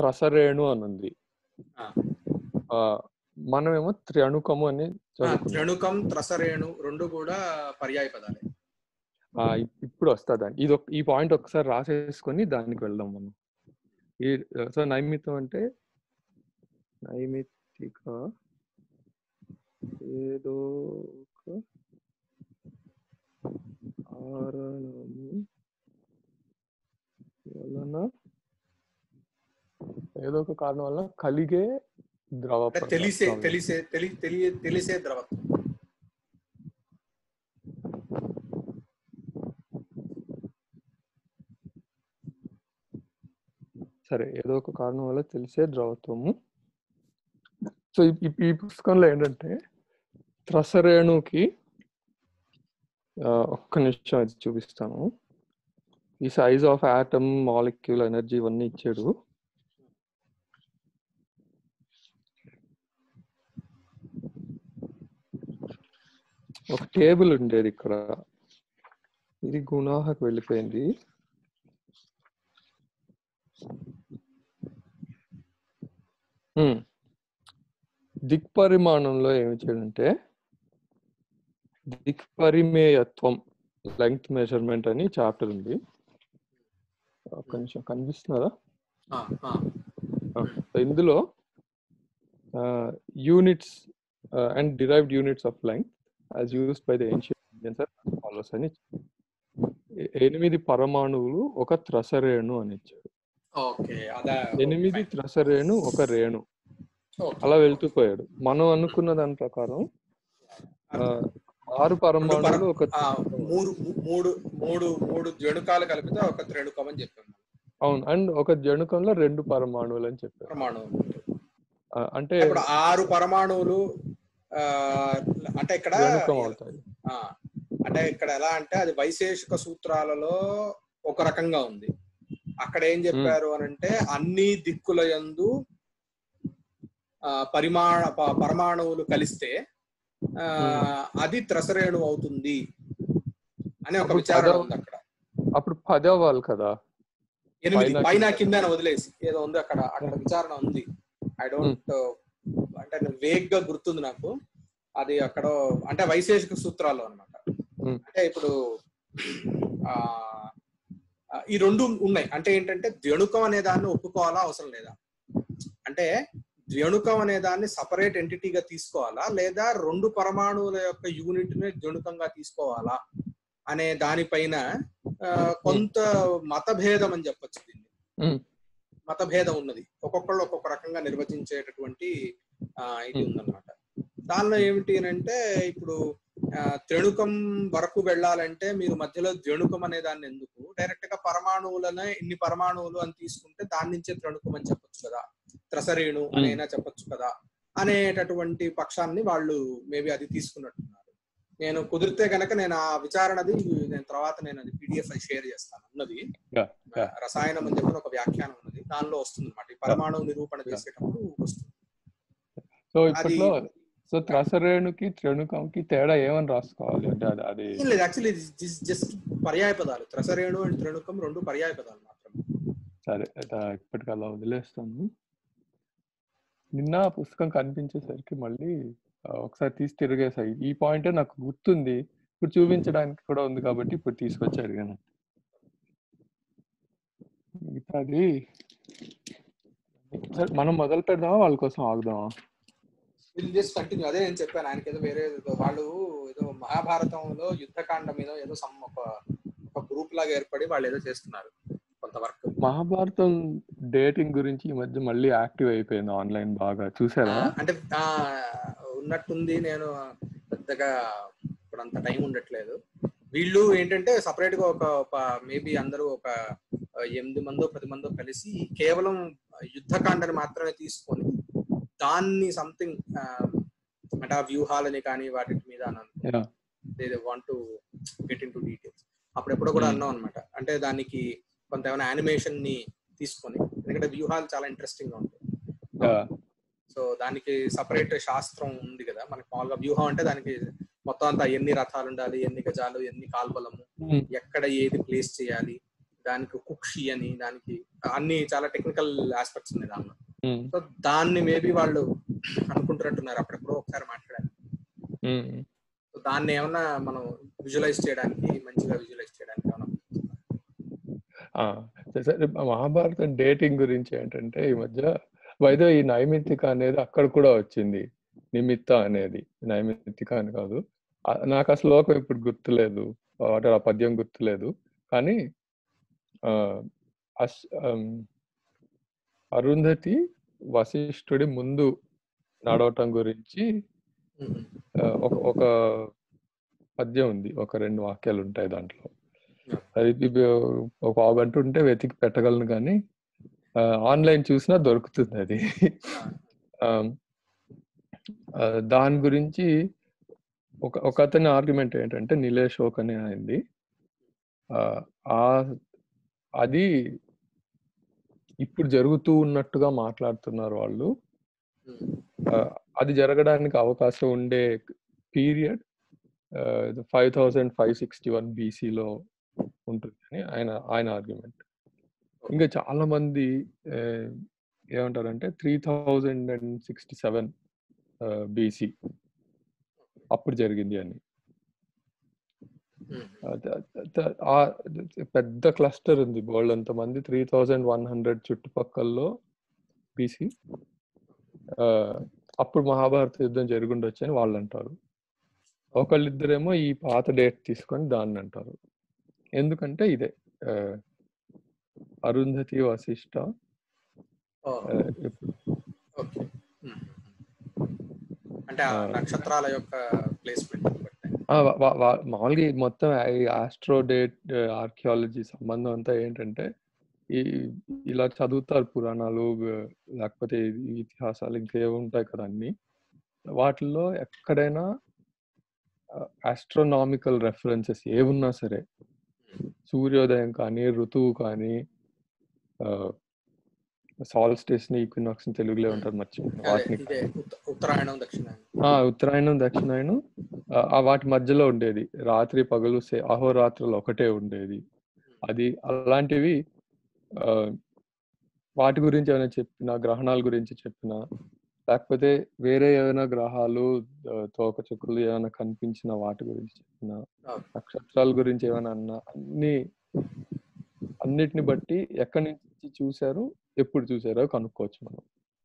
త్రసరేణు అని ఉంది ఆ. ఆ, మనమేమో త్రణుకము అని ఆ, చదువుకున్నాం త్రణుకం త్రసరేణు రెండు కూడా పర్యాయ పదాలే ఆ, ఇప్- ఇప్పుడు వస్తుందండి ఇది ఒక- ఈ పాయింట్ ఒకసారి రాసేసుకొని దానికి వెళ్దాం మనం ఈ సో నైమిత్తం అంటే నైమిత్తిక ఏదో ఒక కారణము వలన ఏదో ఒక కారణం వలన కలిగే ద్రవ అంటే తెలిసే పదార్థం. తెలిసే తెలి తెలియ తెలిసే ద్రవత్వం సరే ఏదో ఒక కారణం వల్ల తెలిసే ద్రవత్వము సో ఈ- ఈ- ఈ పుస్తకంలో ఏంటంటే త్రసరేణుకి ఆ, ఒక్క నిమిషం అది చూపిస్తాను ఈ size of atom molecule energy ఇవన్నీ ఇచ్చాడు ఒక టేబుల్ ఉండేది ఇక్కడ ఇది గుణాహకు వెళ్ళిపోయింది హ్మ్. దిక్పరిమాణంలో ఏమి చేయడంటే దిక్పరిమేయత్వం లెంగ్త్ మెజర్మెంట్ అని చాప్టర్ ఉంది ఒక్క నిమిషం కనిపిస్తున్నదా ఆ, ఆ, సో ఇందులో units and derived units of length as used by the ancient Indians follows అని ఎ- ఎనిమిది పరమాణువులు ఒక త్రసరేణు అని ఇచ్చాడు ఓకే అదా ఎనిమిది త్రసరేణు ఒక రేణు ఓకే. అలా వెళ్తూ పోయాడు మనం అనుకున్న దాని ప్రకారం ఆ, ఆరు రెండు పర- పరమాణువులు ఒక ఆ, మూడు మూడు మూడు మూడు జణుకాలు కలిపితే ఒక త్రేణుకం అని చెప్పాం మనం. అవును అండ్ ఒక జణుకంలో రెండు పరమాణువులు అని చెప్పారు పరమాణువులు ఆ, అంటే ఇప్పుడు ఆరు పరమాణువులు ఆ, అంటే ఇక్కడ జణుకం అవుతాయి ఆ, అంటే ఇక్కడ ఎలా అంటే అది వైశేషిక సూత్రాలలో ఒక రకంగా ఉంది అక్కడ ఏం చెప్పారు అని అంటే అన్ని దిక్కుల యందు ఆ, పరిమాణ ప- పరమాణువులు కలిస్తే ఆ, అది త్రసరేణు అవుతుంది అనే ఒక అప్పుడు విచారణ పదవ- ఉంది అక్కడ అప్పుడు పది అవ్వాలి కదా ఎనిమిది పైన పైన కింద. కింద అని వదిలేసి ఏదో ఉంది అక్కడ అక్కడ విచారణ ఉంది ఐ డోంట్ అంటే వేగ్ గా గుర్తుంది నాకు అది అక్కడ అంటే వైశేషిక సూత్రాలు అన్నమాట Hmm. అంటే ఇప్పుడు ఆ ఆ, ఈ రెండు ఉన్నాయి అంటే ఏంటంటే ద్వణుకం అనే దాన్ని ఒప్పుకోవాలా అవసరం లేదా అంటే ద్వణుకం అనే దాన్ని సపరేట్ ఎంటిటీగా తీసుకోవాలా లేదా రెండు పరమాణువుల యొక్క యూనిట్ ని ద్వణుకంగా తీసుకోవాలా అనే దానిపైన ఆ, కొంత మతభేదం అని చెప్పొచ్చు దీన్ని Hmm. మతభేదం ఉన్నది ఒక్కొక్కళ్ళు ఒక్కొక్క రకంగా నిర్వచించేటటువంటి ఆ, ఇది Hmm. ఉందన్నమాట దానిలో ఏమిటి అని అంటే ఇప్పుడు ఆ, త్రణుకం వరకు వెళ్ళాలంటే మీరు మధ్యలో ద్వణుకం అనే దాన్ని ఎందుకు డైరెక్ట్ గా పరమాణువులనే ఇన్ని పరమాణువులు అని తీసుకుంటే దాని నుంచే త్రణుకం అని చెప్పొచ్చు కదా త్రసరేణు అనైనా చెప్పొచ్చు కదా అనేటటువంటి పక్షాన్ని వాళ్ళు మేబీ అది తీసుకున్నట్టున్నారు నేను కుదిరితే గనక నేను ఆ విచారణది నేను తర్వాత నేను అది పీడిఎఫ్ అది షేర్ చేస్తాను ఉన్నది Yeah, yeah. రసాయనం అని చెప్పిన ఒక వ్యాఖ్యానం ఉన్నది దానిలో వస్తుంది అనమాట ఈ పరమాణు నిరూపణ చేసేటప్పుడు వస్తుంది సో ఇప్పట్లో సో త్రసరేణుకి త్రణుకంకి తేడా ఏమని రాసుకోవాలి అంటే అది అది ఏం లేదు యాక్చువల్లీ జస్ట్ పర్యాయ పదాలు త్రసరేణు అండ్ త్రణుకం రెండు పర్యాయ పదాలు మాత్రమే సరే అద ఇప్పటికి అలా వదిలేస్తాను నిన్న ఆ పుస్తకం కనిపించేసరికి మళ్ళీ ఆ, ఒకసారి తీసి తిరిగేసాయి ఈ పాయింటే నాకు గుర్తుంది ఇప్పుడు చూపించడానికి కూడా ఉంది కాబట్టి ఇప్పుడు తీసుకొచ్చి అడిగాను మిగతాది సరే మనం మొదలు పెడదామా వాళ్ళ కోసం ఆగుదామా విల్ జస్ట్ కంటిన్యూ అదే నేను చెప్పాను ఆయనకి ఏదో వేరే ఏదో వాళ్ళు ఏదో మహాభారతంలో యుద్ధకాండ మీద ఏదో సమ్ ఒక ఒక గ్రూప్ లాగా ఏర్పడి వాళ్ళు ఏదో చేస్తున్నారు కొంత వర్క్ మహాభారతం డేటింగ్ గురించి ఈ మధ్య మళ్ళీ యాక్టివ్ అయిపోయింది ఆన్లైన్ బాగా చూసారా అంటే ఆ, ఉన్నట్టుంది నేను పెద్దగా ఇప్పుడు అంత టైం ఉండట్లేదు వీళ్ళు ఏంటంటే సపరేట్ గా ఒక మేబీ అందరూ ఒక ఆ, ఎనిమిది మందో పది మందో కలిసి కేవలం యుద్ధకాండని మాత్రమే తీసుకొని దాన్ని సంథింగ్ అంటే ఆ వ్యూహాలని కానీ వాటి మీద Yeah. Want to get into details అప్పుడు ఎప్పుడో కూడా Hmm. అన్నాం అనమాట అంటే దానికి కొంత ఏమైనా యానిమేషన్ ని తీసుకొని ఎందుకంటే వ్యూహాలు చాలా ఇంట్రెస్టింగ్ గా ఉంటాయి Yeah. సో దానికి సపరేట్ శాస్త్రం ఉంది కదా మనకి మామూలుగా వ్యూహం అంటే దానికి మొత్తం అంతా ఎన్ని రథాలు ఉండాలి ఎన్ని గజాలు ఎన్ని కాల్బలము Hmm. ఎక్కడ ఏది ప్లేస్ చేయాలి దానికి కుక్షి అని దానికి అన్ని చాలా టెక్నికల్ ఆస్పెక్ట్స్ ఉన్నాయి దానిలో ఉమ్, సో దాన్ని మేబీ వాళ్ళు అనుకుంటున్నట్టున్నారు అప్పుడెప్పుడో ఒకసారి మాట్లాడారు ఉమ్. సో దాన్ని ఏమన్నా మనం విజువలైజ్ చేయడానికి మంచిగా విజువలైజ్ చేయడానికి ఏమన్నా ఆ, సరే, సరే, మహాభారతం డేటింగ్ గురించి ఏంటంటే ఈ మధ్య వైదో ఈ నైమిత్తిక అనేది అక్కడ కూడా వచ్చింది నిమిత్త అనేది నైమిత్తిక అని కాదు ఆ, నాకు ఆ శ్లోకం ఇప్పుడు గుర్తులేదు అంటే ఆ పద్యం గుర్తులేదు కానీ ఆ, అస్- ఆమ్, అరుంధతి వశిష్ఠుడి ముందు నడవటం గురించి ఉమ్, ఆ, ఒక ఒక పద్యం ఉంది ఒక రెండు వాక్యాలు ఉంటాయి దాంట్లో అది ఇది ఒక గంట ఉంటే వెతికి పెట్టగలను కానీ ఆన్లైన్ చూసినా దొరుకుతుంది అది ఆ, ఆ, దాని గురించి ఒక ఒక అతని ఆర్గ్యుమెంట్ ఏంటంటే నిలేష్ ఓక్ అని అయింది ఆ అది ఇప్పుడు జరుగుతూ ఉన్నట్టుగా మాట్లాడుతున్నారు వాళ్ళు ఉమ్, ఆ, అది జరగడానికి అవకాశం ఉండే period five thousand five sixty one బీసీలో ఉంటుందని ఆయన ఆయన ఆర్గ్యుమెంట్ ఇంకా చాలా మంది ఆ, ఏమంటారంటే three thousand and sixty seven BC అప్పుడు జరిగింది అని ఉమ్, అద- అద- ఆ పెద్ద క్లస్టర్ ఉంది బోల్డ్ అంత మంది త్రీ థౌజండ్ వన్ హండ్రెడ్ చుట్టుపక్కల్లో బీసీ అప్పుడు మహాభారత యుద్ధం జరుగుండొచ్చు అని వాళ్ళు అంటారు ఒకళ్ళిద్దరేమో ఈ పాత డేట్ తీసుకొని దాన్ని అంటారు ఎందుకంటే ఇదే ఆ, అరుంధతి వశిష్ట ఓ, ఆ, ఇప్పుడు ఓకే ఉమ్, ఉమ్. అంటే ఆ ఆ. నక్షత్రాల యొక్క ప్లేస్మెంట్ బట్టి ఆ, వా- వా- వా- మామూలుగా ఈ మొత్తం ఆస్ట్రోడేట్ ఆర్కియాలజీ సంబంధం అంతా ఏంటంటే ఈ ఇలా చదువుతారు పురాణాలు ఆ, లేకపోతే ఈ ఇతిహాసాలు ఇంకేమి ఉంటాయి కదా అన్ని వాటిల్లో ఎక్కడైనా ఆస్ట్రోనామికల్ రెఫరెన్సెస్ ఏమున్నా సరే సూర్యోదయం కానీ ఋతువు కానీ సాల్స్టిస్ ని ఈక్వినాక్స్ ని తెలుగులో ఉంటారు మర్చిపోయాను అదే వాటిని ఇదే ఉత్త- ఉత్తరాయణం దక్షిణాయనం ఆ ఉత్తరాయణం దక్షిణాయనం ఆ, ఆ వాటి మధ్యలో ఉండేది రాత్రి పగలు సే- అహోరాత్రులు ఒకటే ఉండేది అది అలాంటివి ఆ, వాటి గురించి ఏమైనా చెప్పినా గ్రహణాల గురించి చెప్పినా లేకపోతే వేరే ఏమైనా గ్రహాలు ఆ, తోకచుక్కలు ఏమైనా కనిపించిన వాటి గురించి చెప్పినా అవును. నక్షత్రాల గురించి ఏమైనా అన్నా అన్ని అన్నిటిని బట్టి ఎక్కడి నుంచి చూశారు ఎప్పుడు చూసారో కనుక్కోవచ్చు మనం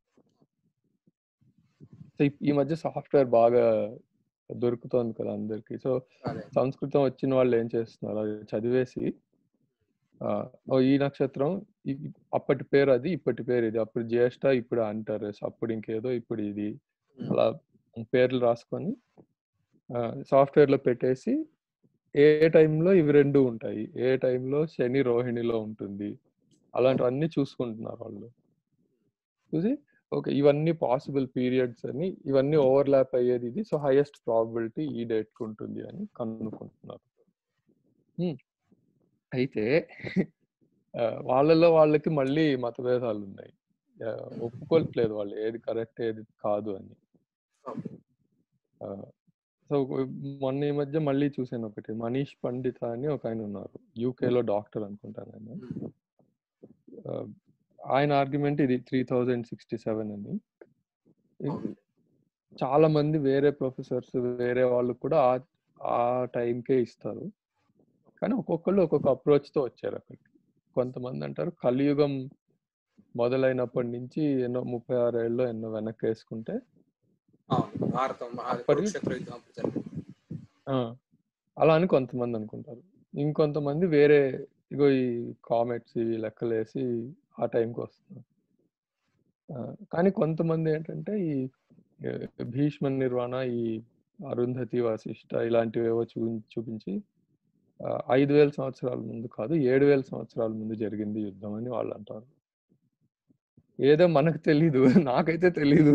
సో ఈ- ఈ మధ్య సాఫ్ట్వేర్ బాగా దొరుకుతోంది కదా అందరికి సో అదే సంస్కృతం వచ్చిన వాళ్ళు ఏం చేస్తున్నారు అది చదివేసి ఆ, ఓ ఈ నక్షత్రం ఈ- అప్పటి పేరు అది ఇప్పటి పేరు ఇది అప్పుడు జ్యేష్ఠ ఇప్పుడు అంటారు అప్పుడు ఇంకేదో ఇప్పుడు ఇది ఉమ్, అలా పేర్లు రాసుకొని సాఫ్ట్వేర్ లో పెట్టేసి ఏ టైంలో ఇవి రెండు ఉంటాయి ఏ టైంలో శని రోహిణిలో ఉంటుంది అలాంటివన్నీ చూసుకుంటున్నారు వాళ్ళు చూసి ఓకే ఇవన్నీ పాసిబుల్ పీరియడ్స్ అని ఇవన్నీ ఓవర్లాప్ అయ్యేది ఇది సో హైయెస్ట్ ప్రాబిలిటీ ఈ డేట్ కి ఉంటుంది అని కనుక్కుంటున్నారు హ్మ్. అయితే ఆ, వాళ్ళలో వాళ్ళకి మళ్ళీ మతభేదాలు ఉన్నాయి ఆ, ఒప్పుకోవట్లేదు వాళ్ళు ఏది కరెక్ట్ ఏది కాదు అని ఓకే. సో మొన్న ఈ మధ్య మళ్ళీ చూసాను ఒకటి మనీష్ పండిత అని ఒక ఆయన ఉన్నారు యూకేలో డాక్టర్ అనుకుంటాను ఆయన ఉమ్, ఆ, ఆయన ఆర్గ్యుమెంట్ ఇది త్రీ థౌజండ్ సిక్స్టీ సెవెన్ అని ఓకే. చాలా మంది వేరే ప్రొఫెసర్స్ వేరే వాళ్ళు కూడా ఆ ఆ టైంకే ఇస్తారు కానీ ఒక్కొక్కళ్ళు ఒక్కొక్క approach తో వచ్చారు అక్కడికి కొంతమంది అంటారు కలియుగం మొదలైనప్పటి నుంచి ఎన్నో ముప్పై ఆరు ఏళ్ళు ఎన్నో వెనక్కి వేసుకుంటే అవును భారతం మహా- అప్పటి- కురుక్షేత్ర యుద్ధం అప్పుడు జరిగింది. ఆ, అలా అని కొంతమంది అనుకుంటారు ఇంకొంతమంది వేరే ఇగో ఈ కామెట్స్ ఇవి లెక్కలేసి ఆ టైంకి వస్తున్నారు ఆ, కానీ కొంతమంది ఏంటంటే ఈ ఏ, భీష్మ నిర్వాణ ఈ అరుంధతి వశిష్ట ఇలాంటివి ఏవో చూ చూపించి ఆ, ఐదు వేల సంవత్సరాల ముందు కాదు ఏడు వేల సంవత్సరాల ముందు జరిగింది యుద్ధం అని వాళ్ళు అంటారు ఏదో మనకు తెలీదు నాకైతే తెలీదు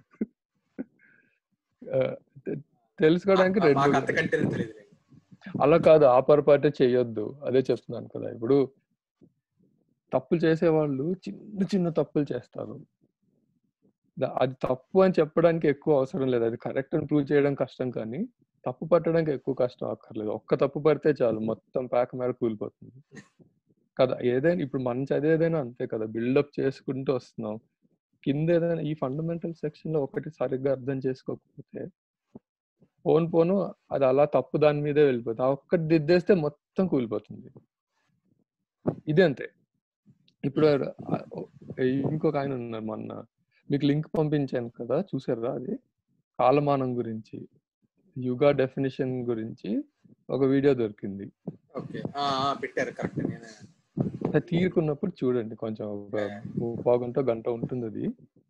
ఆ, తె- తెలుసుకోవడానికి మా- రెండు మాకు అంతకంటే తెలియదు అలా కాదు ఆ పొరపాటే చెయ్యొద్దు అదే చెప్తున్నాను కదా ఇప్పుడు తప్పులు చేసేవాళ్ళు చిన్న చిన్న తప్పులు చేస్తారు ద- అది తప్పు అని చెప్పడానికి ఎక్కువ అవసరం లేదు అది కరెక్ట్ అని ప్రూవ్ చేయడం కష్టం కానీ తప్పు పట్టడానికి ఎక్కువ కష్టం అక్కర్లేదు ఒక్క తప్పు పడితే చాలు మొత్తం ప్యాక్ మీద కూలిపోతుంది కదా ఏదైనా ఇప్పుడు మనం చదివేదైనా అంతే కదా బిల్డప్ చేసుకుంటూ వస్తున్నాం కింద ఏదైనా ఈ ఫండమెంటల్ సెక్షన్ లో ఒకటి సరిగ్గా అర్థం చేసుకోకపోతే పోను పోను అది అలా తప్పు దాని మీదే వెళ్ళిపోతుంది ఆ ఒక్కటి దిద్దేస్తే మొత్తం కూలిపోతుంది ఇది అంతే ఇప్పుడు ఆ- ఇంకొక ఆయన ఉన్నారు మొన్న మీకు లింక్ పంపించాను కదా చూసారా అది కాలమానం గురించి యుగా డెఫినేషన్ గురించి ఒక వీడియో దొరికింది ఓకే పెట్టారు కరెక్ట్ నేనే అది తీరుకున్నప్పుడు చూడండి కొంచెం ఒక పావుగంట గంట ఉంటుంది అది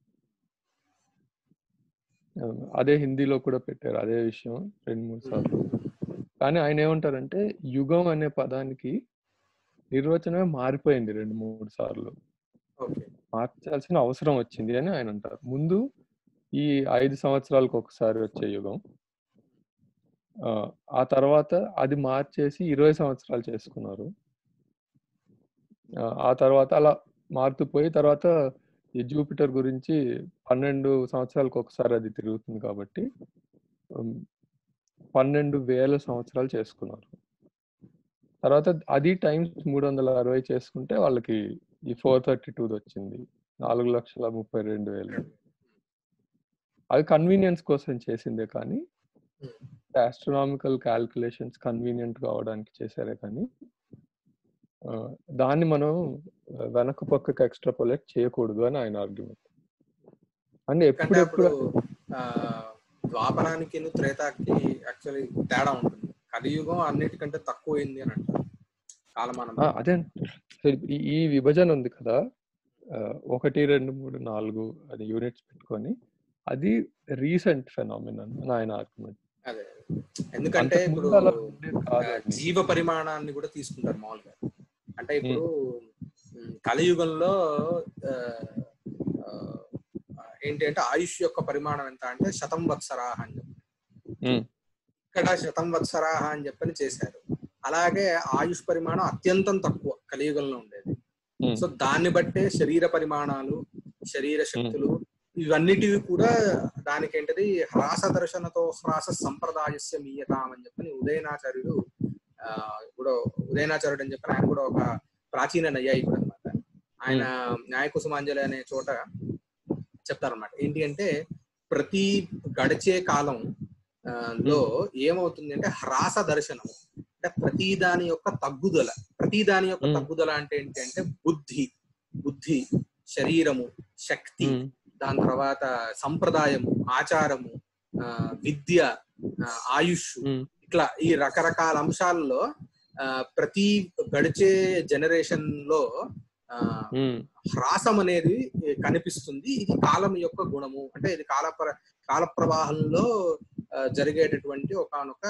ఆ, అదే హిందీలో కూడా పెట్టారు అదే విషయం రెండు మూడు సార్లు కానీ ఆయన ఏమంటారంటే యుగం అనే పదానికి నిర్వచనమే మారిపోయింది రెండు మూడు సార్లు ఓకే మార్చాల్సిన అవసరం వచ్చింది అని ఆయన అంటారు ముందు ఈ ఐదు సంవత్సరాలకు ఒకసారి వచ్చే యుగం ఆ, ఆ తర్వాత అది మార్చేసి ఇరవై సంవత్సరాలు చేసుకున్నారు ఆ, ఆ తర్వాత అలా మారుతూ పోయి తర్వాత ఈ జూపిటర్ గురించి పన్నెండు సంవత్సరాలకు ఒకసారి అది తిరుగుతుంది కాబట్టి ఉమ్, పన్నెండు వేల సంవత్సరాలు చేసుకున్నారు తర్వాత అది టైమ్స్ మూడు వందల అరవై చేసుకుంటే వాళ్ళకి ఈ ఫోర్ థర్టీ టూ వచ్చింది నాలుగు లక్షల ముప్పై రెండు వేలు అది కన్వీనియన్స్ కోసం చేసిందే కానీ ఆస్ట్రనామికల్ క్యాల్కులేషన్స్ కన్వీనియంట్ కావడానికి చేశారే కానీ ఆ, దాన్ని మనం ఆ, వెనక పక్కకి ఎక్స్ట్రాపులేట్ చేయకూడదు అని ఆయన ఆర్గ్యుమెంట్ అంటే ఎందుకంటే అప్పుడు ఎప్పుడెప్పుడు ఆ, ద్వాపరానికి త్రేతాకి యాక్చువల్లీ తేడా ఉంటుంది కలియుగం అన్నిటికంటే తక్కువైంది అని అంటారు కాలమానం ఆ, అదే సో ఈ- ఈ విభజన ఉంది కదా ఆ, ఒకటి రెండు మూడు నాలుగు అది యూనిట్స్ పెట్టుకొని అది రీసెంట్ ఫెనామినన్ అని ఆయన ఆర్గ్యుమెంట్ అదే ఎందుకంటే ఇప్పుడు అలా ఉండేది కాదు ఆ, అది. జీవ పరిమాణాన్ని కూడా తీసుకుంటారు మామూలుగా అంటే ఇప్పుడు ఉమ్, కలియుగంలో ఆ, ఆ, ఏంటి అంటే ఆయుష్ యొక్క పరిమాణం ఎంత అంటే శతం వత్సరాహ అని చెప్పి ఉమ్, ఇక్కడ శతం వత్సరాహ అని చెప్పని చేశారు అలాగే ఆయుష్ పరిమాణం అత్యంతం తక్కువ కలియుగంలో ఉండేది ఉమ్, సో దాన్ని బట్టే శరీర పరిమాణాలు శరీర శక్తులు ఇవన్నిటివి కూడా దానికి ఏంటిది హ్రాస దర్శనతో హ్రాస సంప్రదాయస్య మీయతాం అని చెప్పని ఉదయనాచార్యుడు ఆ ఇప్పుడు ఉదయనాచార్యుడు అని చెప్పని ఆయన కూడా ఒక ప్రాచీన నైయాయికుడు అనమాట ఆయన న్యాయకుసుమాంజలి అనే చోట చెప్తారన్నమాట ఏంటి అంటే ప్రతి గడిచే కాలం ఆ, లో ఏమవుతుంది అంటే హ్రాస దర్శనం అంటే ప్రతి దాని యొక్క తగ్గుదల ప్రతి దాని యొక్క Hmm. తగ్గుదల అంటే ఏంటి అంటే బుద్ధి బుద్ధి శరీరము శక్తి ఉమ్, దాని తర్వాత సంప్రదాయము ఆచారము ఆ, విద్య ఆ, ఆయుష్ ఉమ్, ఇట్లా ఈ రకరకాల అంశాల్లో ఆ, ప్రతి గడిచే జనరేషన్ లో ఆ, ఉమ్, హ్రాసం అనేది కనిపిస్తుంది ఇది కాలం యొక్క గుణము అంటే ఇది కాల ప్ర- కాల ప్రవాహంలో ఆ, జరిగేటటువంటి ఒకనొక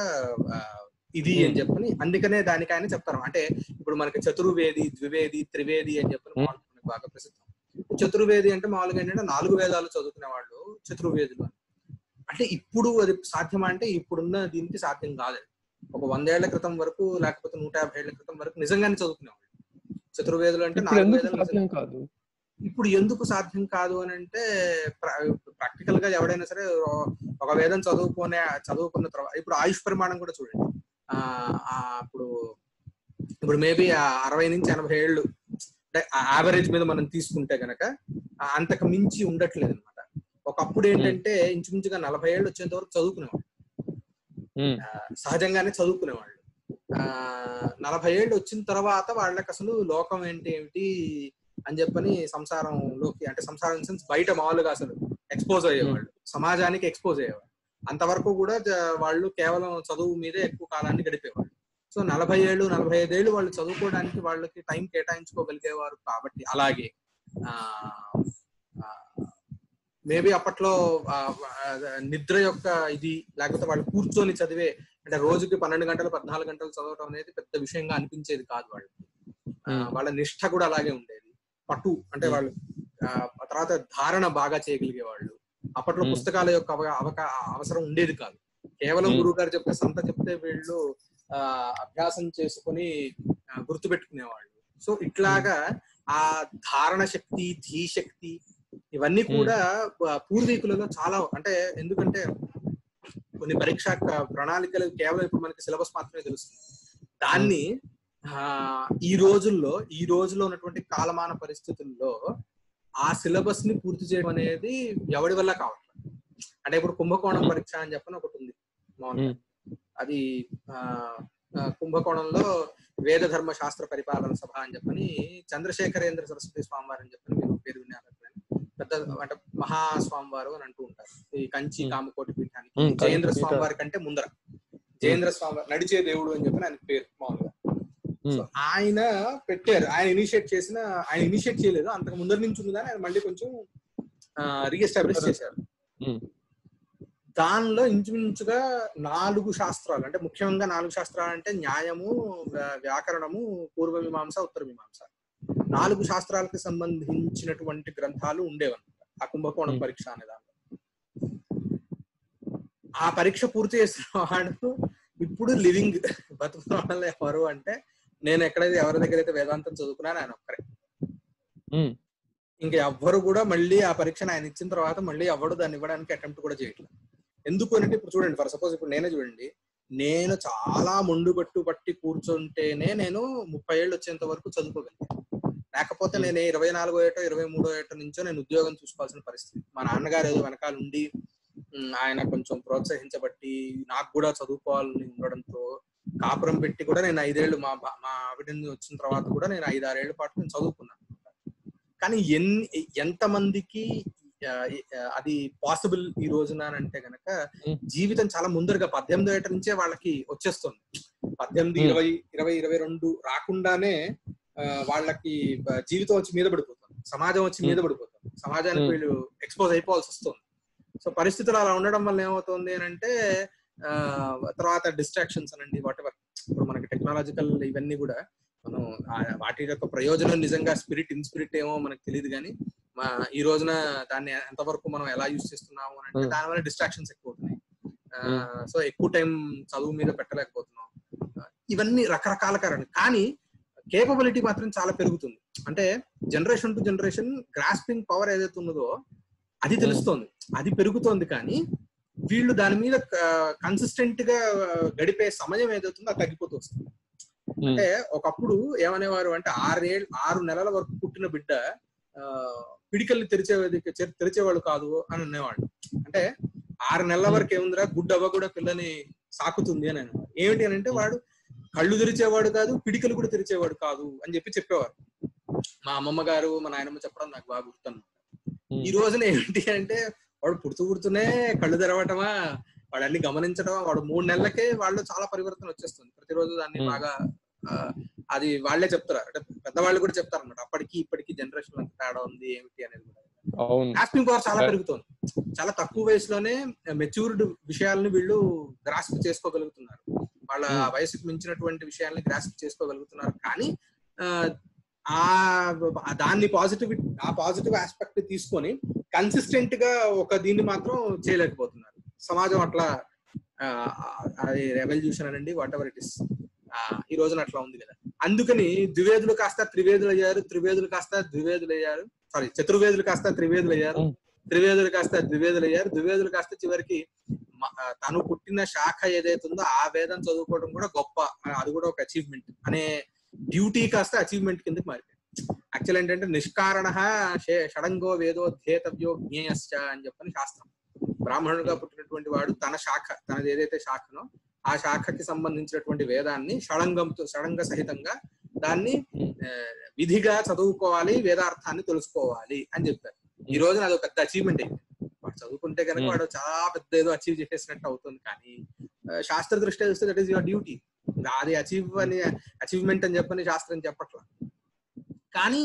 ఇది అని చెప్పని అందుకనే దానికి ఆయన చెప్తారు అంటే ఇప్పుడు మనకి చతుర్వేది ద్వివేది త్రివేది అని చెప్పని Hmm. మామూలుగా మనకి బాగా ప్రసిద్ధం చతుర్వేది అంటే మామూలుగా ఏంటంటే నాలుగు వేదాలు చదువుకునే వాళ్ళు చతుర్వేదులు అని. అంటే ఇప్పుడు అది సాధ్యమా అంటే ఇప్పుడున్న దీనికి సాధ్యం కాదు అది. ఒక వందేళ్ల క్రితం వరకు లేకపోతే నూట యాభై ఏళ్ల క్రితం వరకు నిజంగానే చదువుకునేవాళ్ళు చతుర్వేదులు అంటే ఇప్పుడు నాలుగు ఎందుకు వేదాలు సాధ్యం కాదు ఇప్పుడు ఎందుకు సాధ్యం కాదు అని అంటే ప్రాక్టికల్ గా ఎవడైనా సరే ఓ- ఒక వేదం చదువుకునే చదువుకున్న తర్వాత ఇప్పుడు ఆయుష్ పరిమాణం కూడా చూడండి ఆ ఆ, ఇప్పుడు ఇప్పుడు మేబీ అరవై నుంచి ఎనభై ఏళ్ళు అంటే యావరేజ్ మీద మనం తీసుకుంటే గనక ఆ, అంతకు మించి ఉండట్లేదు అనమాట ఒకప్పుడు ఏంటంటే ఇంచుమించుగా నలభై ఏళ్ళు వచ్చేంత వరకు చదువుకునేవాళ్ళు ఉమ్, ఆ, సహజంగానే చదువుకునేవాళ్ళు ఆ నలభై ఏళ్ళు వచ్చిన తర్వాత వాళ్ళకి అసలు లోకం ఏంటి ఏమిటి అని చెప్పని సంసారంలోకి అంటే సంసారం సెన్స్ బయట మామూలుగా అసలు ఎక్స్పోజ్ అయ్యేవాళ్ళు సమాజానికి ఎక్స్పోజ్ అయ్యేవాళ్ళు అంతవరకు కూడా జ- వాళ్ళు కేవలం చదువు మీదే ఎక్కువ కాలాన్ని గడిపేవాళ్ళు సో నలభై ఏళ్ళు నలభై ఐదేళ్ళు వాళ్ళు చదువుకోవడానికి వాళ్ళకి టైం కేటాయించుకోగలిగేవారు కాబట్టి అలాగే ఆ మేబీ అప్పట్లో ఆ, ఆ, నిద్ర యొక్క ఇది లేకపోతే వాళ్ళు కూర్చొని చదివే అంటే రోజుకి పన్నెండు గంటలు పద్నాలుగు గంటలు చదవటం అనేది పెద్ద విషయంగా అనిపించేది కాదు వాళ్ళకి ఆ, Hmm. వాళ్ళ నిష్ఠ కూడా అలాగే ఉండేది పట్టు అంటే వాళ్ళు ఆ, ఆ తర్వాత ధారణ బాగా చేయగలిగేవాళ్ళు అప్పట్లో Hmm. పుస్తకాల యొక్క అవ- అవక- అవసరం ఉండేది కాదు కేవలం Hmm. గురువు గారు చెప్తే సంత చెప్తే వీళ్ళు ఆ, అభ్యాసం చేసుకుని ఆ, గుర్తుపెట్టుకునేవాళ్ళు సో ఇట్లాగా ఆ ధారణ శక్తి ధీ శక్తి ఇవన్నీ కూడా ఆ, పూర్వీకులలో చాలా అంటే ఎందుకంటే కొన్ని పరీక్షా క- ప్రణాళికలు కేవలం ఇప్పుడు మనకి సిలబస్ మాత్రమే తెలుస్తుంది దాన్ని ఆ, ఈ రోజుల్లో ఈ రోజులో ఉన్నటువంటి కాలమాన పరిస్థితుల్లో ఆ సిలబస్ ని పూర్తి చేయడం అనేది ఎవడి వల్ల కావట్లేదు అంటే ఇప్పుడు కుంభకోణం పరీక్ష అని చెప్పని ఒకటి ఉంది మామూలుగా అది ఆ ఆ, కుంభకోణంలో వేద ధర్మ శాస్త్ర పరిపాలన సభ అని చెప్పని చంద్రశేఖరేంద్ర సరస్వతి స్వామివారు అని చెప్పని మీరు పేరు విన్నారు ఎప్పుడైనా? పెద్ద అంటే మహాస్వామివారు అని అంటూ ఉంటారు ఈ కంచి Hmm. కామకోటి పీఠానికి Hmm, జయేంద్ర కంచి పీఠ. స్వామివారి కంటే ముందర జయేంద్ర స్వామి నడిచే దేవుడు అని చెప్పి ఆయన పేరు మామూలుగా Hmm. సో ఆయన పెట్టారు ఆయన ఇనిషియేట్ చేసిన ఆయన ఇనిషియేట్ చేయలేదు అంతకు ముందర నుంచి ఉన్నదని ఆయన మళ్ళీ కొంచెం రీఎస్టాబ్లిష్ చేశారు Hmm. దానిలో ఇంచుమించుగా నాలుగు శాస్త్రాలు అంటే ముఖ్యంగా నాలుగు శాస్త్రాలు అంటే న్యాయము వ్య- వ్యాకరణము పూర్వ మీమాంస ఉత్తర మీమాంస నాలుగు శాస్త్రాలకు సంబంధించినటువంటి గ్రంథాలు ఉండేవన్నమాట ఆ కుంభకోణం Hmm. పరీక్ష అనే దాంట్లో ఆ పరీక్ష పూర్తి చేసిన వాడు ఇప్పుడు లివింగ్ బతుకున్న వాళ్ళు ఎవరు అంటే నేను ఎక్కడైతే ఎవరి దగ్గర అయితే వేదాంతం చదువుకున్నాను ఆయన ఒక్కరే Hmm. ఇంకా ఎవ్వరు కూడా మళ్ళీ ఆ పరీక్షను ఆయన ఇచ్చిన తర్వాత మళ్ళీ ఎవడు దాన్ని ఇవ్వడానికి అటెంప్ట్ కూడా చేయట్లేదు ఎందుకు అంటే ఇప్పుడు చూడండి ఫర్ సపోజ్ ఇప్పుడు నేనే చూడండి నేను చాలా మొండు పట్టు పట్టి కూర్చుంటేనే నేను ముప్పై ఏళ్ళు వచ్చేంత వరకు చదువుకోగలిగాను లేకపోతే నేను ఇరవై నాలుగో ఏటో ఇరవై మూడో ఏటో నుంచో నేను ఉద్యోగం చూసుకోవాల్సిన పరిస్థితి మా నాన్నగారు ఏదో వెనకాల ఉండి ఉమ్, ఆయన కొంచెం ప్రోత్సహించబట్టి నాకు కూడా చదువుకోవాలని ఉండడంతో కాపురం పెట్టి కూడా నేను ఐదేళ్లు మా బా- మా ఆవిడని వచ్చిన తర్వాత కూడా నేను ఐదు ఆరేళ్ల పాటు నేను చదువుకున్నాను కానీ ఎన్ని ఎంత మందికి అది పాసిబుల్ ఈ రోజున అని అంటే గనక Hmm. జీవితం చాలా ముందరగా పద్దెనిమిదో ఏట నుంచే వాళ్ళకి వచ్చేస్తుంది పద్దెనిమిది Hmm. ఇరవై ఇరవై ఇరవై రెండు రాకుండానే ఆ, వాళ్ళకి బ- జీవితం వచ్చి మీద పడిపోతుంది సమాజం వచ్చి మీద పడిపోతుంది సమాజానికి Hmm. వీళ్ళు ఎక్స్పోజ్ అయిపోవాల్సి వస్తుంది సో పరిస్థితులు అలా ఉండడం వల్ల ఏమవుతుంది అని అంటే ఆ, తర్వాత డిస్ట్రాక్షన్స్ అనండి వాట్ ఎవర్ ఇప్పుడు మనకి టెక్నాలజికల్ ఇవన్నీ కూడా మనం ఆ వాటి యొక్క ప్రయోజనం నిజంగా స్పిరిట్ ఇన్స్పిరిట్ ఏమో మనకు తెలియదు కానీ మా ఈ రోజున దాన్ని ఎంతవరకు మనం ఎలా యూజ్ చేస్తున్నాము అని అంటే Hmm. దానివల్ల డిస్ట్రాక్షన్స్ ఎక్కువ అవుతున్నాయి Hmm. సో ఎక్కువ టైం చదువు మీద పెట్టలేకపోతున్నాం ఆ, ఇవన్నీ రకరకాల కారణాలు కానీ కేపబిలిటీ మాత్రం చాలా పెరుగుతుంది అంటే generation to generation grasping power ఏదైతే ఉన్నదో అది తెలుస్తోంది అది పెరుగుతోంది కానీ వీళ్ళు దాని మీద కన్సిస్టెంట్ గా గడిపే సమయం ఏదైతుందో అది తగ్గిపోతూ వస్తుంది Hmm. అంటే ఒకప్పుడు ఏమనేవారు అంటే ఆరేళ్ళు ఆరు నెలల వరకు పుట్టిన బిడ్డ ఆ, పిడికల్ని తెరిచే తెరిచేవాళ్ళు కాదు అని అనేవాళ్ళు అంటే ఆరు నెలల వరకు ఏముందిరా గుడ్డ అవ్వ కూడా పిల్లని సాకుతుంది అని అనేవారు ఏమిటి అని అంటే వాడు కళ్ళు తెరిచేవాడు కాదు పిడికలు కూడా తెరిచేవాడు కాదు అని చెప్పి చెప్పేవారు మా అమ్మమ్మ గారు మా నాయనమ్మ చెప్పడం నాకు బాగా గుర్తు Hmm. ఈ రోజున ఏంటి అంటే వాడు పుడుతూ పుడుతూనే కళ్ళు తెరవటమా వాడు అన్ని గమనించడం వాడు మూడు నెలలకే వాళ్ళు చాలా పరివర్తన వచ్చేస్తుంది ప్రతిరోజు దాన్ని Hmm. బాగా ఆ, అది వాళ్ళే చెప్తారు అంటే పెద్దవాళ్ళు కూడా చెప్తారు అనమాట అప్పటికి ఇప్పటికి జనరేషన్ అంత తేడా ఉంది ఏమిటి అనేది కూడా అవును గ్రాస్పింగ్ పవర్ చాలా Yeah. పెరుగుతుంది చాలా తక్కువ వయసులోనే మెచ్యూర్డ్ విషయాలను వీళ్ళు గ్రాస్ప్ చేసుకోగలుగుతున్నారు వాళ్ళ Hmm. వయసుకు మించినటువంటి విషయాల్ని గ్రాస్ప్ చేసుకోగలుగుతున్నారు కానీ ఆ, ఆ దాన్ని పాజిటివ్ ఆ పాజిటివ్ ఆస్పెక్ట్ తీసుకొని కన్సిస్టెంట్ గా ఒక దీన్ని మాత్రం చేయలేకపోతున్నారు సమాజం అట్లా ఆ, అది రెవల్యూషన్ అనండి వాట్ ఎవర్ ఇట్ ఇస్ ఈ రోజున అట్లా ఉంది కదా అందుకని ద్వివేదులు కాస్త త్రివేదులు అయ్యారు త్రివేదులు కాస్త ద్వివేదులు అయ్యారు సారీ చతుర్వేదులు కాస్త త్రివేదులు అయ్యారు Hmm. త్రివేదులు కాస్త ద్వివేదులు అయ్యారు ద్వివేదులు కాస్త చివరికి మ- ఆ, తను పుట్టిన శాఖ ఏదైతే ఉందో ఆ వేదం చదువుకోవడం కూడా గొప్ప ఆ, అది కూడా ఒక అచీవ్మెంట్ అనే డ్యూటీ కాస్త అచీవ్మెంట్ కిందకి మారిపోయింది యాక్చువల్ ఏంటంటే నిష్కారణ షే- షడంగో వేదోధ్యేతవ్యో జ్ఞేయశ్చ అని చెప్పని శాస్త్రం బ్రాహ్మణుడుగా పుట్టినటువంటి వాడు తన శాఖ తనది ఏదైతే శాఖనో ఆ శాఖకి సంబంధించినటువంటి వేదాన్ని షడంగంతో షడంగ సహితంగా దాన్ని ఆ, విధిగా చదువుకోవాలి వేదార్థాన్ని తెలుసుకోవాలి అని చెప్పారు ఈ రోజున అది ఒక పెద్ద అచీవ్మెంట్ అయింది వాడు చదువుకుంటే కనుక Hmm. వాడు చాలా పెద్ద ఏదో అచీవ్ చేసేసినట్టు అవుతుంది కానీ ఆ, శాస్త్ర దృష్ట్యా చూస్తే దట్ ఈస్ యువర్ డ్యూటీ అది అచీవ్ అని అచీవ్మెంట్ అని చెప్పని శాస్త్రం చెప్పట్లా కానీ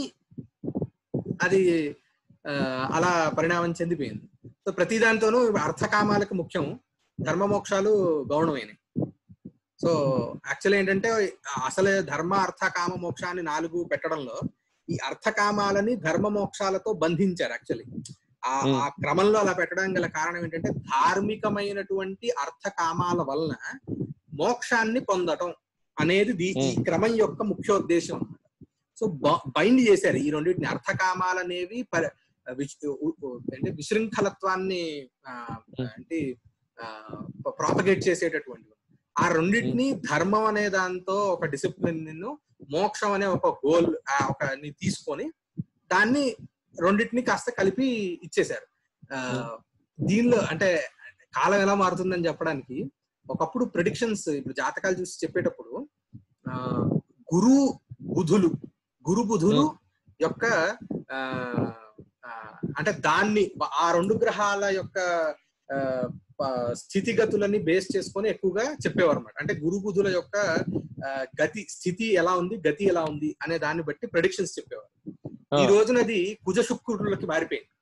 అది ఆ, అలా పరిణామం చెందిపోయింది సో ప్రతి దాంతోనూ అర్థకామాలకు ముఖ్యం ధర్మ మోక్షాలు గౌణమైనవి సో యాక్చువల్ ఏంటంటే అసలు ధర్మ అర్థ కామ మోక్షాన్ని నాలుగు పెట్టడంలో ఈ అర్థకామాలని ధర్మ మోక్షాలతో బంధించారు యాక్చువల్లీ ఆ Hmm. ఆ క్రమంలో అలా పెట్టడానికి గల కారణం ఏంటంటే ధార్మికమైనటువంటి అర్థకామాల వలన మోక్షాన్ని పొందటం అనేది దీ- ఈ Hmm. క్రమం యొక్క ముఖ్యోద్దేశం అన్నమాట సో బైండ్ చేశారు ఈ రెండింటిని అర్థకామాలనేవి పరి- విశ్- ఉ- ఉ- అంటే విశృంఖలత్వాన్ని ఆ, Hmm. అంటే ప్రాపగేట్ చేసేటటువంటివి ఆ రెండింటిని ధర్మం అనే దాంతో ఒక డిసిప్లిన్ మోక్షం అనే ఒక గోల్ ఒక ని తీసుకొని దాన్ని రెండింటిని కాస్త కలిపి ఇచ్చేశారు ఆ, దీనిలో అంటే కాలం ఎలా మారుతుందని చెప్పడానికి ఒకప్పుడు ప్రిడిక్షన్స్ ఇప్పుడు జాతకాలు చూసి చెప్పేటప్పుడు ఆ గురు బుధులు గురు బుధులు యొక్క ఆ ఆ, అంటే దాన్ని ఆ రెండు గ్రహాల యొక్క ఆ, ప- స్థితిగతులని బేస్ చేసుకొని ఎక్కువగా చెప్పేవారు అనమాట అంటే గురు బుధుల యొక్క ఆ, గతి స్థితి ఎలా ఉంది గతి ఎలా ఉంది అనే దాన్ని బట్టి ప్రెడిక్షన్స్ చెప్పేవారు ఈ రోజునది కుజ శుక్రులకి మారిపోయింది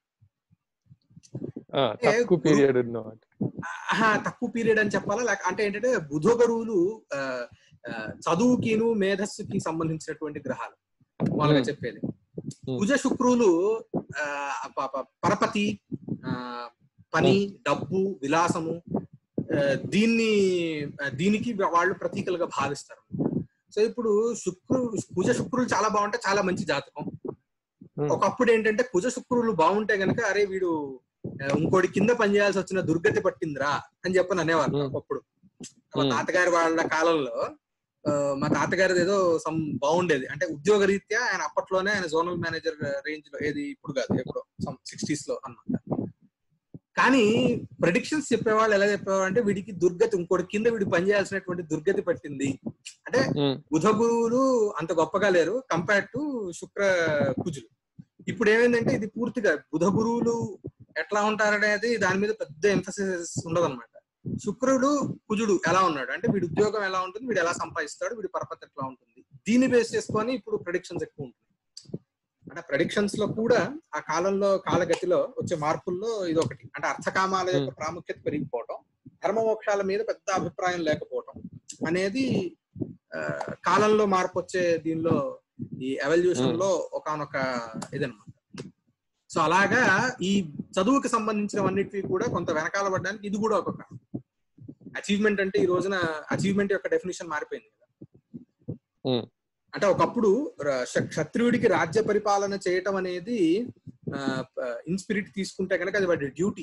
ఆ, తక్కువ పీరియడ్ ఉన్నమాట ఆహా, తక్కువ పీరియడ్ అని చెప్పాలా లేక అంటే ఏంటంటే బుధ గురువులు ఆ, ఆ, చదువుకిను మేధస్సుకి సంబంధించినటువంటి గ్రహాలు వాళ్ళగా Hmm. చెప్పేది Hmm. కుజ శుక్రులు ఆ, ప- ప- పరపతి ఆ, పని డబ్బు విలాసము ఆ, దీన్ని ఆ, దీనికి వాళ్ళు ప్రతీకలుగా భావిస్తారు సో ఇప్పుడు శుక్రు కుజ శుక్రులు చాలా బాగుంటే చాలా మంచి జాతకం Hmm. ఒకప్పుడు ఏంటంటే కుజ శుక్రులు బాగుంటే గనక అరే వీడు ఆ, ఇంకోటి కింద పనిచేయాల్సి వచ్చిన దుర్గతి పట్టిందిరా అని చెప్పని అనేవాళ్ళు Hmm. ఒకప్పుడు మా Hmm. తాతగారి వాళ్ళ కాలంలో ఆ, మా తాతగారిది ఏదో సమ్ బాగుండేది అంటే ఉద్యోగ రీత్యా ఆయన అప్పట్లోనే ఆయన జోనల్ మేనేజర్ రేంజ్ లో ఏది ఇప్పుడు కాదు ఎప్పుడో సమ్ సిక్స్టీస్ లో అన్నమాట కానీ ప్రెడిక్షన్స్ చెప్పేవాళ్ళు ఎలా చెప్పేవాళ్ళు అంటే వీడికి దుర్గతి ఇంకోటి కింద వీడి పనిచేయాల్సినటువంటి దుర్గతి పట్టింది అంటే ఉమ్, బుధ గురువులు అంత గొప్పగా లేరు కంపేర్ టు శుక్ర కుజులు ఇప్పుడు ఏమైందంటే ఇది పూర్తిగా బుధ గురువులు ఎట్లా ఉంటారనేది దాని మీద పెద్ద ఎంఫసిస్ ఉండదన్నమాట శుక్రుడు కుజుడు ఎలా ఉన్నాడు అంటే వీడి ఉద్యోగం ఎలా ఉంటుంది వీడు ఎలా సంపాదిస్తాడు వీడి పరపతి ఎట్లా ఉంటుంది దీన్ని బేస్ చేసుకొని ఇప్పుడు ప్రొడిక్షన్స్ ఎక్కువ ఉంటుంది అంటే ప్రొడిక్షన్స్ లో కూడా ఆ కాలంలో కాలగతిలో వచ్చే మార్పుల్లో ఇది ఒకటి అంటే అర్థకామాల యొక్క ప్రాముఖ్యత పెరిగిపోవటం ధర్మమోక్షాల మీద పెద్ద అభిప్రాయం లేకపోవటం అనేది ఆ, కాలంలో మార్పు వచ్చే దీనిలో ఈ ఎవల్యూషన్ లో ఒకనొక ఇదనమాట సో అలాగా ఈ చదువుకి సంబంధించినవన్నిటివి కూడా కొంత వెనకాల పడడానికి ఇది కూడా ఒక అచీవ్మెంట్ అంటే ఈ రోజున అచీవ్మెంట్ యొక్క డెఫినేషన్ మారిపోయింది కదా ఉమ్, అంటే ఒకప్పుడు ర- క్ష- క్షత్రియుడికి రాజ్య పరిపాలన చేయటం అనేది ఇన్స్పిరిట్ తీసుకుంటే కనుక అది వాడి డ్యూటీ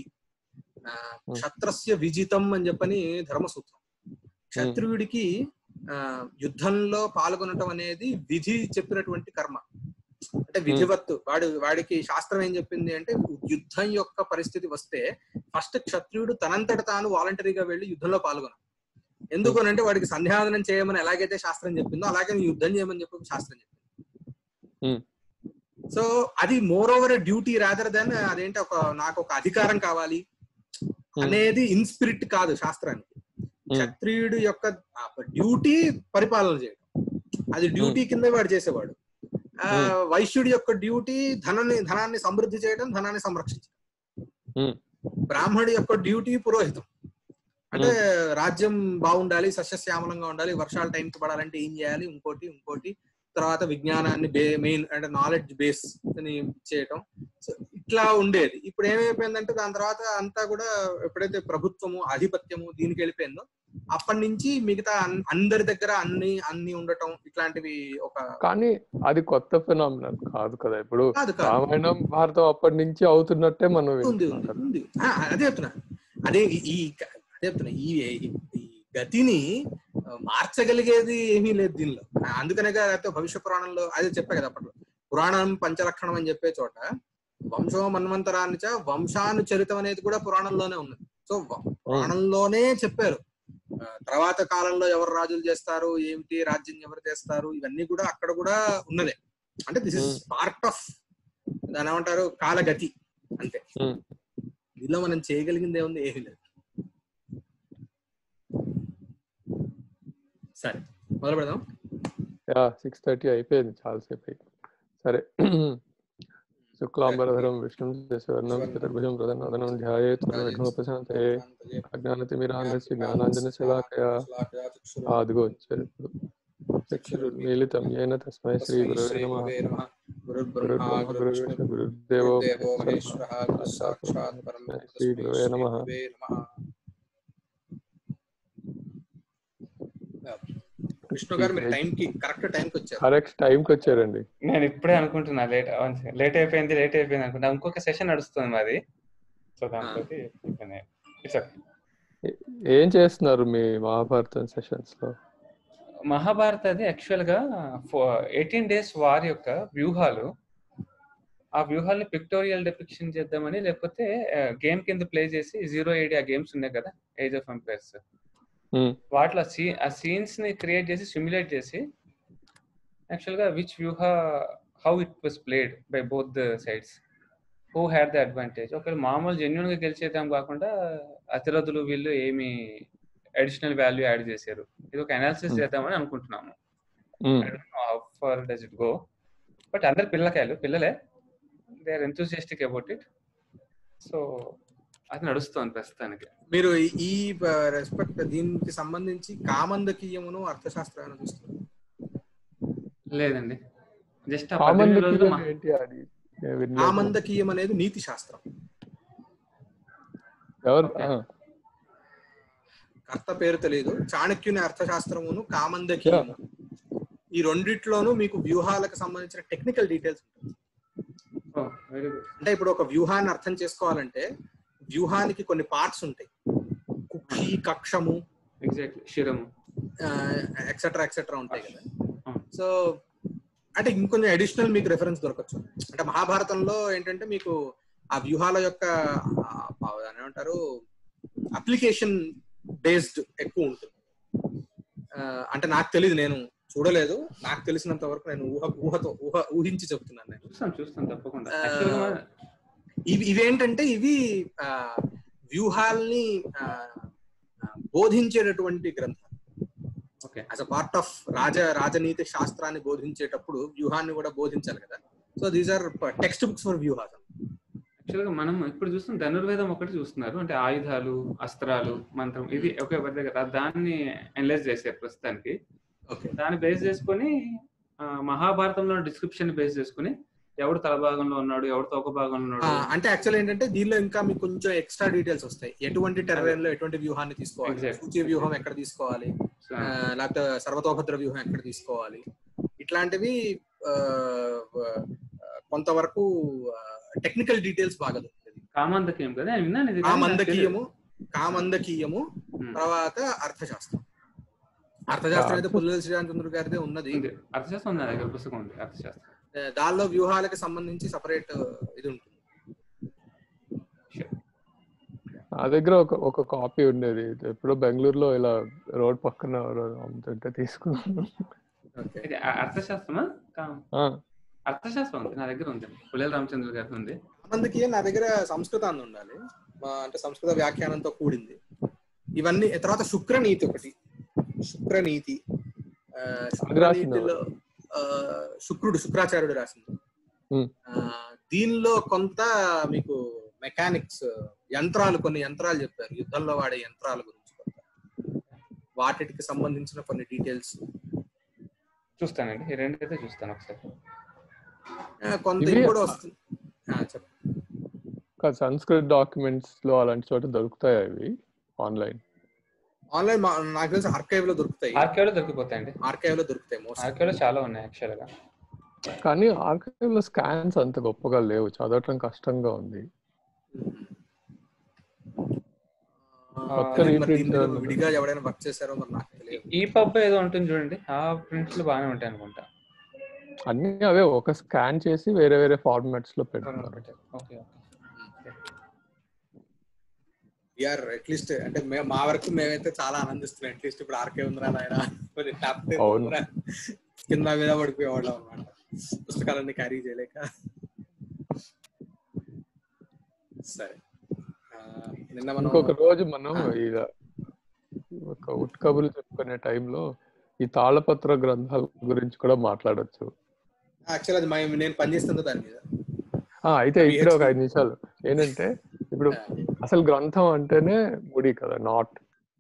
క్షత్రస్య విజితం అని చెప్పని ధర్మసూత్రం క్షత్రియుడికి ఆ, యుద్ధంలో పాల్గొనటం అనేది విధి చెప్పినటువంటి కర్మ అంటే విధివత్తు వాడు వాడికి శాస్త్రం ఏం చెప్పింది అంటే యుద్ధం యొక్క పరిస్థితి వస్తే ఫస్ట్ క్షత్రియుడు తనంతట తాను వాలంటరీగా వెళ్లి యుద్ధంలో పాల్గొన ఎందుకు అని అంటే వాడికి సంధ్యావనం చేయమని ఎలాగైతే శాస్త్రం చెప్పిందో అలాగే నువ్వు యుద్ధం చేయమని చెప్పి శాస్త్రం చెప్పింది Hmm. సో అది more over duty rather than అదేంటి ఒక నాకు ఒక అధికారం కావాలి అనేది ఇన్స్పిరిట్ కాదు శాస్త్రానికి ఉమ్, క్షత్రియుడు యొక్క డ్యూటీ పరిపాలన చేయడం అది డ్యూటీ కింద వాడు చేసేవాడు ఆ, Hmm. వైశ్యుడి యొక్క డ్యూటీ ధనాన్ని ధనాన్ని సమృద్ధి చేయడం ధనాన్ని సంరక్షించడం ఉమ్, బ్రాహ్మణుడి యొక్క డ్యూటీ పురోహితం అంటే రాజ్యం బాగుండాలి సస్యశ్యామలంగా ఉండాలి వర్షాలు టైంకి పడాలంటే ఏం చేయాలి ఇంకోటి ఇంకోటి తర్వాత విజ్ఞానాన్ని మెయిన్ అంటే నాలెడ్జ్ బేస్ అని చేయటం సో ఇట్లా ఉండేది ఇప్పుడు ఏమైపోయిందంటే దాని తర్వాత అంతా కూడా ఎప్పుడైతే ప్రభుత్వము ఆధిపత్యము దీనికి వెళ్ళిపోయిందో అప్పటి నుంచి మిగతా అన్- అందరి దగ్గర అన్ని అన్ని ఉండటం ఇట్లాంటివి ఒక కానీ అది కొత్త ఫినామినల్ కాదు కదా ఇప్పుడు కాదు కాదు రామాయణం భారతం అప్పటి నుంచి అవుతున్నట్టే మనం ఉంది వింటున్నాం ఉంది కదా. ఉంది ఆ, అదే చెప్తున్నా అదే ఈ- ఈ అదే చెప్తున్నా ఈ ఈ గతిని ఆ, మార్చగలిగేది ఏమీ లేదు దీనిలో ఆ, అందుకనే కదా భవిష్య పురాణంలో అదే చెప్పా కదా అప్పట్లో పురాణం పంచలక్షణం అని చెప్పే చోట వంశో మన్వంతరాన్ని చ వంశానుచరితం అనేది కూడా పురాణంలోనే ఉన్నది సో వ- పురాణంలోనే చెప్పారు ఆ, తర్వాత కాలంలో ఎవరు రాజులు చేస్తారు ఏమిటి రాజ్యం ఎవరు చేస్తారు ఇవన్నీ కూడా అక్కడ కూడా ఉన్నదే అంటే దిస్ ఇస్ పార్ట్ ఆఫ్ దాని ఏమంటారు కాలగతి అంతే ఉమ్, దీనిలో మనం చేయగలిగింది ఏముంది ఏమీ లేదు సరే మొదలు పెడదాం యా సిక్స్ థర్టీ అయిపోయింది చాలాసేపు అయింది సరే శుక్లాంబరధరం విష్ణు శశివర్ణం చతుర్భుజం ప్రదన్నదనం ధ్యాయేత్ విఘ్నోపశాంతే అజ్ఞానతిమిరాంధస్య జ్ఞానాంజనశలాకయా అదిగో వచ్చారు ఇప్పుడు చక్షురున్మీలితం ఏన తస్మై శ్రీ గురవే నమ గురుర్బ్రహ్మ గురుర్విష్ణు గురుర్దేవో శ్రీ గురవే నమ విష్ణు గారు మీరు టైం కి కరెక్ట్ టైం కి వచ్చారు కరెక్ట్ టైంకి వచ్చారండి నేను ఇప్పుడే అనుకుంటున్నా లేట్ లేట్ అయిపోయింది లేట్ అయిపోయింది అనుకుంటా ఇంకొక సెషన్ నడుస్తుంది మాది సో దాంతో ఇట్స్ ఓకే ఏ- ఏం చేస్తున్నారు మీ మహాభారతం సెషన్స్ లో మహాభారత అది యాక్చువల్ గా ఎయిటీన్ డేస్ వార్ యొక్క వ్యూహాలు ఆ వ్యూహాల్ని పిక్టోరియల్ డిపిక్షన్ చేద్దామని లేకపోతే గేమ్ కింద ప్లే చేసి జీరో ఎయిటీ ఆ గేమ్స్ ఉన్నాయి కదా ఏజ్ ఆఫ్ ఎంపైర్స్ Hmm. వాటిలో సీ ఆ సీన్స్ ని క్రియేట్ చేసి సిమ్యులేట్ చేసి యాక్చువల్ గా విచ్ వ్యూహ how it was played by both the sides who had the advantage ఒకవేళ మామూలు జెన్యున్ గా గెలిచేద్దాం కాకుండా అతిరథులు వీళ్ళు ఏమి అడిషనల్ వాల్యూ యాడ్ చేశారు ఇది ఒక అనాలిసిస్ Hmm. చేద్దామని అనుకుంటున్నాము um, for does it go but అందరు పిల్లకాయలు పిల్లలే they are enthusiastic about it so అది నడుస్తుంది ప్రస్తుతానికి మీరు ఈ- ఈ రెస్పెక్ట్ దీనికి సంబంధించి కామందకీయమును అర్థశాస్త్రాన్ని చూస్తారు లేదండి జస్ట్ ఆ కామన్ పద్దెనిమిది రోజులు కిరణ్ మా- ఏంటి అది నేను వినలేదు. కామందకీయం అనేది నీతి శాస్త్రం ఎవరు Okay. ఆ, కర్త పేరు తెలియదు చాణక్యుని అర్థశాస్త్రమును కామందకీయము ఈ రెండిట్లోనూ మీకు వ్యూహాలకు సంబంధించిన టెక్నికల్ డీటెయిల్స్ ఉంటుంది Oh, very good. అంటే ఇప్పుడు ఒక వ్యూహాన్ని అర్థం చేసుకోవాలంటే వ్యూహానికి కొన్ని పార్ట్స్ ఉంటాయి కుక్షి కక్షము ఎగ్జాక్ట్లీ శిరము ఎక్సెట్రా ఎక్సెట్రా ఉంటాయి కదా Ah. సో అంటే ఇంకొంచెం అడిషనల్ మీకు రెఫరెన్స్ దొరకచ్చు అంటే మహాభారతంలో ఏంటంటే మీకు ఆ వ్యూహాల యొక్క ఆ, ఆ, దాన్ని ఏమంటారు అప్లికేషన్ బేస్డ్ ఎక్కువ ఉంటుంది ఆ, అంటే నాకు తెలియదు నేను చూడలేదు నాకు తెలిసినంత వరకు నేను ఊహ ఊహతో ఊహ ఊహించి చెప్తున్నాను నేను చూస్తాం చూస్తాం తప్పకుండా ఆ, Actually గా మన- ఇవి ఇవేంటంటే ఇవి ఆ, వ్యూహాల్ని ఆ, ఆ, బోధించేటటువంటి గ్రంథాలు okay as a part of రాజ రాజనీతి శాస్త్రాన్ని బోధించేటప్పుడు వ్యూహాన్ని కూడా బోధించాలి కదా so these are text books for వ్యూహాస్ యాక్చువల్ గా మనం ఇప్పుడు చూస్తున్న ధనుర్వేదం ఒకటి చూస్తున్నారు అంటే ఆయుధాలు అస్త్రాలు మంత్రం ఇది ఒకే ఒకటి దగ్గర దాన్ని అనలైజ్ చేశారు ప్రస్తుతానికి ఓకే దాన్ని బేస్ చేసుకొని ఆ, మహాభారతంలో డిస్క్రిప్షన్ బేస్ చేసుకొని ఎవడు తల భాగంలో ఉన్నాడు ఎవడు తోక భాగంలో ఉన్నాడు అంటే యాక్చువల్ ఏంటంటే దీనిలో ఇంకా మీకు కొంచెం ఎక్స్ట్రా డీటెయిల్స్ వస్తాయి ఎటువంటి టెర్రైన్ లో ఎటువంటి వ్యూహాన్ని తీసుకోవాలి Exact. సూచి వ్యూహం ఎక్కడ తీసుకోవాలి సో, ఆ, లేకపోతే సర్వతోభద్ర వ్యూహం ఎక్కడ తీసుకోవాలి ఇట్లాంటివి ఆ, ఆ, కొంతవరకు టెక్నికల్ డీటెయిల్స్ బాగా దొరుకుతుంది కామందకీయం కదా నేను విన్నాను ఇది కానీ నాకు కామందకీయము కామందకీయము తెలియదు. ఉమ్. తర్వాత అర్థశాస్త్రం అర్థశాస్త్రం అయితే పుల్లల శ్రీరామచంద్ర గారిదే ఉన్నది ఉంది అర్థశాస్త్రం ఉంది నా దగ్గర పుస్తకం ఉంది అర్థశాస్త్రం ఆ, దానిలో వ్యూహాలకు సంబంధించి సపరేట్ ఇది ఉంటుంది Sure. నా దగ్గర ఒక ఒక కాపీ ఉండేది ఎప్పుడో బెంగళూరులో ఇలా రోడ్ పక్కన ఎవరో అమ్ముతుంటే తీసుకున్నాను ఓకే ఇది అ- అర్థశాస్త్రమా కా- ఆ, అర్థశాస్త్రం ఉంది నా దగ్గర ఉంది పుల్లెల రామచంద్ర గారి ఉంది మందికి నా దగ్గర సంస్కృతాన్ని ఉండాలి మా అంటే సంస్కృత వ్యాఖ్యానంతో కూడింది ఇవన్నీ తర్వాత శుక్రనీతి ఒకటి శుక్రనీతి ఆ, శుక్రనీతిలో ఆ, శుక్రుడు శుక్రాచార్యుడు రాసింది Hmm. ఆ, దీనిలో కొంత మీకు మెకానిక్స్ యంత్రాలు కొన్ని యంత్రాలు చెప్పారు యుద్ధంలో వాడే యంత్రాల గురించి కొంత వాటికి సంబంధించిన కొన్ని డీటెయిల్స్ చూస్తానండి ఈ రెండు అయితే చూస్తాను ఒకసారి కొంత ఇవి- ఇది కూడా వస్తుంది ఆ, చెప్పండి కాదు సంస్కృత్ డాక్యుమెంట్స్ లో అలాంటి చోట దొరుకుతాయి అవి ఆన్లైన్ ఆన్లైన్ నాకు తెలిసి ఆర్కైవ్ లో దొరుకుతాయి ఆర్కేలో దొరికిపోతాయండి ఆర్కైవ్ లో దొరుకుతాయి మోస్ట్ ఆర్కేలో చాలా ఉన్నాయి యాక్చువల్ గా కానీ ఆర్కైవ్ లో స్కాన్స్ అంత గొప్పగా లేవు చదవటం కష్టంగా ఉంది పక్కన మరి ఈ print దీని మీద ఏమన్నా? విడిగా ఎవడైనా వర్క్ చేశారో మరి నాకు తెలియదు ఈ పబ్ ఏదో ఉంటుంది చూడండి ఆ ప్రింట్స్ బాగానే ఉంటాయి అనుకుంటా అన్ని అవే ఒక స్కాన్ చేసి వేరే వేరే ఫార్మాట్స్ లో పెడుతున్నారు ఓకే ఆర్ అట్లీస్ట్ అంటే మే- మా వరకు మేమైతే చాలా ఆనందిస్తున్నాం అట్లీస్ట్ ఇప్పుడు ఆర్కే ఉందిరా నాయన మరి టాప్ అవును. కింద మీద పడిపోయేవాళ్ళం అనమాట పుస్తకాలన్నీ క్యారీ చేయలేక సరే ఆ, నిన్న మనం ఇంకొక రోజు మనం ఆ. ఇక ఒక ఉట్కబులు చెప్పుకునే టైంలో ఈ తాళపత్ర గ్రంథాల గురించి కూడా మాట్లాడొచ్చు యాక్చువల్ అది మేము- నేను పనిచేస్తుంది దాని మీద ఆ, అయితే ఇక్కడ ఒక ఐదు నిమిషాలు ఏంటంటే ఇప్పుడు అసలు గ్రంథం అంటేనే ముడి కదా నాట్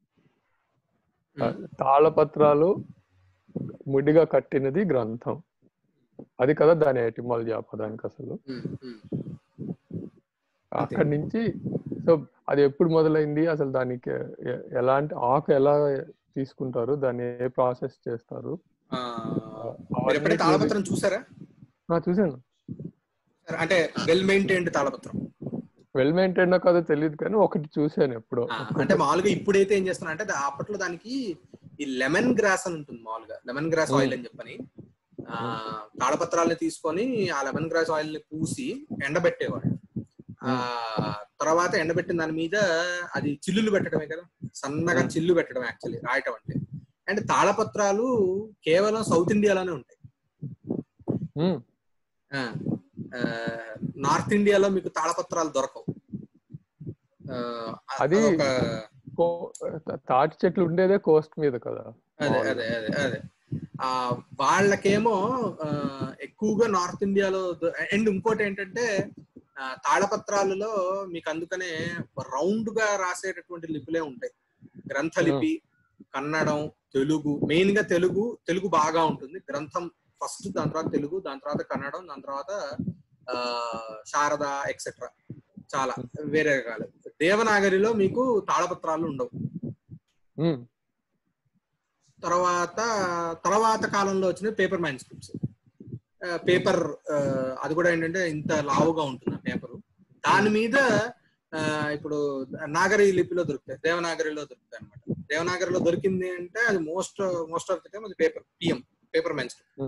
తాళపత్రాలు ముడిగా కట్టినది గ్రంథం అది కదా దాని ఎటిమాలజీ ఆ పదానికి అసలు ఉమ్, ఉమ్. అక్కడి నుంచి సో అది ఎప్పుడు మొదలైంది అసలు దానికి ఎ- ఎలాంటి ఆకు ఎలా తీసుకుంటారు దాన్ని ఏ ప్రాసెస్ చేస్తారు ఆ, మీరు అవన్నీ ఎప్పుడైతే తాళపత్రం చూసారా ఆ, చూశాను అంటే వెల్ మెయింటైన్డ్ తాళపత్రం వెల్ మెయింటైన్ కాదో తెలియదు కానీ ఒకటి చూశాను ఎప్పుడో ఆ, అంటే మామూలుగా ఇప్పుడైతే ఏం చేస్తున్నా అంటే దా- అప్పట్లో దానికి ఈ లెమన్ గ్రాస్ అని ఉంటుంది మామూలుగా లెమన్ గ్రాస్ Hmm. ఆయిల్ అని చెప్పని ఆ తాళపత్రాలని తీసుకొని ఆ లెమన్ గ్రాస్ ఆయిల్ ని పూసి ఎండబెట్టేవాడు ఆ తర్వాత ఎండబెట్టిన దాని మీద అది చిల్లులు పెట్టడమే కదా సన్నగా Hmm. చిల్లు పెట్టడం యాక్చువల్లీ రాయటం అంటే అండ్ తాళపత్రాలు కేవలం సౌత్ ఇండియాలోనే ఉంటాయి ఉమ్, ఆ, ఆ, నార్త్ ఇండియాలో మీకు తాళపత్రాలు దొరకవు ఆ, అది అదొక కో- తాటి చెట్లు ఉండేదే కోస్ట్ మీద కదా అదే అదే అదే అదే ఆ వాళ్ళకేమో ఆ, ఎక్కువగా నార్త్ ఇండియాలో అండ్ ఇంకోటి ఏంటంటే ఆ, తాళపత్రాలలో మీకు అందుకనే రౌండ్ గా రాసేటటువంటి లిపులే ఉంటాయి గ్రంథలిపి కన్నడం తెలుగు మెయిన్ గా తెలుగు తెలుగు బాగా ఉంటుంది గ్రంథం ఫస్ట్ దాని తర్వాత తెలుగు దాని తర్వాత కన్నడం దాని తర్వాత ఆ శారద ఎక్సెట్రా చాలా వేరే రకాలు దేవనాగరిలో మీకు తాళపత్రాలు ఉండవు ఉమ్, తర్వాత తర్వాత కాలంలో వచ్చిన పేపర్ మ్యాన్స్క్రిప్ట్స్ పేపర్ అది కూడా ఏంటంటే ఇంత లావుగా ఉంటుంది పేపర్ దాని మీద ఆ, ఇప్పుడు నాగరి లిపిలో దొరుకుతాయి దేవనాగరిలో దొరుకుతాయి అనమాట దేవనాగరిలో దొరికింది అంటే అది most most of the time అది పేపర్ పిఎం పేపర్ మ్యాన్స్క్రిప్ట్ Hmm.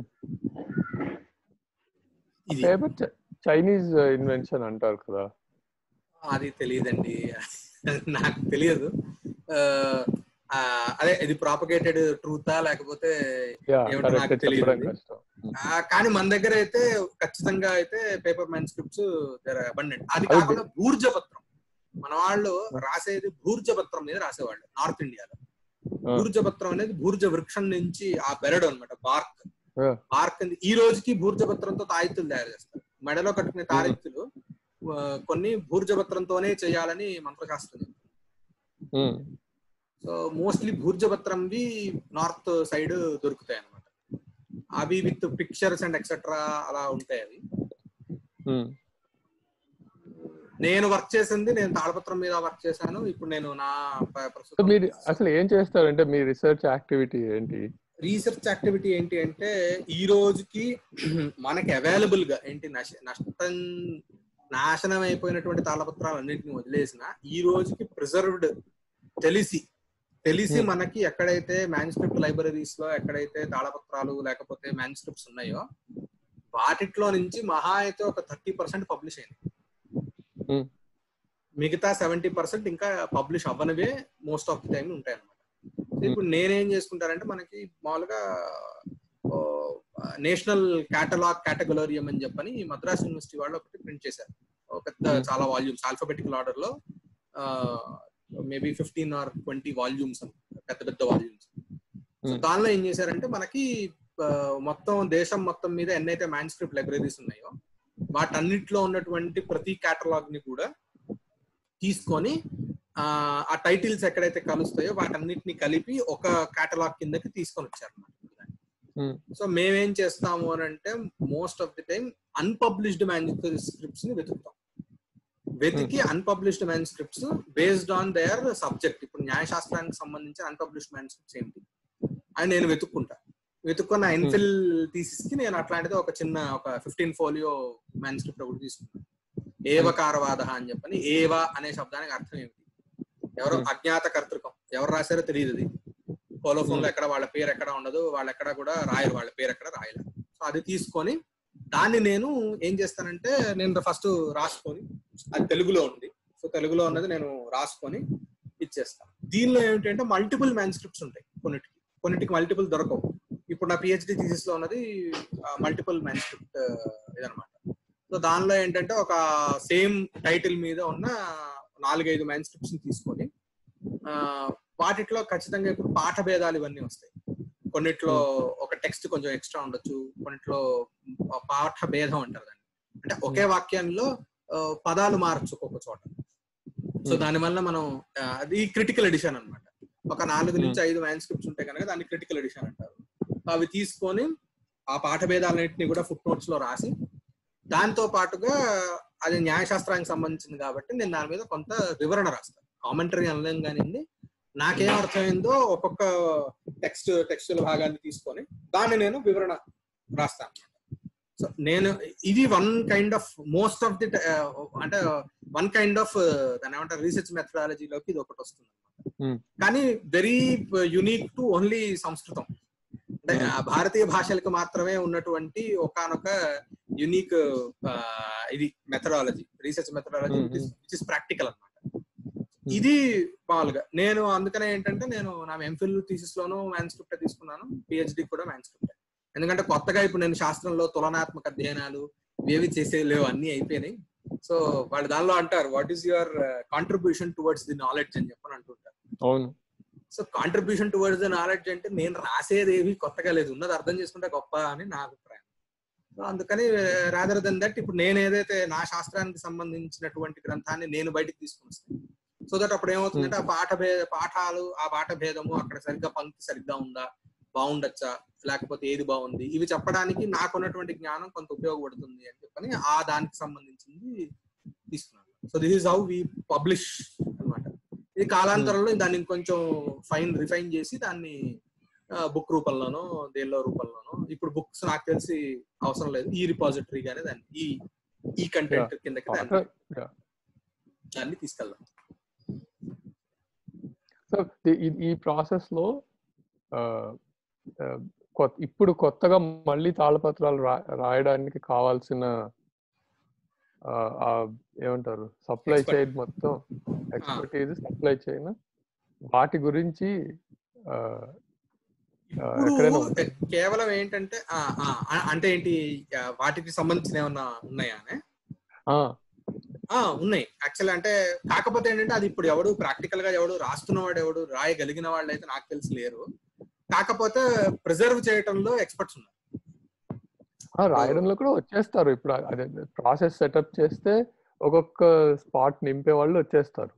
ఇది పేపర్ చ- చైనీస్ ఇన్వెన్షన్ అంటారు కదా అది తెలియదండి నాకు తెలియదు ఆ, ఆ, అదే ఇది ప్రాపగేటెడ్ ట్రూతా లేకపోతే యా ఏమిటో నాకు కరెక్ట్ తెలియదు చెప్పడం అది. కష్టం ఆ, కానీ మన దగ్గర అయితే ఖచ్చితంగా అయితే పేపర్ మ్యాన్స్క్రిప్ట్స్ అబండెంట్ అది అది కాకుండా భూర్జపత్రం మన వాళ్ళు రాసేది భూర్జపత్రం మీద రాసేవాళ్ళు నార్త్ ఇండియాలో ఆ. భూర్జపత్రం అనేది భూర్జ వృక్షం నుంచి ఆ బెరడు అనమాట బార్క్ ఆ. బార్క్ అనేది- ఈ రోజుకి భూర్జపత్రంతో తాయిత్తులు తయారు చేస్తారు మెడలో కట్టుకునే తాయిత్తులు ఆ, కొన్ని భూర్జపత్రంతోనే చేయాలని మంత్రశాస్త్రం ఉమ్, సో మోస్ట్లీ భూర్జపత్రంవి నార్త్ సైడ్ దొరుకుతాయి అనమాట అవి విత్ పిక్చర్స్ అండ్ ఎక్సెట్రా అలా ఉంటాయి అవి ఉమ్. నేను వర్క్ చేసింది నేను తాళపత్రం మీద వర్క్ చేశాను ఇప్పుడు నేను నా ప- సో ప్రస్తుతం మీరు అసలు ఏం చేస్తారంటే మీ రీసెర్చ్ యాక్టివిటీ ఏంటి రీసెర్చ్ యాక్టివిటీ ఏంటి అంటే ఈ రోజుకి మనకి అవైలబుల్ గా ఏంటి నష- నష్టం నాశనం అయిపోయినటువంటి తాళపత్రాలు అన్నింటిని వదిలేసిన ఈ రోజుకి ప్రిజర్వ్డ్ తెలిసి తెలిసి Hmm. మనకి ఎక్కడైతే మ్యాన్స్క్రిప్ట్ లైబ్రరీస్ లో ఎక్కడైతే తాళపత్రాలు లేకపోతే మ్యాన్స్క్రిప్ట్స్ ఉన్నాయో వాటిట్లో నుంచి మహా అయితే ఒక థర్టీ పర్సెంట్ పబ్లిష్ అయింది Hmm. మిగతా సెవెంటీ పర్సెంట్ ఇంకా పబ్లిష్ అవ్వనివే మోస్ట్ ఆఫ్ ది టైం ఉంటాయి అనమాట ఇప్పుడు నేనేం చేసుకుంటానంటే మనకి మామూలుగా నేషనల్ కేటలాగ్ కేటగలోరియం అని చెప్పని మద్రాస్ యూనివర్సిటీ వాళ్ళు ఒకటి ప్రింట్ చేశారు ఒక పెద్ద Hmm. చాలా వాల్యూమ్స్ ఆల్ఫాబెటికల్ ఆర్డర్ లో maybe fifteen or twenty volumes పెద్ద పెద్ద వాల్యూమ్స్ సో Hmm. దానిలో ఏం చేశారంటే మనకి ఆ, మొత్తం దేశం మొత్తం మీద ఎన్నైతే మ్యాన్స్క్రిప్ట్ లైబ్రరీస్ ఉన్నాయో వాటన్నిటిలో ఉన్నటువంటి ప్రతి కేటలాగ్ ని కూడా తీసుకొని ఆ, ఆ టైటిల్స్ ఎక్కడైతే కలుస్తాయో వాటన్నిటిని కలిపి ఒక కేటలాగ్ కిందకి తీసుకొని వచ్చారు Hmm. సో మేమేం చేస్తాము అని అంటే most of the time unpublished manuscripts ని వెతుకుతాం వెతికి unpublished manuscripts based on their subject ఇప్పుడు న్యాయశాస్త్రానికి సంబంధించి అన్పబ్లిష్డ్ మ్యాన్స్క్రిప్ట్స్ ఏంటి అని నేను వెతుక్కుంటా వెతుక్కున్న ఎన్ఫిల్ థీసిస్ కి నేను అట్లాంటిది ఒక చిన్న ఒక ఫిఫ్టీన్ ఫోలియో మ్యాన్స్క్రిప్ట్ ఒకటి తీసుకున్నాను ఏవకారవాద అని చెప్పని ఏవా అనే శబ్దానికి అర్థం ఏమిటి ఎవరో Hmm. అజ్ఞాత కర్తృకం ఎవరు రాశారో తెలియదు అది కోలోఫోన్ లో Hmm. ఎక్కడ వాళ్ళ పేరు ఎక్కడ ఉండదు వాళ్ళు ఎక్కడ కూడా రాయరు వాళ్ళ పేరు ఎక్కడ రాయరు సో అది తీసుకొని దాన్ని నేను ఏం చేస్తానంటే నేను ఫస్ట్ రాసుకొని అది తెలుగులో ఉంది సో తెలుగులో ఉన్నది నేను రాసుకొని ఇచ్చేస్తాను దీనిలో ఏమిటంటే మల్టిపుల్ మ్యాన్స్క్రిప్ట్స్ ఉంటాయి కొన్నిటికి కొన్నిటికి మల్టిపుల్ దొరకవు ఇప్పుడు నా పిహెచ్డి థీసిస్ లో ఉన్నది మల్టిపుల్ మ్యాన్స్క్రిప్ట్ ఇదనమాట సో దానిలో ఏంటంటే ఒక సేమ్ టైటిల్ మీద ఉన్న నాలుగైదు మ్యాన్స్క్రిప్ట్స్ తీసుకొని ఆ, వాటిట్లో ఖచ్చితంగా ఇప్పుడు పాఠ భేదాలు ఇవన్నీ వస్తాయి కొన్నిట్లో ఒక టెక్స్ట్ కొంచెం ఎక్స్ట్రా ఉండొచ్చు కొన్నిట్లో పాఠ భేదం అంటారు దాన్ని అంటే ఒకే వాక్యంలో ఆ, పదాలు మారచ్చు ఒక్కొక్క చోట సో Hmm. దానివల్ల మనం ఆ, అది క్రిటికల్ ఎడిషన్ అన్నమాట ఒక నాలుగు నుంచి ఐదు మ్యాన్స్క్రిప్ట్స్ ఉంటాయి కనుక దాన్ని క్రిటికల్ ఎడిషన్ అంటారు అవి తీసుకొని ఆ పాఠ భేదాలన్నింటినీ కూడా ఫుట్ నోట్స్ లో రాసి దాంతో పాటుగా అది న్యాయశాస్త్రానికి సంబంధించింది కాబట్టి నేను దాని మీద కొంత వివరణ రాస్తాను కామెంటరీ అనలేం కానివ్వండి నాకేం అర్థమైందో ఒక్కొక్క టెక్స్ట్ టెక్స్టుల భాగాన్ని తీసుకొని దాన్ని నేను వివరణ రాస్తాను సో నేను ఇది one kind of most of the అంటే వన్ కైండ్ ఆఫ్ దాని ఏమంటారు రీసెర్చ్ మెథడాలజీలోకి ఇది ఒకటి వస్తుంది Hmm. కానీ వెరీ యునిక్ టు ఓన్లీ సంస్కృతం అంటే Hmm. ఆ భారతీయ భాషలకు మాత్రమే ఉన్నటువంటి ఒకనొక యునిక్ ఇది methodology research methodology Hmm, which is practical అన్నమాట ఇది మామూలుగా నేను అందుకనే ఏంటంటే నేను నా ఎంఫిల్ థీసిస్ లోను మ్యాన్స్క్రిప్ట్ తీసుకున్నాను పిహెచ్డి కూడా మ్యాన్స్క్రిప్ట్ ఎందుకంటే కొత్తగా ఇప్పుడు నేను శాస్త్రంలో తులనాత్మక అధ్యయనాలు ఇవేవి చేసే లేవు అన్ని అయిపోయినాయి సో వాళ్ళు దానిలో అంటారు what is your contribution towards the knowledge అని చెప్పని అంటుంటారు అవును so contribution towards the knowledge అంటే నేను రాసేది ఏవి కొత్తగా లేదు ఉన్నది అర్థం చేసుకుంటే గొప్ప అని నా అభిప్రాయం సో అందుకని రాదర్ దెన్ దట్ ఇప్పుడు నేను ఏదైతే నా శాస్త్రానికి సంబంధించినటువంటి గ్రంథాన్ని నేను బయటికి తీసుకుని వస్తాను సో దట్ అప్పుడు ఏమవుతుందంటే ఆ పాఠ భేద పాఠాలు ఆ పాఠ భేదము అక్కడ సరిగ్గా పంక్తి సరిగ్గా ఉందా బాగుండొచ్చా లేకపోతే ఏది బాగుంది ఇవి చెప్పడానికి నాకున్నటువంటి జ్ఞానం కొంత ఉపయోగపడుతుంది అని చెప్పని ఆ దానికి సంబంధించింది తీసుకున్నాను so this is how we publish అన్నమాట ఇది కాలాంతరంలో దాన్ని కొంచెం ఫైన్ రిఫైన్ చేసి దాన్ని బుక్ రూపంలోనో దేనిలో రూపంలోనో ఇప్పుడు బుక్స్ నాకు తెలిసి అవసరం లేదు ఈ రిపాజిటరీ గానే దాన్ని ఈ ఈ కంటెంట్ కిందకి దాన్ని పాత- yeah. దాన్ని తీసుకెళ్దాం సో ఈ- ఈ- ఈ ప్రాసెస్ లో ఆ, ఆ, కొత్త- ఇప్పుడు కొత్తగా మళ్ళీ తాళపత్రాలు రా రాయడానికి కావాల్సిన ఆ, ఆ, ఏమంటారు సప్లై Expert. చైన్ మొత్తం ఎక్స్పర్టీజ్ సప్లై చైన్ వాటి గురించి ఆ, ఆ, ఇప్పుడు ఎక్కడైనా ఉంటుంది. కేవలం ఏంటంటే ఆ, ఆ, ఆ, అంటే ఏంటి ఆ, వాటికి సంబంధించిన ఏమన్నా ఉన్నాయా అనే? ఆ, ఆ ఉన్నాయి యాక్చువల్ అంటే కాకపోతే ఏంటంటే అది ఇప్పుడు ఎవడు ప్రాక్టికల్ గా ఎవడు రాస్తున్నవాడు ఎవడు రాయగలిగిన వాళ్ళు అయితే నాకు తెలిసి లేరు కాకపోతే ప్రిజర్వ్ చేయటంలో ఎక్స్పర్ట్స్ ఉన్నారు ఆ, రాయడంలో కూడా వచ్చేస్తారు ఇప్పుడు అదే ప్రాసెస్ సెటప్ చేస్తే ఒక్కొక్క స్పాట్ నింపే వాళ్ళు వచ్చేస్తారు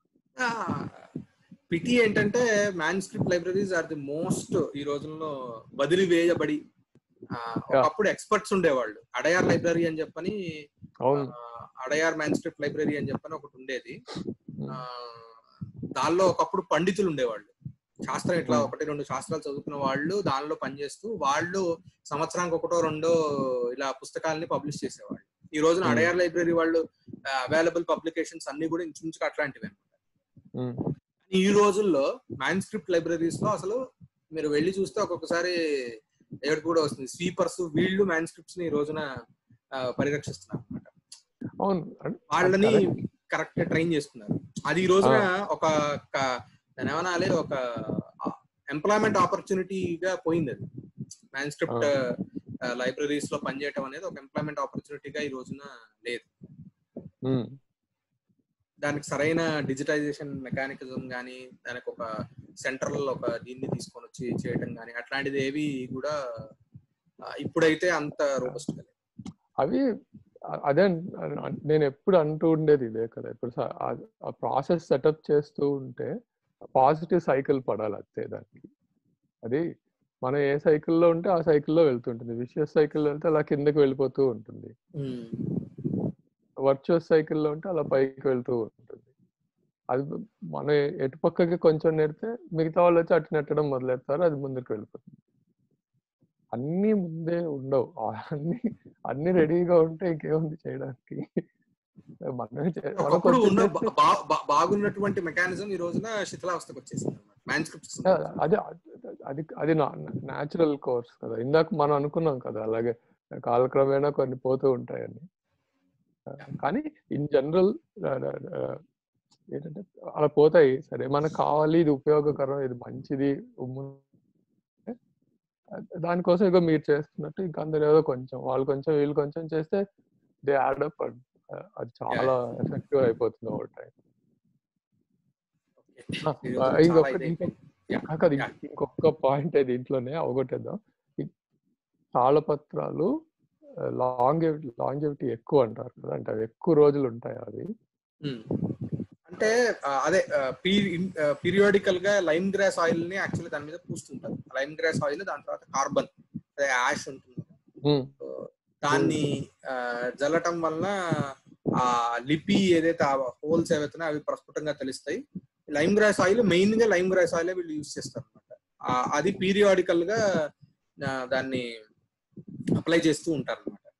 పిటి ఏంటంటే manuscript libraries are the most ఈ రోజుల్లో వదిలివేయబడి ఆ, ఒకప్పుడు ఎక్స్పర్ట్స్ ఉండేవాళ్ళు అడయార్ లైబ్రరీ అని చెప్పని అవును ఆ, అడయార్ మ్యాన్స్క్రిప్ట్ లైబ్రరీ అని చెప్పని ఒకటి ఉండేది ఆ, దానిలో ఒకప్పుడు పండితులు ఉండేవాళ్ళు శాస్త్రం ఇట్లా Hmm. ఒకటి రెండు శాస్త్రాలు చదువుకున్న వాళ్ళు దానిలో పనిచేస్తూ వాళ్ళు సంవత్సరానికి ఒకటో రెండో ఇలా పుస్తకాలని పబ్లిష్ చేసేవాళ్ళు ఈ రోజున Hmm. అడయార్ లైబ్రరీ వాళ్ళు అవైలబుల్ పబ్లికేషన్స్ అన్ని కూడా ఇంచుమించుగా అట్లాంటివి అనమాట ఉమ్, ఈ రోజుల్లో మ్యాన్స్క్రిప్ట్ లైబ్రరీస్ లో అసలు మీరు వెళ్ళి చూస్తే ఒక్కొక్కసారి ఏడు కూడా వస్తుంది స్వీపర్స్ వీళ్ళు మ్యాన్స్క్రిప్ట్స్ ని ఈ రోజున ఆ, పరిరక్షిస్తున్నారు అనమాట అవును అన్- వాళ్ళని correct. కరెక్ట్ ట్రైన్ చేసుకున్నారు అది ఈ రోజున ఒక ఒక- దాని ఏమనాలి ఒక ఎంప్లాయ్మెంట్ ఆపర్చునిటీగా పోయింది అది మ్యాన్స్క్రిప్ట్ లైబ్రరీస్ లో పనిచేయడం అనేది ఒక ఎంప్లాయ్మెంట్ ఆపర్చునిటీగా ఈ రోజున లేదు ఉమ్, దానికి సరైన డిజిటైజేషన్ మెకానిజం కానీ దానికి ఒక సెంట్రల్ ఒక దీన్ని తీసుకొని వచ్చి చేయటం కానీ అట్లాంటిది ఏవి కూడా ఆ, ఇప్పుడైతే అంత రోబస్ట్ అవి అ- అదే అన్- అన్- నేను ఎప్పుడు అంటూ ఉండేది ఇదే కదా ఇప్పుడు స- ఆ- ఆ ప్రాసెస్ సెటప్ చేస్తూ ఉంటే పాజిటివ్ సైకిల్ పడాలి అంతే దానికి అది మనం ఏ సైకిల్లో ఉంటే ఆ సైకిల్లో వెళ్తుంటుంది విషయస్ సైకిల్లో వెళ్తే అలా కిందకి వెళ్ళిపోతూ ఉంటుంది వర్చువస్ సైకిల్లో ఉంటే అలా పైకి వెళ్తూ ఉంటుంది అది మనం ఎటు పక్కకి కొంచెం నెడితే మిగతా వాళ్ళు వచ్చి అటు నెట్టడం మొదలెడతారు అది ముందుకు వెళ్ళిపోతుంది అన్నీ ముందే ఉండవు అన్ని అన్ని రెడీగా ఉంటే ఇంకేముంది చేయడానికి మనమే చే- మనం ఒకప్పుడు కొంచెం ఉన్న చేస్తే- బా- బా- బాగున్నటువంటి మెకానిజం ఈ రోజున శిథిలావస్థకు వచ్చేసింది అనమాట మ్యాన్స్క్రిప్ట్స్ ఆ, అది అది అది న్యాచురల్ కోర్స్ కదా ఇందాక మనం అనుకున్నాం కదా అలాగే కాలక్రమేణా కొన్ని పోతూ ఉంటాయని ఆ, కానీ ఇన్ జనరల్ ఏంటంటే అలా పోతాయి సరే మనకు కావాలి ఇది ఉపయోగకరం ఇది మంచిది ఉమ్ము- దానికోసం ఇక మీరు చేస్తున్నట్టు ఇంకా అందరు ఏదో కొంచెం వాళ్ళు కొంచెం వీళ్ళు కొంచెం చేస్తే దే యాడప్ అది చాలా ఎఫెక్టివ్ అయిపోతుంది ఓవర్ టైం ఇంకొక ఇంకొక కాదు, Yeah. ఇంకొక పాయింట్ దీంట్లోనే అవగొట్టేద్దాం ఈ తాళపత్రాలు లాంగ్ లాంగివిటీ ఎక్కువ అంటారు కదా అంటే అవి ఎక్కువ రోజులు ఉంటాయి అది అంటే ఆ, అదే పీరియాడికల్ గా లైమ్ గ్రాస్ ఆయిల్ ని యాక్చువల్లీ దాని మీద పూస్తుంటారు లైమ్ గ్రాస్ ఆయిల్ దాని తర్వాత కార్బన్ అదే యాష్ ఉంటుంది ఉమ్, సో దాన్ని ఆ, జల్లటం వలన ఆ లిపి ఏదైతే ఆ హోల్స్ ఏవైతే అవి ప్రస్ఫుటంగా తెలుస్తాయి లైమ్ గ్రాస్ ఆయిల్ మెయిన్ గా లైమ్ గ్రాస్ ఆయిల్ వీళ్ళు యూజ్ చేస్తారు అనమాట అది పీరియాడికల్ గా ఆ, దాన్ని అప్లై చేస్తూ ఉంటారు అనమాట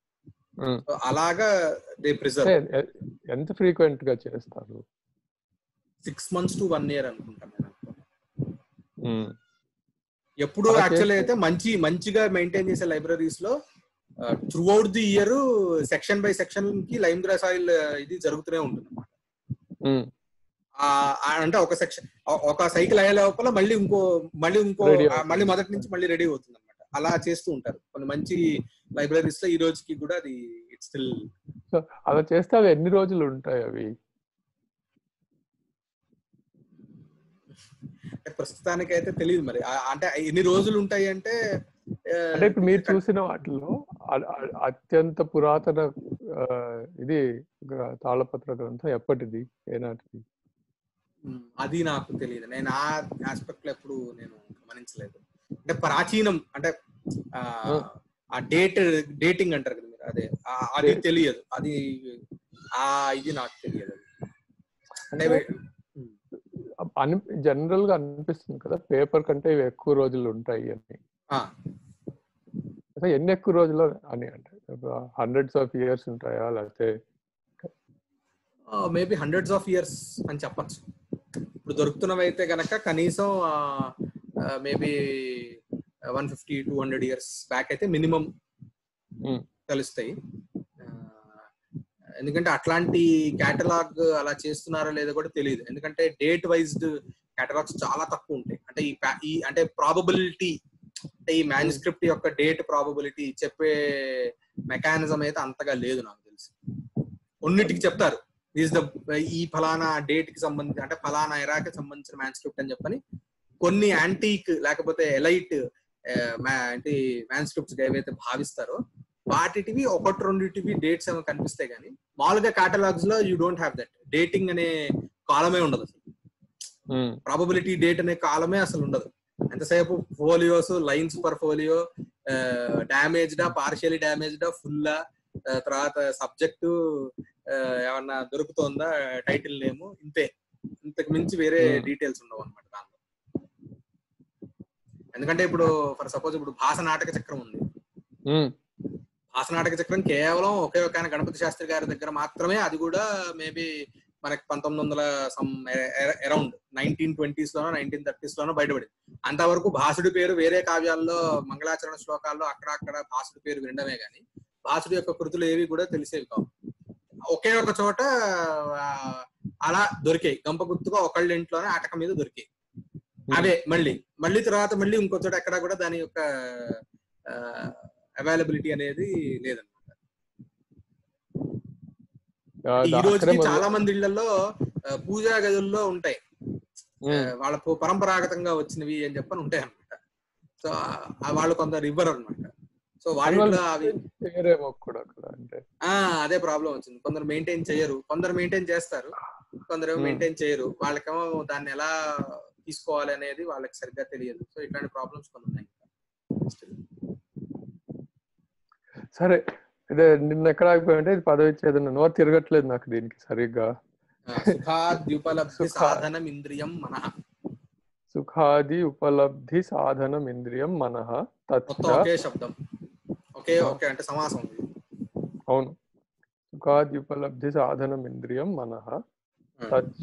ఉమ్. సో అలాగా దే ప్రిజర్వ్ అంటే ఎ- ఎంత ఫ్రీక్వెంట్ గా చేస్తారు six months to one year అనుకుంటాను నేను ఉమ్. ఎప్పుడు అలా యాక్చువల్ చేస్తే- అయితే మంచి మంచిగా మెయింటైన్ చేసే లైబ్రరీస్ లో throughout the year section by section కి లైమ్ గ్రాస్ ఆయిల్ ఇది జరుగుతూనే ఉంటుంది ఉమ్. ఆ, ఆ, అంటే ఒక సెక్షన్ ఒక సైకిల్ అయ్యే లోపల మళ్ళీ ఇంకో మళ్ళీ ఇంకో Ready ఆ, మళ్ళీ మొదటి నుంచి మళ్ళీ రెడీ అవుతుంది అనమాట అలా చేస్తూ ఉంటారు కొన్ని మంచి లైబ్రరీస్ లో ఈ రోజుకి కూడా అది ఇట్స్ స్టిల్ సో అలా చేస్తే అవి ఎన్ని రోజులు ఉంటాయి అవి ప్రస్తుతానికి అయితే తెలియదు మరి ఆ, అంటే ఎన్ని రోజులు ఉంటాయి అంటే ఆ, అంటే ఇప్పుడు మీరు చూసిన వాటిలో అ- అ- అత్యంత పురాతన ఆ, ఇది గ్ర- తాళపత్ర గ్రంథం ఎప్పటిది ఏనాటిది ఉమ్, అది నాకు తెలియదు నేను ఆ ఆస్పెక్ట్ లో ఎప్పుడు నేను గమనించలేదు అంటే ప్రాచీనం అంటే ఆ, ఆ డేట్ డేటింగ్ అంటారు కదా మీరు అదే ఆ- అది తెలియదు అది ఆ ఇది నాకు తెలియదు అంటే ఉమ్, అని జనరల్ గా అనిపిస్తుంది కదా పేపర్ కంటే ఇవి ఎక్కువ రోజులు ఉంటాయి అని ఆ, అసలు ఎన్ని ఎక్కువ రోజులు అని అంటే హండ్రెడ్స్ ఆఫ్ ఇయర్స్ ఉంటాయా లేకపోతే మేబీ హండ్రెడ్స్ ఆఫ్ ఇయర్స్ అని చెప్పచ్చు ఇప్పుడు దొరుకుతున్నవి అయితే గనక కనీసం maybe one fifty two hundred years back అయితే మినిమం Hmm. తెలుస్తాయి ఆ, ఎందుకంటే అట్లాంటి కేటలాగ్ అలా చేస్తున్నారో లేదో కూడా తెలియదు ఎందుకంటే డేట్ వైజ్డ్ కేటలాగ్స్ చాలా తక్కువ ఉంటాయి అంటే ఈ pa- ఈ అంటే ప్రాబబిలిటీ అంటే ఈ మ్యానుస్క్రిప్ట్ యొక్క డేట్ ప్రాబబిలిటీ చెప్పే మెకానిజం అయితే అంతగా లేదు నాకు తెలిసి కొన్నిటికి చెప్తారు ఈజ్ ద ఈ ఫలానా డేట్ కి సంబంధించి అంటే ఫలానా ఎరాకి సంబంధించిన మ్యాన్స్క్రిప్ట్ అని చెప్పని కొన్ని యాంటీక్ లేకపోతే ఎలైట్ అంటే మ్యాన్స్క్రిప్ట్స్ ఏవైతే భావిస్తారో వాటిటివి ఒకటి రెండిటివి డేట్స్ ఏమో కనిపిస్తాయి కానీ మామూలుగా కేటలాగ్స్ లో you don't have that dating అనే కాలమే ఉండదు అసలు ఉమ్, ప్రాబబిలిటీ డేట్ అనే కాలమే అసలు ఉండదు ఎంతసేపు ఫోలియోస్ లైన్స్ పర్ ఫోలియో డ్యామేజ్డా పార్షియలీ డ్యామేజ్డా ఫుల్లా తర్వాత సబ్జెక్టు ఏమన్నా దొరుకుతోందా టైటిల్ నేమ్ ఇంతే ఇంతకు మించి వేరే Hmm. డీటెయిల్స్ ఉండవు అనమాట దానిలో ఎందుకంటే ఇప్పుడు ఫర్ సపోజ్ ఇప్పుడు భాష నాటక చక్రం ఉంది ఉమ్, భాష నాటక చక్రం కేవలం ఒకే ఒక ఆయన గణపతి శాస్త్రి గారి దగ్గర మాత్రమే అది కూడా మేబీ మనకి పంతొమ్మిది వందల సమ్ అరౌండ్ నైన్టీన్ ట్వంటీస్ లోనో నైన్టీన్ థర్టీస్ లోనో బయటపడింది అంతవరకు భాసుడి పేరు వేరే కావ్యాల్లో మంగళాచరణ శ్లోకాల్లో అక్కడ అక్కడ భాసుడి పేరు వినడమే గాని భాసుడి యొక్క కృతులు ఏవి కూడా తెలిసేవి కావు ఒకే ఒక చోట ఆ, అలా దొరికాయి గంప గుర్తుగా ఒకళ్ళ ఇంట్లోనే అటక మీద దొరికాయి అవే మళ్ళీ మళ్ళీ తర్వాత మళ్ళీ ఇంకో చోట ఎక్కడ కూడా దాని యొక్క అవైలబిలిటీ అనేది లేదన్నమాట ఆ, ఈ దా- రోజుకి అక్కడే మొదలు- చాలా మంది ఇళ్లలో ఆ, పూజా గదుల్లో ఉంటాయి ఆ, ఉమ్, వాళ్ళ పు- పరంపరాగతంగా వచ్చినవి అని చెప్పని ఉంటాయి అనమాట సో ఆ వాళ్ళు కొందరు ఇవ్వరు అనమాట సో వాటిలో అవి చేయరేమో కూడా అక్కడ అంటే ఆ అదే ప్రాబ్లం వచ్చింది కొందరు మెయింటైన్ చేయరు కొందరు మెయింటైన్ చేస్తారు కొందరు Hmm. మెయింటైన్ చేయరు వాళ్ళకేమో దాన్ని ఎలా తీసుకోవాలి అనేది వాళ్ళకి సరిగ్గా తెలియదు సో ఇట్లాంటి ప్రాబ్లమ్స్ కొన్ని ఉన్నాయి Still. సరే ఇదే నిన్న ఎక్కడ ఆగిపోయింటే ఇది పదవి ఇచ్చేది నోరు తిరగట్లేదు నాకు దీనికి సరిగ్గా ఆ, సుఖాద్యుపలబ్ధి సుఖా- సాధనం ఇంద్రియం మనః సుఖాది ఉపలబ్ధి సాధనం ఇంద్రియం మనః తచ్చ మొత్తం ఒకే శబ్దం ఒకే ఒకే అంటే సమాసం ఇది. అవును సుఖాది ఉపలబ్ధి సాధనం ఇంద్రియం మనః తచ్చ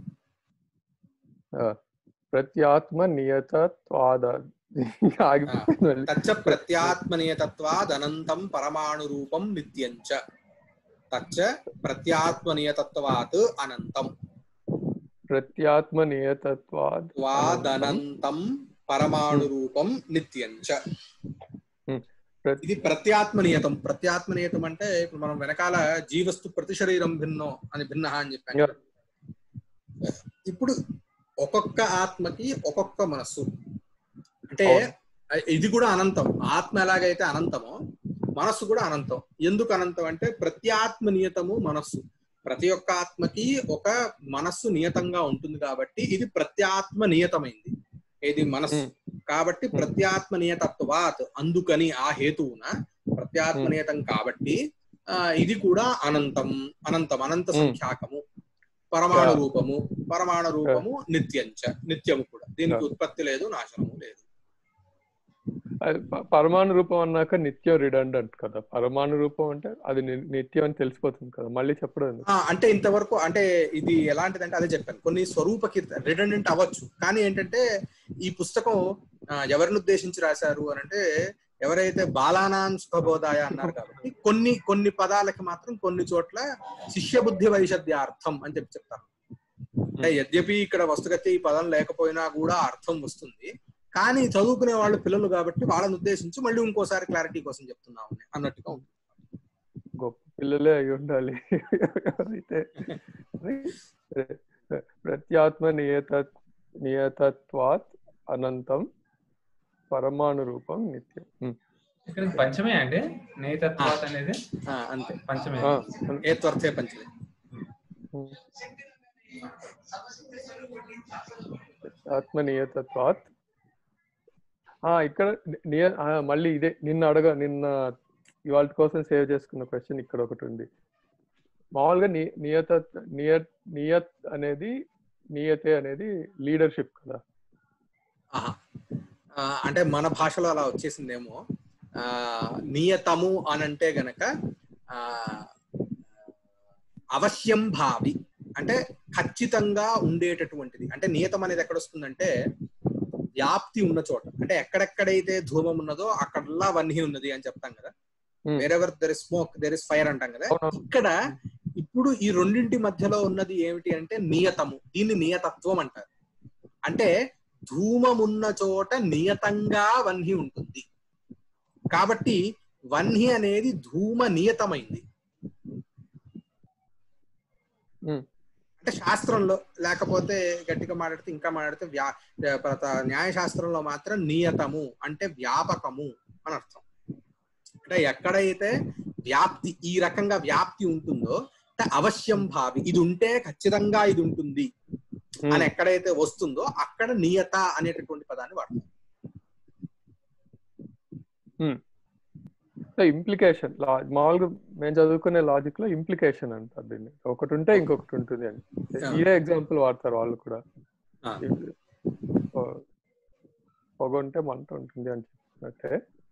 ఆ, ప్రత్యాత్మ నియతత్వాద ఆగిపోయింది మళ్ళీ. తచ్చ ప్రత్యాత్మనియతత్వాద్ అనంతం పరమాణు రూపం నిత్యంచ తచ్చ ప్రత్యాత్మనియతత్వాత్ అనంతం ప్రత్యాత్మ నియతత్వాద్ వాదనంతం పరమాణు రూపం నిత్యంచ ప్రత్- ఇది ప్రత్యాత్మనియతం ప్రత్యాత్మనియతం అంటే ఇప్పుడు మనం వెనకాల జీవస్తు ప్రతి శరీరం భిన్నో అని భిన్న అని చెప్పాను Yeah. ఇప్పుడు ఒక్కొక్క ఆత్మకి ఒక్కొక్క మనస్సు అంటే అవును. ఇది కూడా అనంతం ఆత్మ ఎలాగైతే అనంతమో మనస్సు కూడా అనంతం ఎందుకు అనంతం అంటే ప్రత్యాత్మ నియతము మనస్సు ప్రతి ఒక్క ఆత్మకి ఒక మనస్సు నియతంగా ఉంటుంది కాబట్టి ఇది ప్రత్యాత్మ నియతమైంది ఇది మనస్సు కాబట్టి ప్రత్యాత్మ నియతత్వాత్ అందుకని ఆ హేతువున ప్రత్యాత్మ Hmm. నియతం కాబట్టి ఆ, ఇది కూడా అనంతం అనంతం అనంత Hmm. సంఖ్యాకము పరమాణు Yeah. రూపము పరమాణు రూపము నిత్యంచ నిత్యము కూడా దీనికి Yeah. ఉత్పత్తి లేదు నాశనము లేదు అది ప- పరమాణు రూపం అన్నాక నిత్యం రిడండెంట్ కదా పరమాణు రూపం అంటే అది ని- నిత్యం అని తెలిసిపోతుంది కదా మళ్ళీ చెప్పడం ఎందుకు? ఆ, అంటే ఇంతవరకు అంటే ఇది ఎలాంటిదంటే అదే చెప్పాను కొన్ని స్వరూప కీర్త రిడెండెంట్ అవ్వచ్చు కానీ ఏంటంటే ఈ పుస్తకం ఆ, ఎవరిని ఉద్దేశించి రాశారు అని అంటే ఎవరైతే బాలానాం సుఖబోధాయ అన్నారు కాబట్టి కొన్ని కొన్ని పదాలకి మాత్రం కొన్ని చోట్ల శిష్య బుద్ధి వైషధ్యార్థం అని చెప్పి చెప్తారు అంటే యద్యపి ఇక్కడ వస్తుగతి ఈ పదం లేకపోయినా కూడా అర్థం వస్తుంది కానీ చదువుకునే వాళ్ళు పిల్లలు కాబట్టి వాళ్ళని ఉద్దేశించి మళ్ళీ ఇంకోసారి క్లారిటీ కోసం చెప్తున్నాం అన్నట్టుగా ఉంటుంది గొప్ప పిల్లలే అయి ఉండాలి అయితే ప్రత్యాత్మ నియత నియతత్వాత్ అనంతం పరమాణు రూపం నిత్యం ఉమ్. ఇక్కడ పంచమే అండి నేతత్వాత్ అనేది ఆ, అంతే పంచమే ఆ, ఏ త్వర్థే పంచలే ఉమ్. ఆత్మనియతత్వాత్ ఆ ఇక్కడ నియ ఆ, మళ్ళీ ఇదే నిన్న అడగ నిన్న ఇవాళ కోసం సేవ్ చేసుకున్న క్వశ్చన్ ఇక్కడ ఒకటి ఉంది మామూలుగా ని నియత నియ నియత్ అనేది నియతే అనేది లీడర్షిప్ కదా ఆహా. ఆ, అంటే మన భాషలో అలా వచ్చేసిందేమో ఆ, నియతము అని అంటే గనక ఆ, అవశ్యం భావి అంటే ఖచ్చితంగా ఉండేటటువంటిది అంటే నియతం అనేది ఎక్కడ వస్తుందంటే వ్యాప్తి ఉన్న చోట అంటే ఎక్కడెక్కడైతే ధూమం ఉన్నదో అక్కడల్లా వన్హి ఉన్నది అని చెప్తాం కదా Hmm. Wherever there is smoke there is fire అంటాం కదా అవునవును. ఇక్కడ ఇప్పుడు ఈ రెండింటి మధ్యలో ఉన్నది ఏమిటి అంటే నియతము దీన్ని నియతత్వం అంటారు అంటే ధూమమున్న చోట నియతంగా వన్హి ఉంటుంది కాబట్టి వన్హి అనేది ధూమ నియతమైంది Hmm. అంటే శాస్త్రంలో లేకపోతే గట్టిగా మాట్లాడితే ఇంకా మాట్లాడితే వ్యా ప్రత- న్యాయశాస్త్రంలో మాత్రం నియతము అంటే వ్యాపకము అని అర్థం అంటే ఎక్కడైతే వ్యాప్తి ఈ రకంగా వ్యాప్తి ఉంటుందో అంటే అవశ్యం భావి ఇది ఉంటే ఖచ్చితంగా ఇది ఉంటుంది అని ఎక్కడైతే వస్తుందో అక్కడ నియత అనేటటువంటి పదాన్ని వాడతాం ఇంప్లికేషన్ మామూలుగా మేము చదువుకునే లాజిక్ లో ఇంప్లికేషన్ అంటారు దీన్ని ఒకటి ఉంటే ఇంకొకటి ఉంటుంది అని ఇదే ఎగ్జాంపుల్ వాడతారు వాళ్ళు కూడా ఆ. పొ- పొగ ఉంటే మంట ఉంటుంది అని చెప్పినట్టే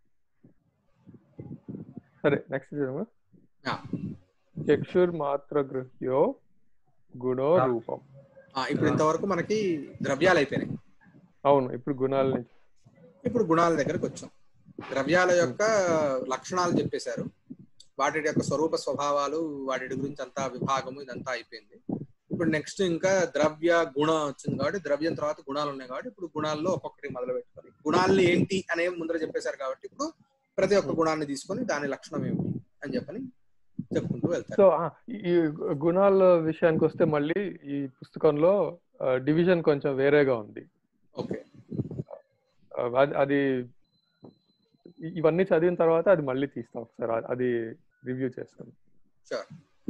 సరే నెక్స్ట్ ఆ. చక్షుర్ మాత్ర గృహ్యో గుణో ఆ. రూపం ఆ, ఇప్పుడు ఇంతవరకు మనకి ద్రవ్యాలు అయిపోయినాయి అవును ఇప్పుడు గుణాల నుంచి ఇప్పుడు గుణాల దగ్గరకు వచ్చాం ద్రవ్యాల యొక్క లక్షణాలు చెప్పేశారు వాటి యొక్క స్వరూప స్వభావాలు వాటి గురించి అంతా విభాగము ఇదంతా అయిపోయింది ఇప్పుడు నెక్స్ట్ ఇంకా ద్రవ్య గుణ వచ్చింది కాబట్టి ద్రవ్యం తర్వాత గుణాలు ఉన్నాయి కాబట్టి ఇప్పుడు గుణాల్లో ఒక్కొక్కటి మొదలు పెట్టుకొని గుణాలు ఏంటి అనేవి ముందర చెప్పేశారు కాబట్టి ఇప్పుడు ప్రతి ఒక్క గుణాన్ని తీసుకొని దాని లక్షణం ఏమిటి అని చెప్పని చెప్పుకుంటూ వెళ్తారు సో ఈ గుణాల విషయానికి వస్తే మళ్ళీ ఈ పుస్తకంలో డివిజన్ కొంచెం వేరేగా ఉంది ఓకే ఆ, అది- అది ఇ- ఇవన్నీ చదివిన తర్వాత అది మళ్ళీ తీస్తాం ఒకసారి అ- అది రివ్యూ చేస్తాం Sure.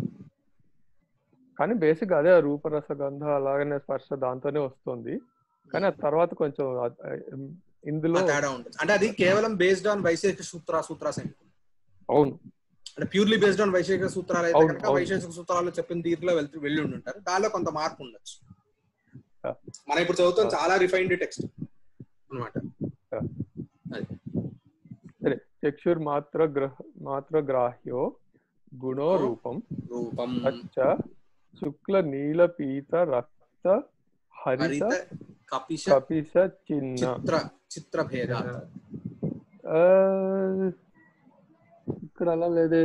కానీ బేసిక్ అదే రూపరస గంధ అలాగనే స్పర్శ దాంతోనే వస్తుంది కానీ ఆ తర్వాత కొంచెం అ- ఆ, ఇందులో ఆ తేడా ఉంటుంది అంటే అది కేవలం బేస్డ్ ఆన్ వైశేషిక సూత్ర సూత్రాస్ అవును అంటే ప్యూర్లీ బేస్డ్ ఆన్ వైశేషిక సూత్రాలు అయితే అవును, కనుక అవును. వైశేషిక సూత్రాలు చెప్పిన తీరులో వెళ్తూ వెళ్ళి ఉండి ఉంటారు దానిలో కొంత మార్పు ఉండొచ్చు Yeah. మనం ఇప్పుడు చదువుతాం Yeah. చాలా రిఫైన్డ్ టెక్స్ట్ అన్నమాట సరే చక్షుర్ మాత్ర గ్రహ మాత్ర గ్రాహ్యో గుణో Oh. రూపం రూపం అచ్చ శుక్ల నీల పీత రక్త హరిత హరిత కపిష కపిస చిన్న చిత్ర చిత్ర భేద ఆ, ఇక్కడ అలా లేదే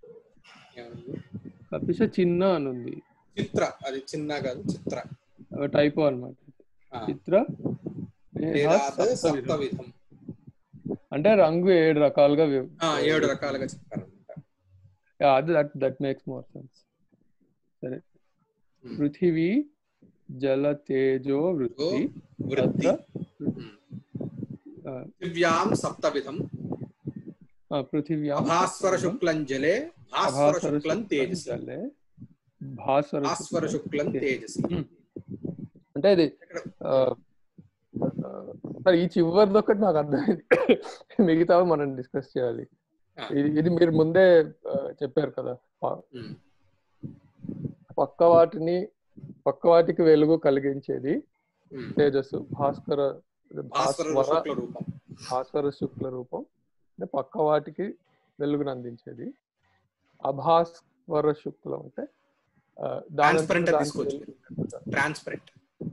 కపిస చిన్న అని ఉంది చిత్ర అది చిన్న కాదు చిత్ర టైపో అన్నమాట ఆ, చిత్ర నేహ భేదాత్ సప్తవిధం. సప్తవిధం అంటే రంగు ఏడు రకాలుగా వి- ఆ, ఏడు రకాలుగా చెప్పారనమాట Yeah, అది that that makes more sense సరే Hmm. పృథివీ జల తేజో వృత్తి వృత్తి తత్ర ఉమ్. ఆ, పృథివ్యాం సప్తవిధం ఆ, పృథివ్యాం భాస్వర శుక్లం జలే భాస్వర భాస్వర శుక్లం శుక్లం తేజసి జలే భాస్వర భాస్వర శుక్లం శుక్లం తే- తేజసి Hmm. అంటే ఇది ఇక్కడ ఆ, ఆ, మరి ఈ చివరిది ఒకటి నాకు అర్థమైంది మిగతావి మనం డిస్కస్ చేయాలి Ah. ఇది ఇది మీరు ముందే ఆ, చెప్పారు కదా ప- ఉమ్. పక్క వాటిని పక్క వాటికి వెలుగు కలిగించేది ఉమ్. తేజస్సు భాస్కర భాస్వర భాస్వర శుక్ల రూపం భాస్వర శుక్ల రూపం అంటే పక్క వాటికి వెలుగును అందించేది అభాస్వర శుక్లం అంటే ఆ, దానంతట Transparent అని దానికి తీసుకోవచ్చు. వెలుగు- ట్రాన్స్పరెంట్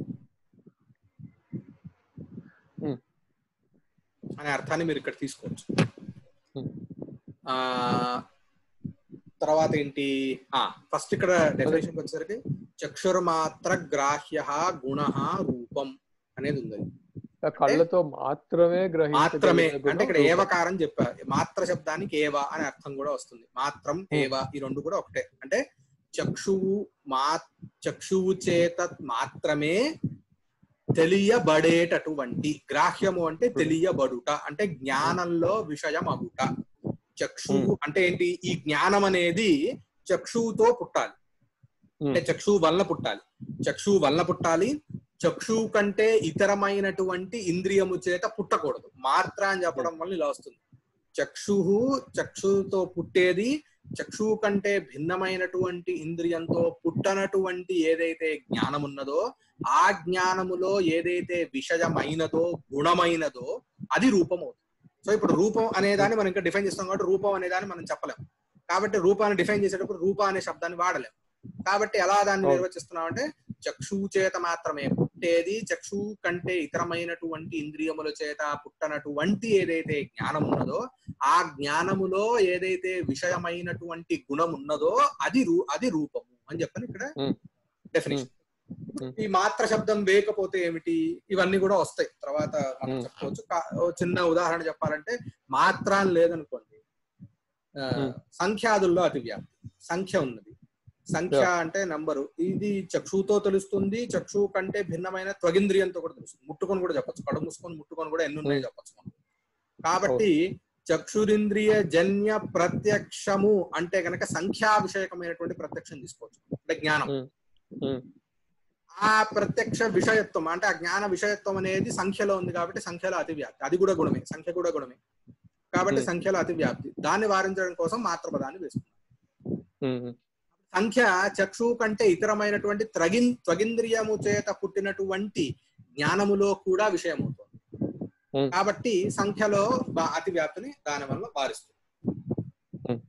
Hmm. అనే అర్థాన్ని మీరు ఇక్కడ తీసుకోవచ్చు Hmm. ఆ తర్వాత ఏంటి ఫస్ట్ ఇక్కడ డెఫినేషన్ వచ్చేసరికి చక్షుర్మాత్ర గ్రాహ్య గుణ రూపం అనేది ఉంది ఆ కళ్ళతో మాత్రమే మాత్రమే గ్రహించగలిగిన గుణం అంటే ఇక్కడ రూపం. ఏవకారం చెప్పారు మాత్ర శబ్దానికి ఏవ అనే అర్థం కూడా వస్తుంది మాత్రం ఏవ ఈ రెండు కూడా ఒకటే అంటే చక్షువు మా చక్షువు చేత మాత్రమే తెలియబడేటటువంటి గ్రాహ్యము అంటే తెలియబడుట అంటే జ్ఞానంలో విషయం అగుట చక్షువు అంటే ఏంటి ఈ జ్ఞానం అనేది చక్షువుతో పుట్టాలి అంటే చక్షువు వలన పుట్టాలి చక్షువు వలన పుట్టాలి చక్షువు కంటే ఇతరమైనటువంటి ఇంద్రియము చేత పుట్టకూడదు మాత్ర అని చెప్పడం వల్ల ఇలా వస్తుంది చక్షువు చక్షువుతో పుట్టేది చక్షువు కంటే భిన్నమైనటువంటి ఇంద్రియంతో పుట్టనటువంటి ఏదైతే జ్ఞానం ఉన్నదో ఆ జ్ఞానములో ఏదైతే విషయమైనదో గుణమైనదో అది రూపం అవుతుంది సో ఇప్పుడు రూపం అనే దాన్ని మనం ఇంకా డిఫైన్ చేస్తాం కాబట్టి రూపం అనే దాన్ని మనం చెప్పలేం కాబట్టి రూపాన్ని డిఫైన్ చేసేటప్పుడు రూప అనే శబ్దాన్ని వాడలేం కాబట్టి ఎలా దాన్ని అవును. నిర్వచిస్తున్నాం అంటే చక్షువు చేత మాత్రమే పుట్టేది చక్షువు కంటే ఇతరమైనటువంటి ఇంద్రియముల చేత పుట్టనటువంటి ఏదైతే జ్ఞానం ఉన్నదో ఆ జ్ఞానములో ఏదైతే విషయమైనటువంటి గుణం ఉన్నదో అది రూ అది రూపము అని చెప్పని ఇక్కడ Hmm. Definition Hmm. ఈ మాత్ర శబ్దం వేయకపోతే ఏమిటి ఇవన్నీ కూడా వస్తాయి తర్వాత మనం Hmm. చెప్పుకోవచ్చు కా- ఓ చిన్న ఉదాహరణ చెప్పాలంటే మాత్ర అని లేదనుకోండి ఆ, Hmm. సంఖ్యాదుల్లో అతి వ్యాప్తి సంఖ్య ఉన్నది సంఖ్య అంటే నంబరు ఇది చక్షువుతో తెలుస్తుంది చక్షువు కంటే భిన్నమైన త్వగింద్రియంతో కూడా తెలుస్తుంది ముట్టుకొని కూడా చెప్పొచ్చు కడు మూసుకొని ముట్టుకొని కూడా ఎన్ని ఉన్నాయో చెప్పొచ్చు మనం కాబట్టి చక్షురింద్రియ జన్య ప్రత్యక్షము అంటే గనక సంఖ్యా విషయకమైనటువంటి ప్రత్యక్షం తీసుకోవచ్చు అంటే జ్ఞానం ఉమ్, ఆ ప్రత్యక్ష విషయత్వం అంటే ఆ జ్ఞాన విషయత్వం అనేది సంఖ్యలో ఉంది కాబట్టి సంఖ్యలో అతి వ్యాప్తి అది కూడా గుణమే సంఖ్య కూడా గుణమే కాబట్టి Hmm. సంఖ్యలో అతి వ్యాప్తి దాన్ని వారించడం కోసం మాత్రపదాన్ని వేసుకున్నాం ఉమ్, ఉమ్, సంఖ్య చక్షువు కంటే ఇతరమైనటువంటి త్రగిన్ త్వగింద్రియము చేత పుట్టినటువంటి జ్ఞానములో కూడా విషయం అవుతుంది Hmm. కాబట్టి సంఖ్యలో బా- అతి వ్యాప్తిని దాని వల్ల వారిస్తుంది Hmm.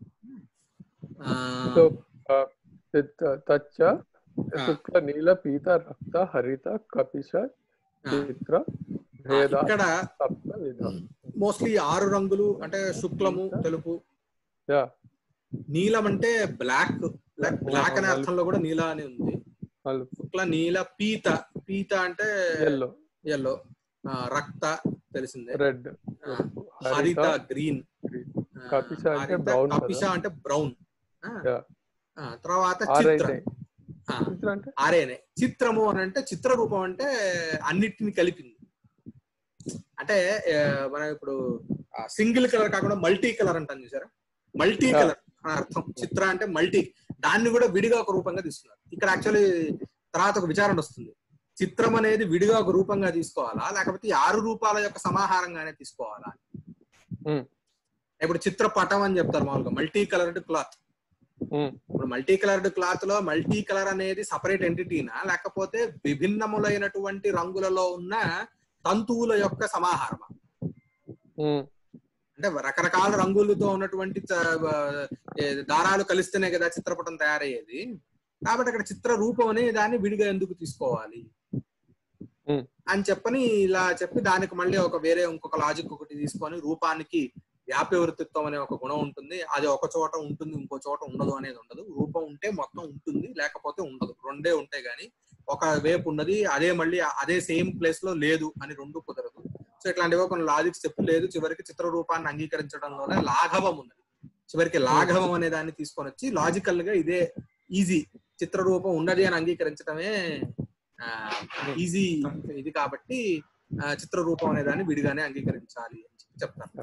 ఆ, సో ఆ, త- తచ్చ ఆ. శుక్ల నీల పీత రక్త హరిత కపిశ ఆ, చిత్ర భేద ఇక్కడ సప్త విధం మోస్ట్లీ ఆరు రంగులు అంటే శుక్లము తెలుపు యా నీలం అంటే బ్లాక్ బ్లాక్ బ్లాక్ అనే అర్థంలో కూడా నీల అని ఉంది శుక్ల నీల పీత పీత అంటే ఎల్లో ఎల్లో రక్త తెలిసిందే రెడ్ ఆ, హరిత గ్రీన్ కపిశ అంటే brown కదా? కపిశ అంటే బ్రౌన్ Yeah. తర్వాత ఆర్ చిత్ర అయితే ఆ, చిత్ర అంటే ఆరేనే చిత్రము అని అంటే చిత్ర రూపం అంటే అన్నిటిని కలిపింది అంటే ఆ, మనం ఇప్పుడు సింగిల్ కలర్ కాకుండా మల్టీ కలర్ అంటాం చూసారా మల్టీ Yeah. కలర్ అని అర్థం చిత్ర అంటే మల్టీ దాన్ని కూడా విడిగా ఒక రూపంగా తీసుకున్నారు ఇక్కడ యాక్చువల్లీ తర్వాత ఒక విచారణ వస్తుంది చిత్రం అనేది విడిగా ఒక రూపంగా తీసుకోవాలా లేకపోతే ఈ ఆరు రూపాల యొక్క సమాహారంగానే తీసుకోవాలా Hmm. ఇప్పుడు చిత్రపటం అని చెప్తారు మామూలుగా మల్టీ కలర్డ్ క్లాత్ ఉమ్, ఇప్పుడు మల్టీ కలర్డ్ క్లాత్ లో మల్టీ కలర్ అనేది సపరేట్ ఎంటిటీనా లేకపోతే విభిన్నములైనటువంటి రంగులలో ఉన్న తంతువుల యొక్క సమాహారమా ఉమ్, అంటే రకరకాల రంగులతో ఉన్నటువంటి చ- ఏ, దారాలు కలిస్తేనే కదా చిత్రపటం తయారయ్యేది కాబట్టి అక్కడ చిత్ర రూపం అనే దాన్ని విడిగా ఎందుకు తీసుకోవాలి Hmm. అని చెప్పని ఇలా చెప్పి దానికి మళ్ళీ ఒక వేరే ఇంకొక లాజిక్ ఒకటి తీసుకొని రూపానికి వ్యాప్యవృత్తిత్వం అనే ఒక గుణం ఉంటుంది అది ఒక చోట ఉంటుంది ఇంకో చోట ఉండదు అనేది ఉండదు రూపం ఉంటే మొత్తం ఉంటుంది లేకపోతే ఉండదు రెండే ఉంటాయి కానీ ఒక వేపు ఉన్నది అదే మళ్ళీ అదే సేమ్ ప్లేస్ లో లేదు అని రెండు కుదరదు సో ఇట్లాంటివి కొన్ని లాజిక్స్ చెప్పి లేదు చివరికి చిత్ర రూపాన్ని అంగీకరించడంలోనే లాఘవం ఉన్నది చివరికి లాఘవం అనే దాన్ని తీసుకొని వచ్చి లాజికల్ గా ఇదే ఈజీ చిత్ర రూపం ఉన్నది అని అంగీకరించడమే ఈజీ ఇది కాబట్టి ఆ, చిత్ర రూపం అనే దాన్ని విడిగానే అంగీకరించాలి అని చెప్పి చెప్తాను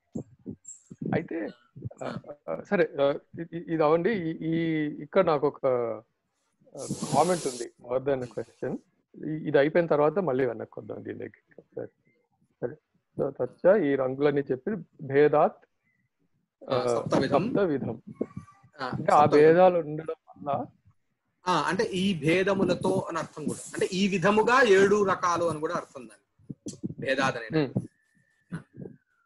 అయితే ఆ, ఆ, సరే ఆ, ఇ- ఇ- ఇది అవండి ఈ- ఈ ఇక్కడ నాకు ఒక కామెంట్ ఉంది మోర్ దెన్ క్వశ్చన్ ఇది అయిపోయిన తర్వాత మళ్ళీ వెనక్కి వద్దాం దీని దగ్గరికి సరే సరే సో తచ్చ ఈ రంగులన్నీ చెప్పి భేదాత్ ఆ, ఆ, సప్తవిధం. సప్త విధం ఆ, అంటే ఆ సప్త- భేదాలు ఉండడం వల్ల ఆ, అంటే ఈ భేదములతో అని అర్థం కూడా అంటే ఈ విధముగా ఏడు రకాలు అని కూడా అర్థం దాన్ని భేదాదనే Hmm.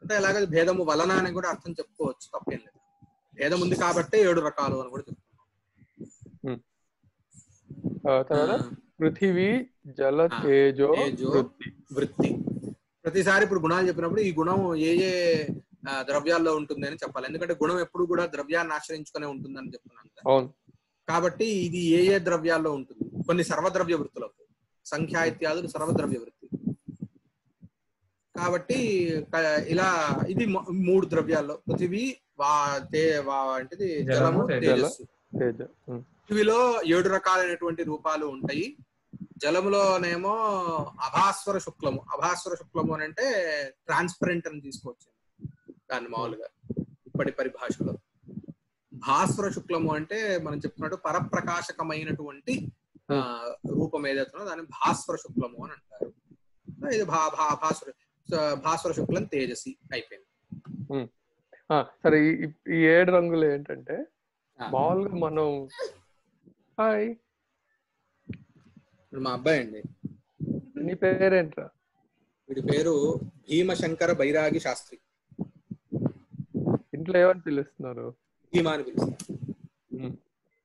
అంటే ఇలాగ భేదము వలన అని కూడా అర్థం చెప్పుకోవచ్చు తప్పేం లేదు భేదం ఉంది కాబట్టే ఏడు రకాలు అని కూడా చెప్తున్నాం ఆ, తర్వాత పృథివీ జల ఆ, తేజో తేజో, వృత్తి వృత్తి ప్రతిసారి ఇప్పుడు గుణాలు చెప్పినప్పుడు ఈ గుణం ఏ ఏ ఆ, ద్రవ్యాల్లో ఉంటుంది అని చెప్పాలి ఎందుకంటే గుణం ఎప్పుడు కూడా ద్రవ్యాన్ని ఆశ్రయించుకునే ఉంటుందని చెప్తున్నాను కదా. అవును కాబట్టి ఇది ఏ ఏ ద్రవ్యాల్లో ఉంటుంది కొన్ని సర్వద్రవ్య వృత్తులు అవుతాయి సంఖ్యా ఇత్యాదులు సర్వద్రవ్య వృత్తి కాబట్టి క- ఇలా ఇది మొ- మూడు ద్రవ్యాల్లో పృథివీ వా తే వా అంటే జలము, జలము తేజ. తేజస్సు తేజ ఉమ్, పృథివీలో ఏడు రకాలైనటువంటి రూపాలు ఉంటాయి జలములోనేమో అభాస్వర శుక్లము అభాస్వర శుక్లము అని అంటే ట్రాన్స్పరెంట్ అని తీసుకోవచ్చు దాన్ని మామూలుగా ఇప్పటి పరిభాషలో భాస్వర శుక్లము అంటే మనం చెప్తున్నట్టు పరప్రకాశకమైనటువంటి ఆ, రూపం ఏదైతుందో దాన్ని భాస్వర శుక్లము అని అంటారు సో ఇది భా భా- భాస్వర సో భాస్వర శుక్లం తేజసి అయిపోయింది ఆ, సరే ఈ- ఈ- ఈ ఏడు రంగులు ఏంటంటే ఆ, మామూలుగా మనం హాయ్ ఇప్పుడు మా అబ్బాయి అండి నీ పేరేంట్రా వీడి పేరు భీమశంకర బైరాగి శాస్త్రి ఇంట్లో ఏమని పిలుస్తున్నారు భీమా అని పిలుస్తారు ఉమ్,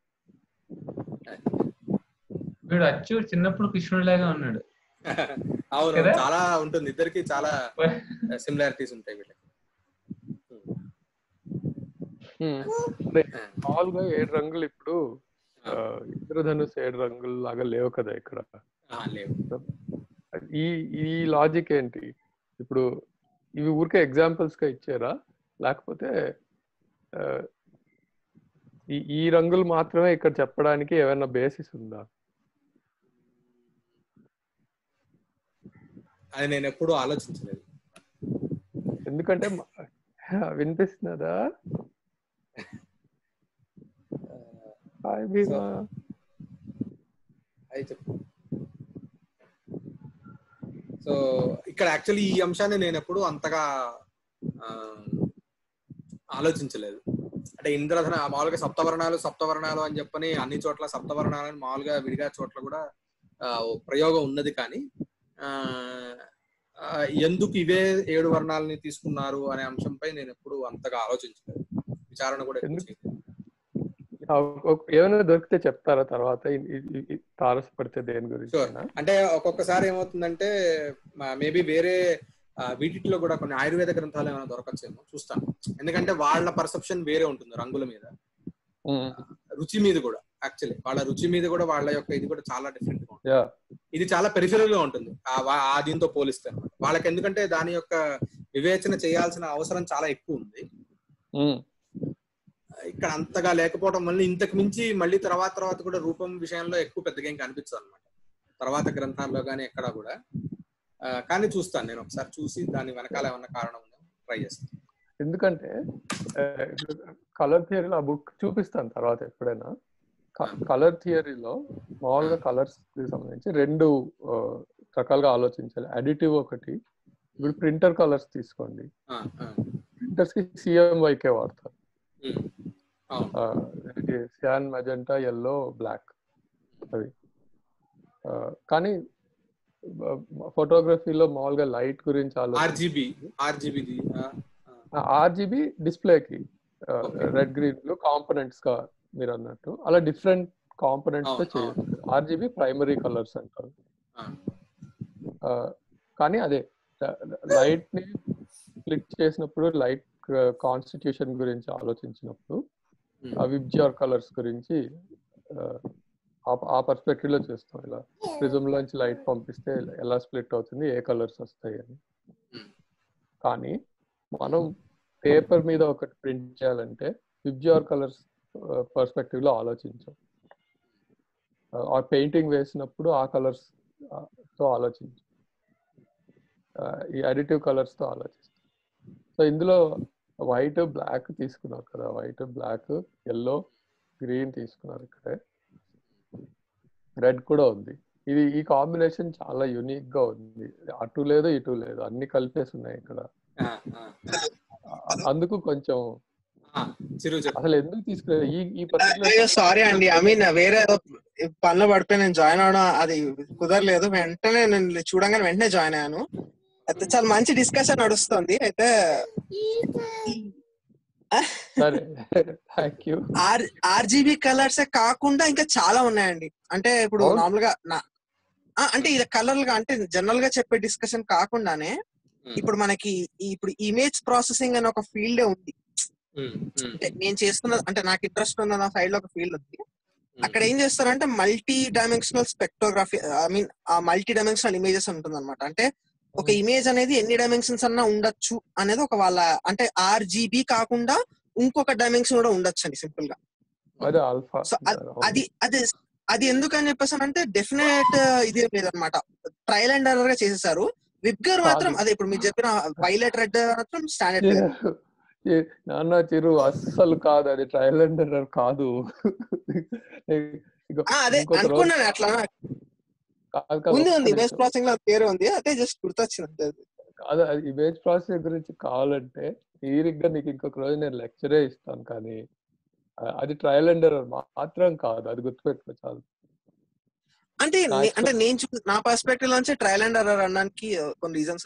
వీడు అచ్చు చిన్నప్పుడు కృష్ణుడిలాగా ఉన్నాడు అవును కదా? చాలా ఉంటుంది ఇద్దరికి చాలా సిమిలారిటీస్ ఉంటాయి వీళ్ళకి ఉమ్. అదే, మామూలుగా ఏడు రంగులు ఇప్పుడు ఆ, ఇంద్రధనుస్ ఏడు రంగులు లాగా లేవు కదా ఇక్కడ ఆ, లేవు ఈ ఈ లాజిక్ ఏంటి ఇప్పుడు ఇవి ఊరికే ఎగ్జాంపుల్స్ గా ఇచ్చారా లేకపోతే ఆ, ఈ ఈ రంగులు మాత్రమే ఇక్కడ చెప్పడానికి ఏమైనా బేసిస్ ఉందా అది నేను ఎప్పుడూ ఆలోచించలేదు ఎందుకంటే మ- వినిపిస్తున్నదా హాయ్ భీమా అది చెప్పు సో ఇక్కడ యాక్చువల్లీ ఈ అంశాన్ని నేను ఎప్పుడు అంతగా ఆ, ఆలోచించలేదు అంటే ఇంద్రధన మామూలుగా సప్తవర్ణాలు సప్తవర్ణాలు అని చెప్పని అన్ని చోట్ల సప్తవర్ణాలు అని మామూలుగా విడిగా చోట్ల కూడా ఆ, ఓ ప్రయోగం ఉన్నది కానీ ఆ, ఆ, ఎందుకు ఇవే ఏడు వర్ణాలని తీసుకున్నారు అనే అంశంపై నేను ఎప్పుడు అంతగా ఆలోచించలేదు విచారణ కూడా ఎక్కువ ఎందుకు? చేయలేదు. ఆ, ఒక- ఏమైనా దొరికితే చెప్తారా తర్వాత ఇ- ఇ- ఇ- ఇ- తారసపడితే దేని గురించి Sure. అంటే ఒక్కొక్కసారి ఏమవుతుందంటే మేబీ వేరే ఆ, వీటిలో కూడా కొన్ని ఆయుర్వేద గ్రంథాలు ఏమైనా దొరకచ్చేమో చూస్తాను ఎందుకంటే వాళ్ళ పర్సెప్షన్ వేరే ఉంటుంది రంగుల మీద రుచి మీద కూడా యాక్చువల్లీ వాళ్ళ రుచి మీద కూడా వాళ్ళ యొక్క ఇది కూడా చాలా డిఫరెంట్ గా ఉంటుంది యా ఇది చాలా పెరిఫెరల్ గా ఉంటుంది ఆ వా- ఆ దీంతో పోలిస్తే అన్నమాట వాళ్ళకి ఎందుకంటే దాని యొక్క వివేచన చేయాల్సిన అవసరం చాలా ఎక్కువ ఉంది ఇక్కడ అంతగా లేకపోవడం వల్ల ఇంతకు మించి మళ్ళీ తర్వాత తర్వాత కూడా రూపం విషయంలో ఎక్కువ పెద్దగా ఏం కనిపించదు అనమాట తర్వాత గ్రంథాల్లో కానీ ఎక్కడ కూడా ఆ, కానీ చూస్తాను నేను ఒకసారి చూసి దాని వెనకాల ఏమన్నా కారణం ఉందో ట్రై చేస్తాను ఎందుకంటే కలర్ థియరీలో ఆ బుక్ చూపిస్తాను తర్వాత ఎప్పుడైనా కలర్ థియరీలో మామూలుగా కలర్స్ కి సంబంధించి రెండు ఆ, రకాలుగా ఆలోచించాలి అడిటివ్ ఒకటి ఇప్పుడు ప్రింటర్ కలర్స్ తీసుకోండి ఆ, ఆ, ప్రింటర్స్ కి సిఎంవైకే వాడతారు ఉమ్, అవును సియాన్ మెజెంటా ఎల్లో బ్లాక్ అవి ఆ, కానీ ఫోటోగ్రఫీలో మామూలుగా లైట్ గురించి ఆలోచించి ఆర్జీబీ ఆర్జీబీ ఆర్జీబీ డిస్ప్లేకి Okay. Red green blue components గా మీరు అన్నట్టు అలా డిఫరెంట్ కాంపోనెంట్స్ తో అవును, చేయొచ్చు ఆర్జీబీ ప్రైమరీ కలర్స్ అంటారు ఆ, కానీ అదే లైట్ ని క్లిక్ చేసినప్పుడు లైట్ కాన్స్టిట్యూషన్ గురించి ఆలోచించినప్పుడు ఆ విబ్జిఆర్ కలర్స్ గురించి ఆ, ఆ- ఆ పర్స్పెక్టివ్ లో చూస్తాం ఇలా ప్రిజమ్ లోంచి లైట్ పంపిస్తే ఎలా స్ప్లిట్ అవుతుంది ఏ కలర్స్ వస్తాయి అని Hmm. కానీ మనం పేపర్ మీద ఒకటి ప్రింట్ చేయాలంటే విబ్జిఆర్ కలర్స్ పర్స్పెక్టివ్ లో ఆలోచించాం ఆ పెయింటింగ్ వేసినప్పుడు ఆ కలర్స్ తో ఆలోచించాం ఆ, ఈ అడిటివ్ కలర్స్ తో ఆలోచిస్తాం సో ఇందులో వైట్ బ్లాక్ తీసుకున్నారు కదా వైట్ బ్లాక్ ఎల్లో గ్రీన్ తీసుకున్నారు ఇక్కడే రెడ్ కూడా ఉంది ఇది ఈ కాంబినేషన్ చాలా యునిక్ గా ఉంది అటు లేదు ఇటు లేదు అన్ని కలిపేసి ఉన్నాయి ఇక్కడ అ- అందుకు కొంచెం చిరు చెప్పు అసలు ఎందుకు తీసుకున్నారు ఈ ఈ పర్టికులర్ సారీ అండి ఐ మీన్ వేరే ఏదో పనిలో పడిపోయి నేను జాయిన్ అవడం అది కుదరలేదు వెంటనే నేను చూడంగానే వెంటనే జాయిన్ అయ్యాను అయితే చాలా మంచి డిస్కషన్ నడుస్తుంది అయితే సరే thank you or RGB colours కాకుండా ఇంకా చాలా ఉన్నాయండి అంటే ఇప్పుడు అవును. నార్మల్ గా నా- ఆ, అంటే ఇది కలర్ గా అంటే జనరల్ గా చెప్పే డిస్కషన్ కాకుండానే ఇప్పుడు మనకి ఈ- ఇప్పుడు ఇమేజ్ ప్రాసెసింగ్ అనే ఒక ఫీల్డ్ ఉంది అంటే నేను చేస్తున్న అంటే నాకు ఇంట్రెస్ట్ ఉన్న నా సైడ్ లో ఒక ఫీల్డ్ ఉంది అక్కడ ఏం చేస్తారంటే multi dimensional spectrography I mean ఆ మల్టీ డైమెన్షనల్ ఇమేజెస్ ఉంటుంది అనమాట అంటే ఒక ఇమేజ్ అనేది ఎన్ని డైమెన్షన్స్ అన్నా ఉండొచ్చు అనేది ఒక వాళ్ళ అంటే ఆర్జీబీ కాకుండా ఇంకొక డైమెన్షన్ కూడా ఉండొచ్చు అండి సింపుల్ గా అదే ఆల్ఫా సో అది అది అది ఎందుకని చెప్పేసి అంటే డెఫినెట్ ఇది లేదనమాట ట్రయల్ అండ్ ఎర్రర్ గా చేసేసారు విబ్గర్ మాత్రం కాదు. అదే ఇప్పుడు మీరు చెప్పిన వైలెట్ రెడ్ మాత్రం స్టాండర్డ్ నాన్న చిరు అస్సలు కాదు అది ట్రయల్ అండ్ ఎర్రర్ కాదు ఇగో అదే ఇంకొక రోజు- అనుకున్నాను అట్లా కాదు కాదు, ఉంది ఒక్క ఉంది ఇమేజ్ నిమిషం. ప్రాసెసింగ్ లో పేరు ఉంది అదే జస్ట్ గుర్తొచ్చింది అంతే అది. అదే అది ఇమేజ్ ప్రాసెసింగ్ గురించి కావాలంటే తీరిగ్గా నీకు ఇంకొక రోజు నేను లెక్చరే ఇస్తాను కానీ ఆ, అది ట్రయల్ అండ్ ఎర్రర్ మాత్రం కాదు అది గుర్తుపెట్టుకో చాలు అంటే నే- నాకు- అంటే నేను చూ నా పర్స్పెక్టివ్ నుంచి ట్రయల్ అండ్ ఎర్రర్ అనడానికి uh, కొన్ని రీజన్స్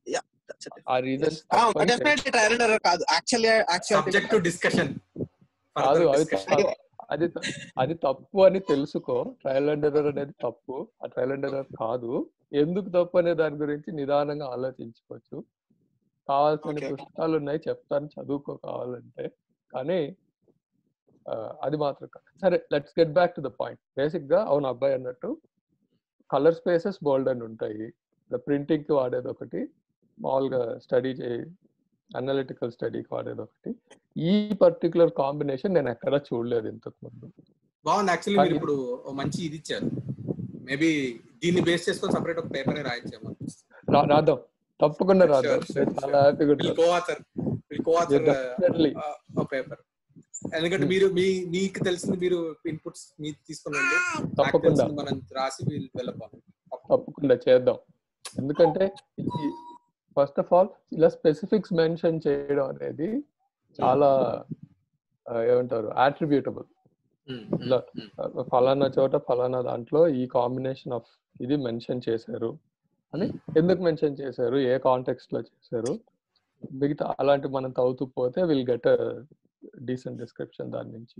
ఆ reasons definitely trial and error కాదు actually subject to actual discussion కాదు అది త- అది త- అది తప్పు అని తెలుసుకో ట్రయల్ అండ్ ఎర్రర్ అనేది తప్పు ఆ ట్రయల్ అండ్ ఎర్రర్ కాదు ఎందుకు తప్పు అనే దాని గురించి నిదానంగా ఆలోచించుకోవచ్చు కావాల్సిన Okay, okay. పుస్తకాలు ఉన్నాయి చెప్తాను చదువుకో కావాలంటే కానీ ఆ, అది మాత్రం కాదు సరే let's get back to the point basic గా అవును అబ్బాయి అన్నట్టు కలర్ స్పేసెస్ బోల్డ్ అని ఉంటాయి ప్రింటింగ్ కి వాడేది ఒకటి మామూలుగా స్టడీ చేయి అనలిటికల్ స్టడీకి వాడేది ఒకటి ఈ పర్టికులర్ కాంబినేషన్ నేను ఎక్కడా చూడలేదు ఇంతకు ముందు బాగుంది యాక్చువల్లీ మీరు కానీ- ఇప్పుడు ఓ మంచి ఇది ఇచ్చారు మేబీ దీన్ని బేస్ చేసుకొని సపరేట్ ఒక పేపర్ రాయించాము రా- రాద్దాం తప్పకుండా రాద్దాం Sure, sure, నేను చాలా హ్యాపీగా విల్ ఉంటాను coauthor will coauthor Definitely. Paper ఎందుకంటే మీరు మీ మీకు తెలిసింది మీరు ఇన్పుట్స్ మీరు తీసుకునండి నాకు తప్పకుండా తెలిసింది మనం రాసి వీల్ వెళ్ళిపోం తప్పకుండా చేద్దాం ఎందుకంటే ఫస్ట్ ఆఫ్ ఆల్ ఇలా స్పెసిఫిక్స్ మెన్షన్ చేయడం అనేది చాలా ఆ, ఏమంటారు అట్రిబ్యూటబుల్ ఇలా ఫలానా చోట ఫలానా దాంట్లో ఈ కాంబినేషన్ ఆఫ్ ఇది మెన్షన్ చేశారు అని ఎందుకు మెన్షన్ చేశారు ఏ కాంటెక్స్ట్ లో చేశారు మిగతా అలాంటి మనం తవ్వుతూ పోతే విల్ గెట్ డీసెంట్ డిస్క్రిప్షన్ దాని నుంచి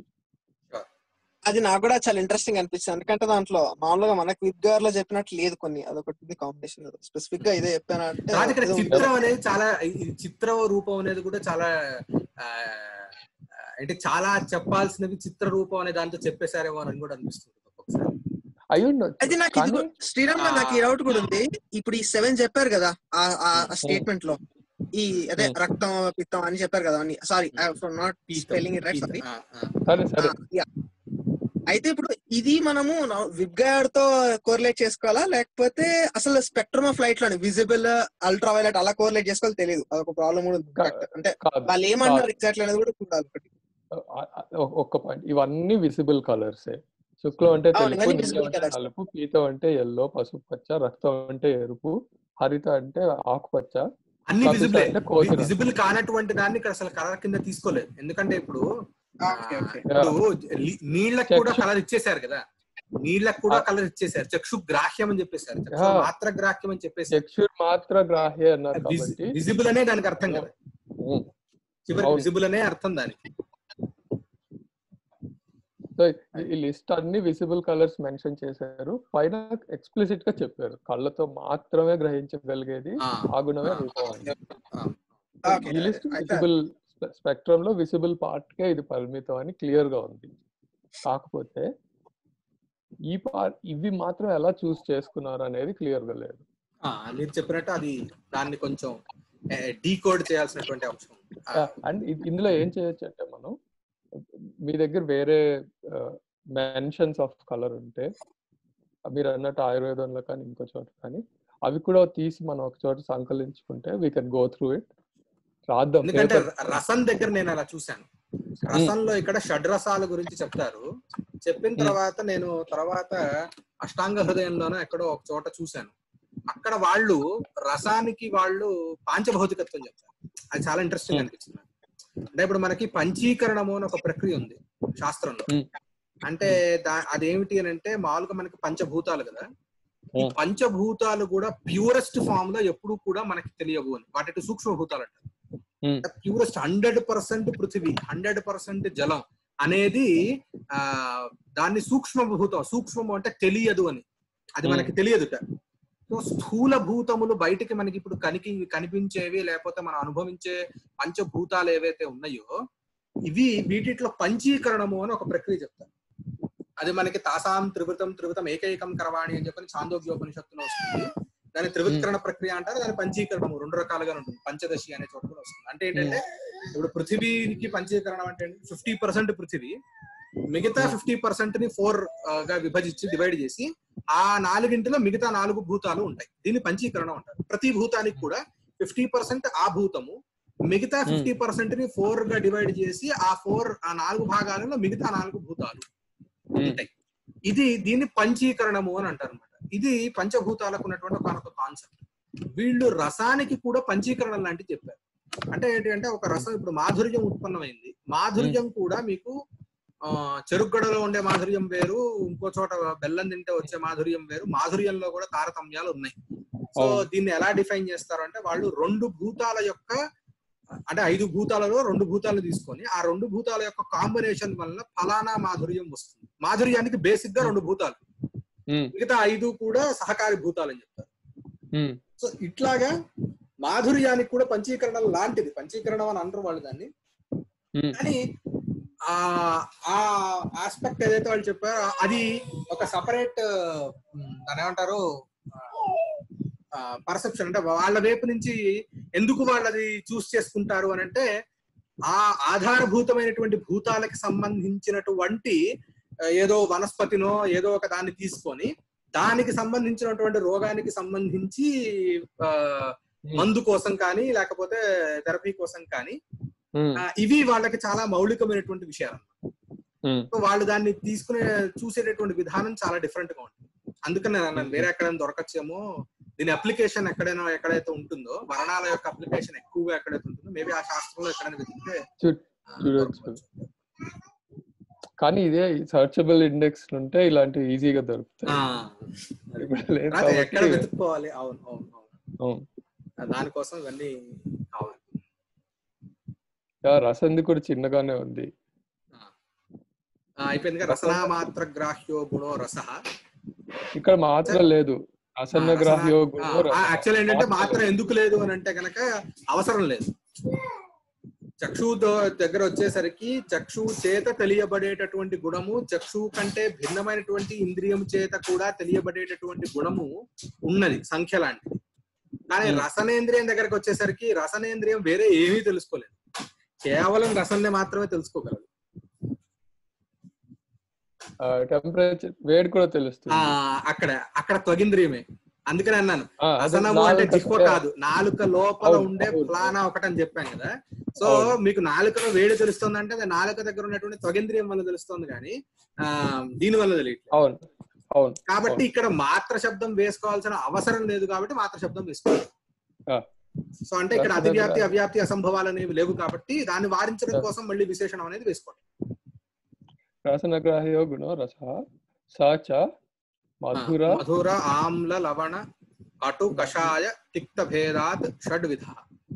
అది నాకు కూడా చాలా ఇంట్రెస్టింగ్ అనిపిస్తుంది ఎందుకంటే దాంట్లో మామూలుగా మనకి విద్గార్ లో చెప్పినట్లు లేదు కొన్ని అదొకటి కాంబినేషన్ స్పెసిఫిక్ గా ఇదే చెప్పాను అంటే తర్వాత ఇక్కడ ఏదో ఉంటుంది. చిత్రం అనేది చాలా ఈ చిత్ర రూపం అనేది కూడా చాలా ఆ, అంటే చాలా చెప్పాల్సినవి చిత్ర రూపం అనే దాంతో చెప్పేశారేమో అని కూడా అనిపిస్తుంది ఒక్కొక్కసారి అయి అది ఉండొచ్చు నాకు ఇది కానీ కూడా- శ్రీరామ్ గారు నాకు ఈ డౌట్ కూడా ఉంది ఇప్పుడు ఈ సెవెన్ చెప్పారు కదా ఆ స్టేట్మెంట్ లో ఈ అదే Hmm. రక్తం పిత్తం అని చెప్పారు కదా అని సారీ ఫ్రమ్ నాట్ పీతం, స్పెల్లింగ్ ఇట్ రైట్ పీతం. సారీ ఆ, ఆ. సరే సరే అయితే ఇప్పుడు ఇది మనము విబ్గాడ్ తో కోరిలేట్ చేసుకోవాలా లేకపోతే అసలు స్పెక్ట్రమ్ ఆఫ్ లైట్ లోని విజిబుల్ అల్ట్రా వైలెట్ అలా కోరిలేట్ చేసుకోవాలి తెలియదు అదొక ప్రాబ్లం కూడా ఉంది కా- అంటే కాదు వాళ్ళు ఏమన్నారు ఎగ్జాక్ట్లీ అనేది కూడా చూడాలి ఒకటి ఆ- ఆ- ఒ- ఒక్క పాయింట్ ఇవన్నీ విజిబుల్ కలర్స్ శుక్లం అంటే అవును, తెలుపు ఇవన్నీ నీలం visible అంటే colours. నలుపు పీతం అంటే ఎల్లో పసుపు పచ్చ రక్తం అంటే ఎరుపు హరిత అంటే ఆకుపచ్చ అన్ని కాకపోతే విజిబుల్ అంటే కోసిన. విజిబుల్ కానటువంటి దాన్ని ఇక్కడ అసలు కలర్ కింద తీసుకోలేదు ఎందుకంటే ఇప్పుడు ఆ, ఓకే ఓకే ఇప్పుడు లి- నీళ్ళకు కూడా చక్షు- కలర్ ఇచ్చేసారు కదా నీళ్ళకు కూడా ఆ. కలర్ ఇచ్చేసారు చక్షు గ్రాహ్యం అని చెప్పేశారు చక్షు ఆ. మాత్ర గ్రాహ్యం అని చెప్పేసి చక్షుర్ మాత్ర గ్రాహ్య అన్నారు కాబట్టి విజిబుల్ అనే దానికి అర్థం కదా ఉమ్. చివరి అవును. విజిబుల్ అనే అర్థం దానికి సో ఈ లిస్ట్ అన్ని విజిబుల్ కలర్స్ మెన్షన్ చేశారు పైన ఎక్స్ప్లిసిట్ గా చెప్పారు కళ్ళతో మాత్రమే గ్రహించగలిగేది ఆ, ఆ గుణమే ఆ, రూపం అని ఆ. ఓకే ఈ లిస్ట్ అయితే విజిబుల్ స్పెక్ట్రమ్ లో విజిబుల్ పార్ట్ కే ఇది పరిమితం అని క్లియర్ గా ఉంది కాకపోతే ఈ పార్ట్ ఇవి మాత్రం ఎలా చూస్ చేసుకున్నారు అనేది క్లియర్ గా లేదు ఆ, మీరు చెప్పినట్టు అది దాన్ని కొంచెం డీకోడ్ చేయాల్సినటువంటి అంశం ఆ, అండ్ ఇందులో ఏం చేయొచ్చు అంటే మనం మీ దగ్గర వేరే మెన్షన్స్ ఆఫ్ కలర్ ఉంటే మీరు అన్నట్టు ఆయుర్వేదంలో కానీ ఇంకో చోట కానీ అవి కూడా తీసి మనం ఒక చోట సంకలించుకుంటే we can go through it రాద్దాం ఎందుకంటే paper. ర- రసం దగ్గర నేను అలా చూశాను రసంలో ఇక్కడ షడ్రసాల గురించి చెప్తారు చెప్పిన తర్వాత నేను తర్వాత అష్టాంగ హృదయంలోనో ఎక్కడో ఒక చోట చూశాను అక్కడ వాళ్ళు రసానికి వాళ్ళు పాంచభౌతికత్వం చెప్తారు అది చాలా ఇంట్రెస్టింగ్ Hmm. అనిపించింది నాకు. అంటే ఇప్పుడు మనకి పంచీకరణము అని ఒక ప్రక్రియ ఉంది శాస్త్రంలో Hmm. అంటే దా అదేమిటి అని అంటే మామూలుగా మనకి పంచభూతాలు కదా ఈ Hmm. పంచభూతాలు కూడా ప్యూరెస్ట్ ఫామ్ లో ఎప్పుడు కూడా మనకి తెలియవు అని వాటి సూక్ష్మభూతాలు అంటారు Hmm. ప్యూరెస్ట్ హండ్రెడ్ పర్సెంట్ పృథివీ హండ్రెడ్ పర్సెంట్ జలం అనేది ఆ దాన్ని సూక్ష్మభూతం సూక్ష్మము అంటే తెలియదు అని అది Hmm. మనకి తెలియదుట సో స్థూల భూతములు బయటికి మనకి ఇప్పుడు కనికి కనిపించేవి లేకపోతే మనం అనుభవించే పంచభూతాలు ఏవైతే ఉన్నాయో ఇవి వీటిలో పంచీకరణము అని ఒక ప్రక్రియ చెప్తారు అది మనకి తాసాం త్రివృతం త్రివృతం ఏకైకం కరవాణి అని చెప్పని చాందోగ్యోపనిషత్తులో వస్తుంది దాని త్రివృత్కరణ ప్రక్రియ అంటారు దాని పంచీకరణము రెండు రకాలుగా ఉంటుంది పంచదశి అనే చోట కూడా వస్తుంది అంటే ఏంటంటే ఇప్పుడు పృథివీకి పంచీకరణం అంటే ఫిఫ్టీ పర్సెంట్ పృథివీ మిగతా ఫిఫ్టీ పర్సెంట్ ని ఫోర్ గా విభజించి డివైడ్ చేసి ఆ నాలుగింటిలో మిగతా నాలుగు భూతాలు ఉంటాయి దీన్ని పంచీకరణం అంటారు ప్రతి భూతానికి కూడా ఫిఫ్టీ పర్సెంట్ ఆ భూతము మిగతా Hmm. ఫిఫ్టీ పర్సెంట్ ని ఫోర్ గా డివైడ్ చేసి ఆ ఫోర్ ఆ నాలుగు భాగాలలో మిగతా నాలుగు భూతాలు Hmm. ఉంటాయి ఇది దీన్ని పంచీకరణము అని అంటారు అనమాట ఇది పంచభూతాలకు ఉన్నటువంటి ఒక కాన్సెప్ట్ వీళ్ళు రసానికి కూడా పంచీకరణ లాంటివి చెప్పారు అంటే ఏంటి అంటే ఒక రసం ఇప్పుడు మాధుర్యం ఉత్పన్నమైంది మాధుర్యం కూడా మీకు ఆ చెరుగడలో ఉండే మాధుర్యం వేరు ఇంకో చోట బెల్లం తింటే వచ్చే మాధుర్యం వేరు మాధుర్యంలో కూడా తారతమ్యాలు ఉన్నాయి సో అవును. దీన్ని ఎలా డిఫైన్ చేస్తారు అంటే వాళ్ళు రెండు భూతాల యొక్క అంటే ఐదు భూతాలలో రెండు భూతాలను తీసుకొని ఆ రెండు భూతాల యొక్క కాంబినేషన్ వలన ఫలానా మాధుర్యం వస్తుంది మాధుర్యానికి బేసిక్ గా రెండు భూతాలు ఉమ్, మిగతా ఐదు కూడా సహకారి భూతాలు అని చెప్తారు ఉమ్, సో ఇట్లాగా మాధుర్యానికి కూడా పంచీకరణం లాంటిది పంచీకరణం అని అంటారు వాళ్ళు దాన్ని ఉమ్, కానీ ఆ ఆ ఆస్పెక్ట్ ఏదైతే వాళ్ళు చెప్పారో అది ఒక సపరేట్ దాని ఏమంటారు పర్సెప్షన్ అంటే వాళ్ళ వైపు నుంచి ఎందుకు వాళ్ళది చూస్ చేసుకుంటారు అని అంటే ఆ ఆధారభూతమైనటువంటి భూతాలకు సంబంధించినటువంటి ఆ, ఏదో వనస్పతినో ఏదో ఒక దాన్ని తీసుకొని దానికి సంబంధించినటువంటి రోగానికి సంబంధించి ఆ, మందు కోసం కానీ లేకపోతే థెరపీ కోసం కానీ ఉమ్, ఆ, ఇవి వాళ్ళకి చాలా మౌలికమైనటువంటి విషయాలు ఉమ్, సో వాళ్ళు దాన్ని తీసుకునే చూసేటటువంటి విధానం చాలా డిఫరెంట్ గా ఉంటుంది అందుకని నేను అన్నాను వేరే ఎక్కడైనా దొరకచ్చేమో దీని అప్లికేషన్ ఎక్కడైనా ఎక్కడైతే ఉంటుందో వర్ణాల యొక్క అప్లికేషన్ ఎక్కువగా ఎక్కడైతే ఉంటుందో మేబీ ఆ శాస్త్రంలో ఎక్కడైనా వెతికితే చూ- ఆ, చూడొచ్చు. దొరకవచ్చు. కానీ ఇదే సర్చబుల్ ఇండెక్స్ ఉంటే ఇలాంటివి ఈజీగా దొరుకుతాయి ఆ, ఇప్పుడు లేదు రాతే ఎక్కడ కాబట్టి వెతుక్కోవాలి అవును అవును అవును అవును. ఆ, దానికోసం ఇవన్నీ కావాలి యా, రసంది కూడా చిన్నగానే ఉంది ఆ, అయిపోయింది కదా రసనా మాత్ర గ్రాహ్యో గుణో రస ఇక్కడ మాత్రం లేదు రసన్న గ్రాహ్యో గుణో రసః. యాక్చువల్ ఏంటంటే మాత్రం మాత్రం ఎందుకు లేదు అని అంటే కనుక అవసరం లేదు చక్షు దగ్గర వచ్చేసరికి చక్షు చేత తెలియబడేటటువంటి గుణము చక్షు కంటే భిన్నమైనటువంటి ఇంద్రియం చేత కూడా తెలియబడేటటువంటి గుణము ఉన్నది సంఖ్య లాంటిది కానీ Hmm. రసనేంద్రియం దగ్గరకు వచ్చేసరికి రసనేంద్రియం వేరే ఏమీ తెలుసుకోలేదు కేవలం రసన్నే మాత్రమే తెలుసుకోగలదు టెంపరేచర్ వేడి కూడా ఆ తెలుస్తుంది అక్కడ అక్కడ త్వగింద్రియమే అందుకని అన్నాను ఆ, అదే రసనము అంటే నాలుక- జిహ్వ కాదు నాలుక లోపల అవును, ఉండే అవును. ప్లానా ఒకటని చెప్పాను కదా సో అవును. మీకు నాలుకలో వేడి తెలుస్తుంది అంటే అది నాలుక దగ్గర ఉన్నటువంటి త్వగేంద్రియం వల్ల తెలుస్తుంది కానీ ఆ దీని వల్ల తెలియట్లేదు అవును అవును కాబట్టి అవును. ఇక్కడ మాత్ర శబ్దం వేసుకోవాల్సిన అవసరం లేదు కాబట్టి మాత్ర శబ్దం వేసుకోవాలి ఆ. సో అంటే ఇక్కడ రసన అతివ్యాప్తి గ్రా- అవ్యాప్తి అసంభవాలు అనేవి లేవు కాబట్టి దాన్ని వారించడం ఆ. కోసం మళ్ళీ విశేషణం అనేది వేసుకోవాలి రసన గ్రాహ్యో గుణో రస సా చ మధుర ఆ, మధుర ఆమ్ల లవణ కటు కషాయ తిక్త భేదాత్ షడ్విధ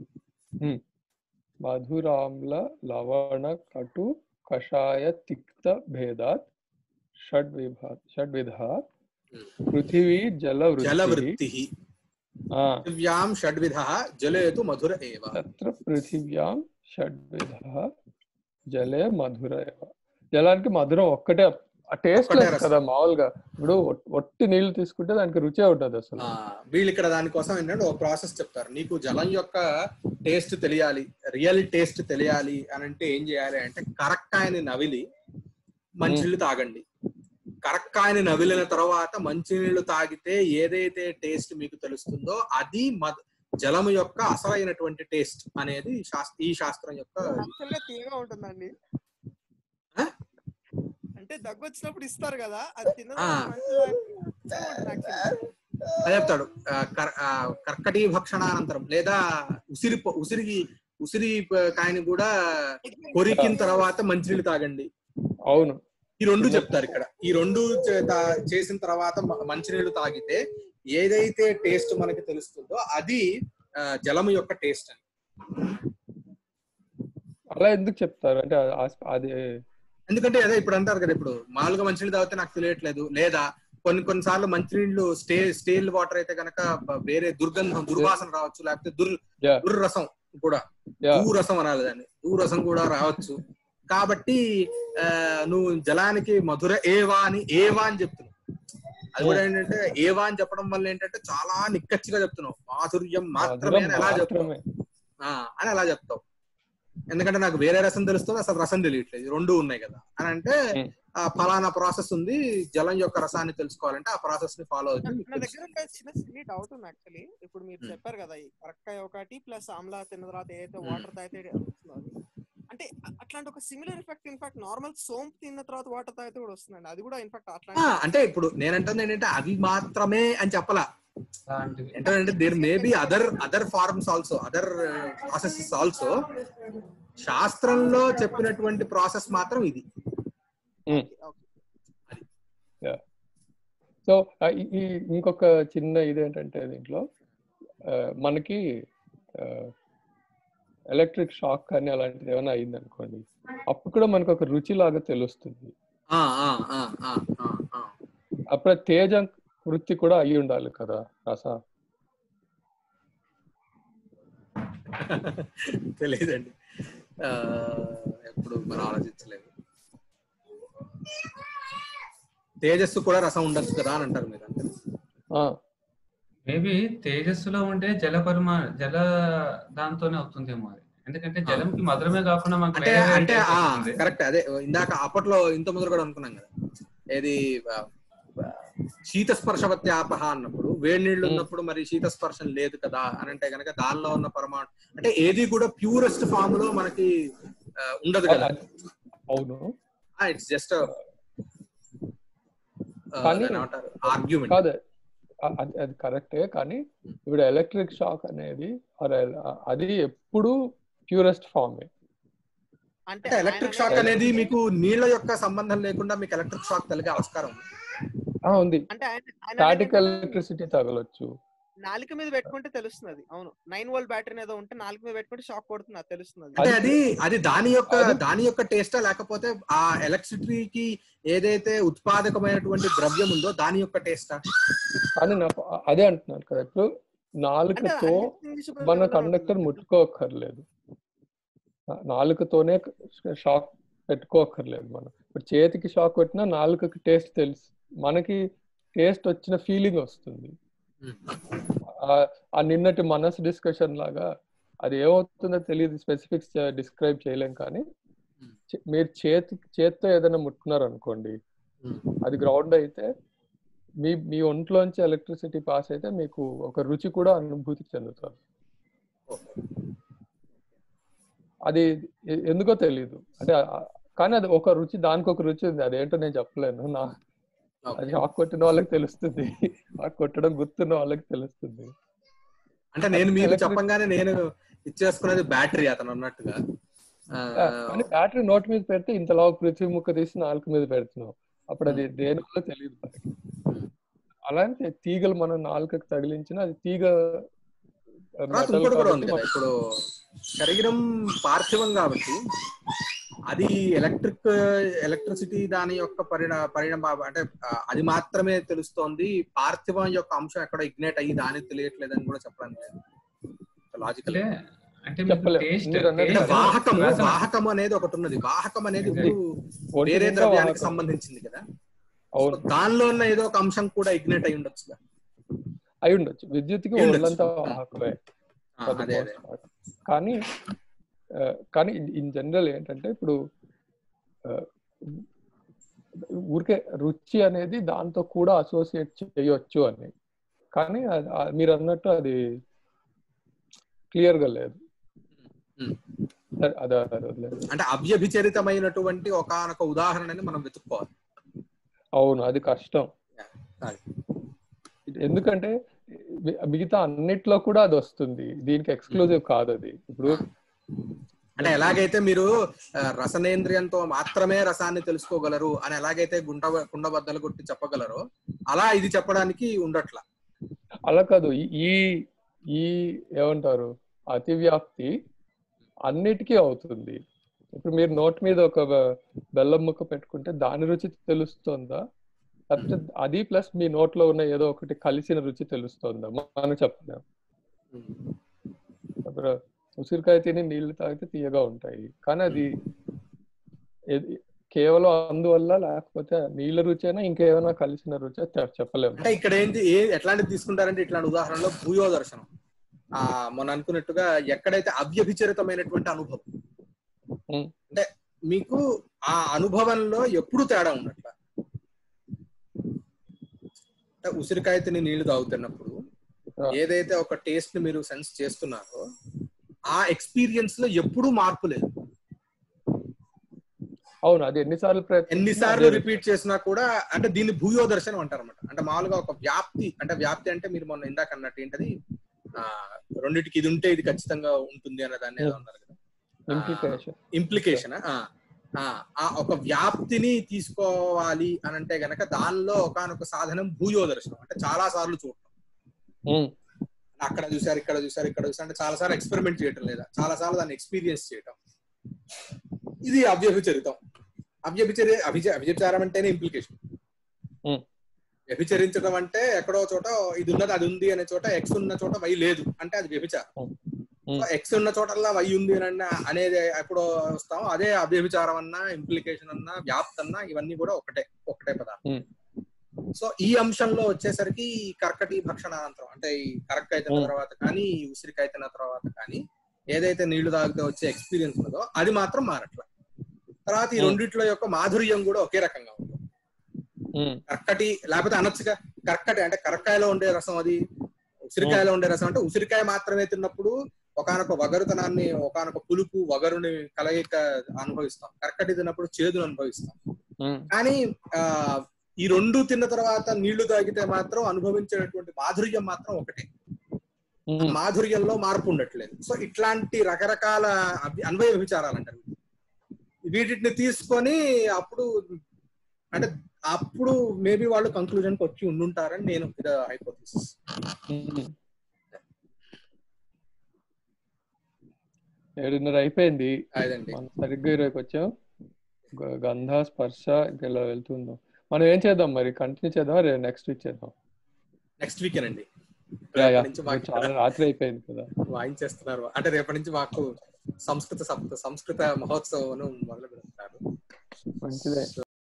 మధురామ్ల లవణ కటు కషాయ తిక్త భేదాత్ షడ్విభా షడ్విధ పృథివీ జల వృత్తి జలవృత్తి ఆ, పృథివ్యాం షడ్విధ జలేతు మధుర ఏవ తత్ర పృథివ్యాం షడ్విధ జలే మధుర ఏవ. జలానికి మధురం ఒక్కటే ఆ టేస్ట్ ఒక్కటే లేదు రసం. కదా మామూలుగా ఇప్పుడు ఒట్- ఒట్టి నీళ్లు తీసుకుంటే దానికి రుచే ఉంటుంది అసలు ఆ, వీళ్ళు ఇక్కడ దానికోసం ఏంటంటే ఒక ప్రాసెస్ చెప్తారు నీకు జలం యొక్క టేస్ట్ తెలియాలి రియల్ టేస్ట్ తెలియాలి అని అంటే ఏం చేయాలి అంటే కరక్కాయని నవిలి మంచినీళ్ళు తాగండి కరక్కాయని నవిలిన తర్వాత మంచినీళ్ళు తాగితే ఏదైతే టేస్ట్ మీకు తెలుస్తుందో అది మధ జలము యొక్క అసలైనటువంటి టేస్ట్ అనేది శాస్- ఈ శాస్త్రం యొక్క యాక్చువల్ గా తీయగా ఉంటుందండి ఆ? అంటే దగ్గు వచ్చినప్పుడు ఇస్తారు కదా అది ఆ. తిన్న అదే చెప్తాడు ఆ, కర్- ఆ, కర్కటీ భక్షణానంతరం లేదా ఉసిరి పొ- ఉసిరి ఉసిరి ప- కాయని కూడా కొరికిన తర్వాత మంచినీళ్ళు తాగండి అవును ఈ రెండు చెప్తారు ఇక్కడ ఈ రెండు చే- తా- చేసిన తర్వాత మ- మంచినీళ్ళు తాగితే ఏదైతే టేస్ట్ మనకి తెలుస్తుందో అది ఆ, జలము యొక్క టేస్ట్ అని అలా ఎందుకు చెప్తారు అంటే ఆ- ఆ- అది ఎందుకంటే అదే ఇప్పుడు అంటారు కదా ఇప్పుడు మామూలుగా మంచినీళ్ళు తాగితే నాకు తెలియట్లేదు లేదా కొన్ని కొన్ని సార్లు మంచినీళ్ళు స్టే స్టేల్ వాటర్ అయితే గనక బ- వేరే దుర్గంధం దుర్వాసన రావచ్చు లేకపోతే దుర్ Yeah. దుర్రసం కూడా Yeah. దూరసం అనాలి దాన్ని దూరసం కూడా రావచ్చు కాబట్టి ఆ, నువ్వు జలానికి మధుర ఏవా అని ఏవా అని చెప్తున్నావు అది కూడా ఏంటంటే ఏవా అని చెప్పడం వల్ల ఏంటంటే చాలా నిక్కచ్చిగా చెప్తున్నావు మాధుర్యం మాత్రమే అని ఎలా చెప్తావు మాత్రమే ఆ, అని అలా చెప్తావు ఎందుకంటే నాకు వేరే రసం తెలుస్తుంది అసలు రసం తెలియట్లేదు ఈ రెండు ఉన్నాయి కదా అని అంటే Hmm. ఆ ఫలానా ప్రాసెస్ ఉంది జలం యొక్క రసాన్ని తెలుసుకోవాలంటే ఆ ప్రాసెస్ ని ఫాలో అవుతుంది మీకు నా దగ్గర తెలుస్తుంది. ఒక చిన్న సిల్లీ డౌట్ ఉంది యాక్చువల్లీ ఇప్పుడు మీరు Hmm. చెప్పారు కదా ఈ కరక్కాయ ఒకటి ప్లస్ ఆమ్లా తిన్న తర్వాత ఏదైతే Hmm. వాటర్ తాగితే వస్తుందో అది. అంటే అ- అట్లాంటి ఒక సిమిలర్ ఎఫెక్ట్ ఇన్ఫాక్ట్ నార్మల్ సోంపు తిన్న తర్వాత వాటర్ తాగితే కూడా వస్తుందండి అది కూడా ఇన్ఫాక్ట్ ఆ, అట్లాంటి అంటే ఇప్పుడు నేనంటుంది ఏంటంటే అవి మాత్రమే అని చెప్పలా అలాంటివి ఏంటంటే there may be other other forms also other processes also శాస్త్రంలో చెప్పినటువంటి ప్రాసెస్ మాత్రం ఇది సో ఈ ఇంకొక చిన్న ఇదేంటంటే దీంట్లో ఆ, మనకి ఎలక్ట్రిక్ షాక్ కానీ అలాంటిది ఏమైనా అయింది అనుకోండి అప్పుడు కూడా మనకు ఒక రుచి లాగా తెలుస్తుంది ఆ, ఆ, ఆ, ఆ, ఆ, ఆ. అప్పుడు ఆ తేజ వృత్తి కూడా అయి ఉండాలి కదా రస తెలియదండి ఆ, ఎప్పుడు మనం ఆలోచించలేదు తేజస్సు కూడా రసం ఉండొచ్చు కదా అని అంటారు మీరు అంతే ఆ, మేబీ తేజస్సులో ఉండే జల పరిమా జల దాంతోనే అవుతుందేమో అది ఎందుకంటే జలంకి మధురమే కాకుండా మనకు అంటే వేరే వేరే అంటే taste ఆ వస్తుంది. కరెక్ట్ అదే ఇందాక అప్పట్లో ఇంత ముందు కూడా అనుకున్నాం కదా ఏది ఆ, ఆ, శీత స్పర్శవత్యాపహ అన్నప్పుడు వేడి నీళ్లు Hmm. ఉన్నప్పుడు మరి శీత స్పర్శం లేదు కదా అని అంటే కనుక దానిలో ఉన్న పరమాణు అంటే ఏది కూడా ప్యూరెస్ట్ ఫామ్ లో మనకి ఆ, ఉండదు కదా అవును ఇట్స్ జస్ట్ కానీ- ఆర్గ్యుమెంట్ కాదు అ- అది అది కరెక్టే కానీ ఇప్పుడు ఎలక్ట్రిక్ షాక్ అనేది or ఎల- అది ఎప్పుడు ప్యూరెస్ట్ ఫామ్ అంటే ఎలక్ట్రిక్ షాక్ ఆయన అనేది మీకు నీళ్ల యొక్క సంబంధం లేకుండా మీకు ఎలక్ట్రిక్ షాక్ కలిగే ఆస్కారం ఉంది ఉంది అంటే ఆయన ఆయన స్టాటిక్ అనేది ఎలక్ట్రిసిటీ తగలొచ్చు నాలుక మీద పెట్టుకుంటే తెలుస్తుంది అది అవును నైన్ వోల్ట్ బ్యాటరీ ఏదో ఉంటే నాలుక మీద పెట్టుకుంటే షాక్ కొడుతుంది అది తెలుస్తుంది అది. అంటే అది అది దాని యొక్క అది- దాని యొక్క టేస్టా లేకపోతే ఆ ఎలక్ట్రిసిటీకి ఏదైతే ఉత్పాదకమైనటువంటి ద్రవ్యం ఉందో దాని యొక్క టేస్టా కానీ నాకు అ- అదే అంటున్నాను కదా ఇప్పుడు అంటే నాలుకతో అన్నిటిని చూపెడితే మన కూడా కండక్టర్ ఉంటుంది. ముట్టుకోక్కర్లేదు నా- నాలుకతోనే షాక్ పెట్టుకోక్కర్లేదు మనం ఇప్పుడు చేతికి షాక్ కొట్టినా నాలుకకి టేస్ట్ తెలుసు మనకి టేస్ట్ వచ్చిన ఫీలింగ్ వస్తుంది ఆ- ఆ నిన్నటి మనసు డిస్కషన్ లాగా అది ఏమవుతుందో తెలియదు స్పెసిఫిక్స్ డిస్క్రైబ్ చేయలేం కానీ చే- మీరు చేతి చేత్తో ఏదైనా ముట్టుకున్నారు అనుకోండి అది గ్రౌండ్ అయితే మీ మీ ఒంట్లోంచి ఎలక్ట్రిసిటీ పాస్ అయితే మీకు ఒక రుచి కూడా అనుభూతి చెందుతారు అది ఎ- ఎందుకో తెలియదు అంటే ఆ- కానీ అది ఒక రుచి దానికి ఒక రుచి ఉంది అదేంటో నేను చెప్పలేను నా అది షాక్ కొట్టిన వాళ్ళకి తెలుస్తుంది షాక్ కొట్టడం గుర్తున్న వాళ్ళకి తెలుస్తుంది అంటే నేను మీరు Electric- చెప్పంగానే నేను ఇచ్చేసుకున్నది బ్యాటరీ అతను అన్నట్టుగా ఆ, కానీ బ్యాటరీ నోట్ మీద పెడితే ఇంతలా పృథ్వీ ముక్క తీసి నాలుగు మీద పెడుతున్నాం అప్పుడు అది దేని వల్ల తెలియదు మనకి అలాగే తీగలు మనం నాలుకకి తగిలించిన అది తీగ తర్వాత metal ఇంకోటి కూడా ఉంది కాబట్టి కదా ఇప్పుడు శరీరం పార్థివం కాబట్టి అది ఎలక్ట్రిక్ ఎలక్ట్రిసిటీ దాని యొక్క పరిణ పరిణామ అంటే ఆ, అది మాత్రమే తెలుస్తోంది పార్థివం యొక్క అంశం ఎక్కడ ఇగ్నేట్ అయ్యి దానికి తెలియట్లేదు అని కూడా చెప్పడానికి లేదు లాజికల్ అంటే అంటే మీకు చెప్పలేం. టేస్ట్ మీరు అన్నట్టు అంటే taste వాహకము వాసన. వాహకము అనేది ఒకటి ఉన్నది వాహకం అనేది Exactly. ఇప్పుడు ఒంటి వేరే నిండా ద్రవ్యానికి వాహకం. సంబంధించింది కదా అవును So, దానిలో ఉన్న ఏదో ఒక అంశం కూడా ఇగ్నేట్ అయి ఉండొచ్చు అయి ఉండొచ్చు విద్యుత్కి అయి ఉండొచ్చు. ఒళ్ళంతా వాహకమే for the అదే most అదే part. కానీ ఆ, కానీ ఇన్ జనరల్ ఏంటంటే ఇప్పుడు ఆ, ఊరికే రుచి అనేది దాంతో కూడా అసోసియేట్ చేయొచ్చు అని కానీ అది- ఆ- మీరు అన్నట్టు అది క్లియర్ గా లేదు Hmm. సరే, అది అది వదిలేదు అంటే అవ్యభిచరితమైనటువంటి ఒకనొక ఉదాహరణని మనం వెతుక్కోవాలి అవును అది కష్టం అది. ఎందుకంటే మి- మిగతా అన్నిట్లో కూడా అది వస్తుంది దీనికి ఎక్స్క్లూజివ్ కాదు అది ఇప్పుడు అంటే ఎలాగైతే మీరు ఆ, రసనేంద్రియంతో మాత్రమే రసాన్ని తెలుసుకోగలరు అని ఎలాగైతే గుంట కుండబద్దలు కొట్టి చెప్పగలరో అలా ఇది చెప్పడానికి ఉండట్ల అలా కాదు ఈ- ఈ ఈ ఏమంటారు అతివ్యాప్తి అన్నిటికీ అవుతుంది ఇప్పుడు మీరు నోట్ మీద ఒక బె- బెల్లం ముక్క పెట్టుకుంటే దాని రుచి తెలుస్తుందా లేకపోతే అది ప్లస్ మీ నోట్లో ఉన్న ఏదో ఒకటి కలిసిన రుచి తెలుస్తుందా మనం చెప్పలేం ఇప్పుడు ఉసిరికాయ తిని నీళ్లు తాగితే తీయగా ఉంటాయి కానీ అది ఏది- కేవలం అందువల్ల లేకపోతే నీళ్ళ రుచైనా ఇంకేమైనా కలిసిన రుచి చెప్పలేము అంటే ఇక్కడ ఏంటి ఏ ఎట్లాంటిది తీసుకుంటారంటే ఇట్లాంటి ఉదాహరణలో భూయో దర్శనం ఆ మొన్న అనుకున్నట్టుగా ఎక్కడైతే అవ్యభిచరితమైనటువంటి అనుభవం ఉం. అంటే మీకు ఆ అనుభవంలో ఎప్పుడు తేడా ఉన్నట్ల అంటే ఉసిరికాయ తిని నీళ్లు తాగుతున్నప్పుడు ఆ. ఏదైతే ఒక టేస్ట్ ని మీరు సెన్స్ చేస్తున్నారో ఆ ఎక్స్పీరియన్స్ లో ఎప్పుడూ మార్పు లేదు అవును అది ఎన్నిసార్లు ప్రయత్నం ఎన్నిసార్లు రిపీట్ చేసినా కూడా అంటే దీన్ని భూయో దర్శనం అంటారు అనమాట అంటే మామూలుగా ఒక వ్యాప్తి అంటే వ్యాప్తి అంటే మీరు మొన్న ఇందాక అన్నట్టు ఏంటది ఆ రెండిటికి ఇది ఉంటే ఇది ఖచ్చితంగా ఉంటుంది అనే దాన్ని ఏదో అన్నారు కదా ఇంప్లికేషన్ ఇంప్లికేషన్ ఆ ఒక వ్యాప్తిని తీసుకోవాలి అని అంటే గనక దానిలో ఒకనొక సాధనం భూయో దర్శనం అంటే చాలా సార్లు చూడటం అక్కడ చూసారు ఇక్కడ చూసారు ఇక్కడ చూసారు అంటే చాలా సార్లు ఎక్స్పెరిమెంట్ చేయటం లేదా చాలా సార్లు దాన్ని ఎక్స్పీరియన్స్ చేయటం ఇది అవ్యభిచరితం అవ్యభిచరి అభిచ అభిచారం అంటేనే ఇంప్లికేషన్ Hmm. వ్యభిచరించడం అంటే ఎక్కడో చోట ఇది ఉన్నది అది ఉంది అనే చోట ఎక్స్ ఉన్న చోట వై లేదు అంటే అది వ్యభిచారం Hmm. ఎక్స్ ఉన్న చోటల్లా వై ఉంది అని అన్న- అనేది ఎప్పుడో వస్తామో అదే అవ్యభిచారం అన్నా ఇంప్లికేషన్ అన్నా వ్యాప్తి అన్నా ఇవన్నీ కూడా ఒకటే ఒకటే పదార్థం Hmm. సో ఈ అంశంలో వచ్చేసరికి ఈ కర్కటి భక్షణానంతరం అంటే ఈ కరక్కాయ తిన్న Hmm. తర్వాత కానీ ఈ ఉసిరికాయ తిన్న తర్వాత కానీ ఏదైతే నీళ్లు తాగితే వచ్చే ఎక్స్పీరియన్స్ ఉన్నదో అది మాత్రం మారట్ల తర్వాత ఈ Hmm. రెండిట్లో యొక్క మాధుర్యం కూడా ఒకే రకంగా ఉంటుంది కర్కటి లేకపోతే అనొచ్చుగా కర్కటి అంటే కరక్కాయలో ఉండే రసం అది ఉసిరికాయలో ఉండే రసం అంటే ఉసిరికాయ మాత్రమే తిన్నప్పుడు ఒకనొక వగరుతనాన్ని ఒకనొక పులుపు వగరుని కలయిక అనుభవిస్తాం కర్కటి తిన్నప్పుడు చేదును అనుభవిస్తాం కానీ ఆ ఈ రెండు తిన్న తర్వాత నీళ్లు తాగితే మాత్రం అనుభవించేటువంటి మాధుర్యం మాత్రం ఒకటే మాధుర్యంలో మార్పు ఉండట్లేదు సో ఇట్లాంటి రకరకాల అభి- అన్వయ విచారాలు అంటారు వీటిని తీసుకొని అప్పుడు అంటే అప్పుడు మేబీ వాళ్ళు కంక్లూజన్ కి వచ్చి ఉండుంటారని నేను ఇది హైపోథిసిస్ ఏడున్నర అయిపోయింది అదండి మనం సరిగ్గా ఇరవైకి వచ్చాం గ- గంధ స్పర్శ ఇంకా ఇలా వెళ్తుందాం మనం ఏం చేద్దాం మరి కంటిన్యూ చేద్దాం రే నెక్స్ట్ వీక్ చేద్దాం నెక్స్ట్ వీకెండ్ అండి యా, యా. రేపటి నుంచి మాకు చాలా రాత్రి అయిపోయింది కదా వాయించేస్తున్నారు అంటే రేపటి నుంచి మాకు సంస్కృత సప్త సంస్కృత మహోత్సవం మొదలు పెడుతున్నారు మంచిదే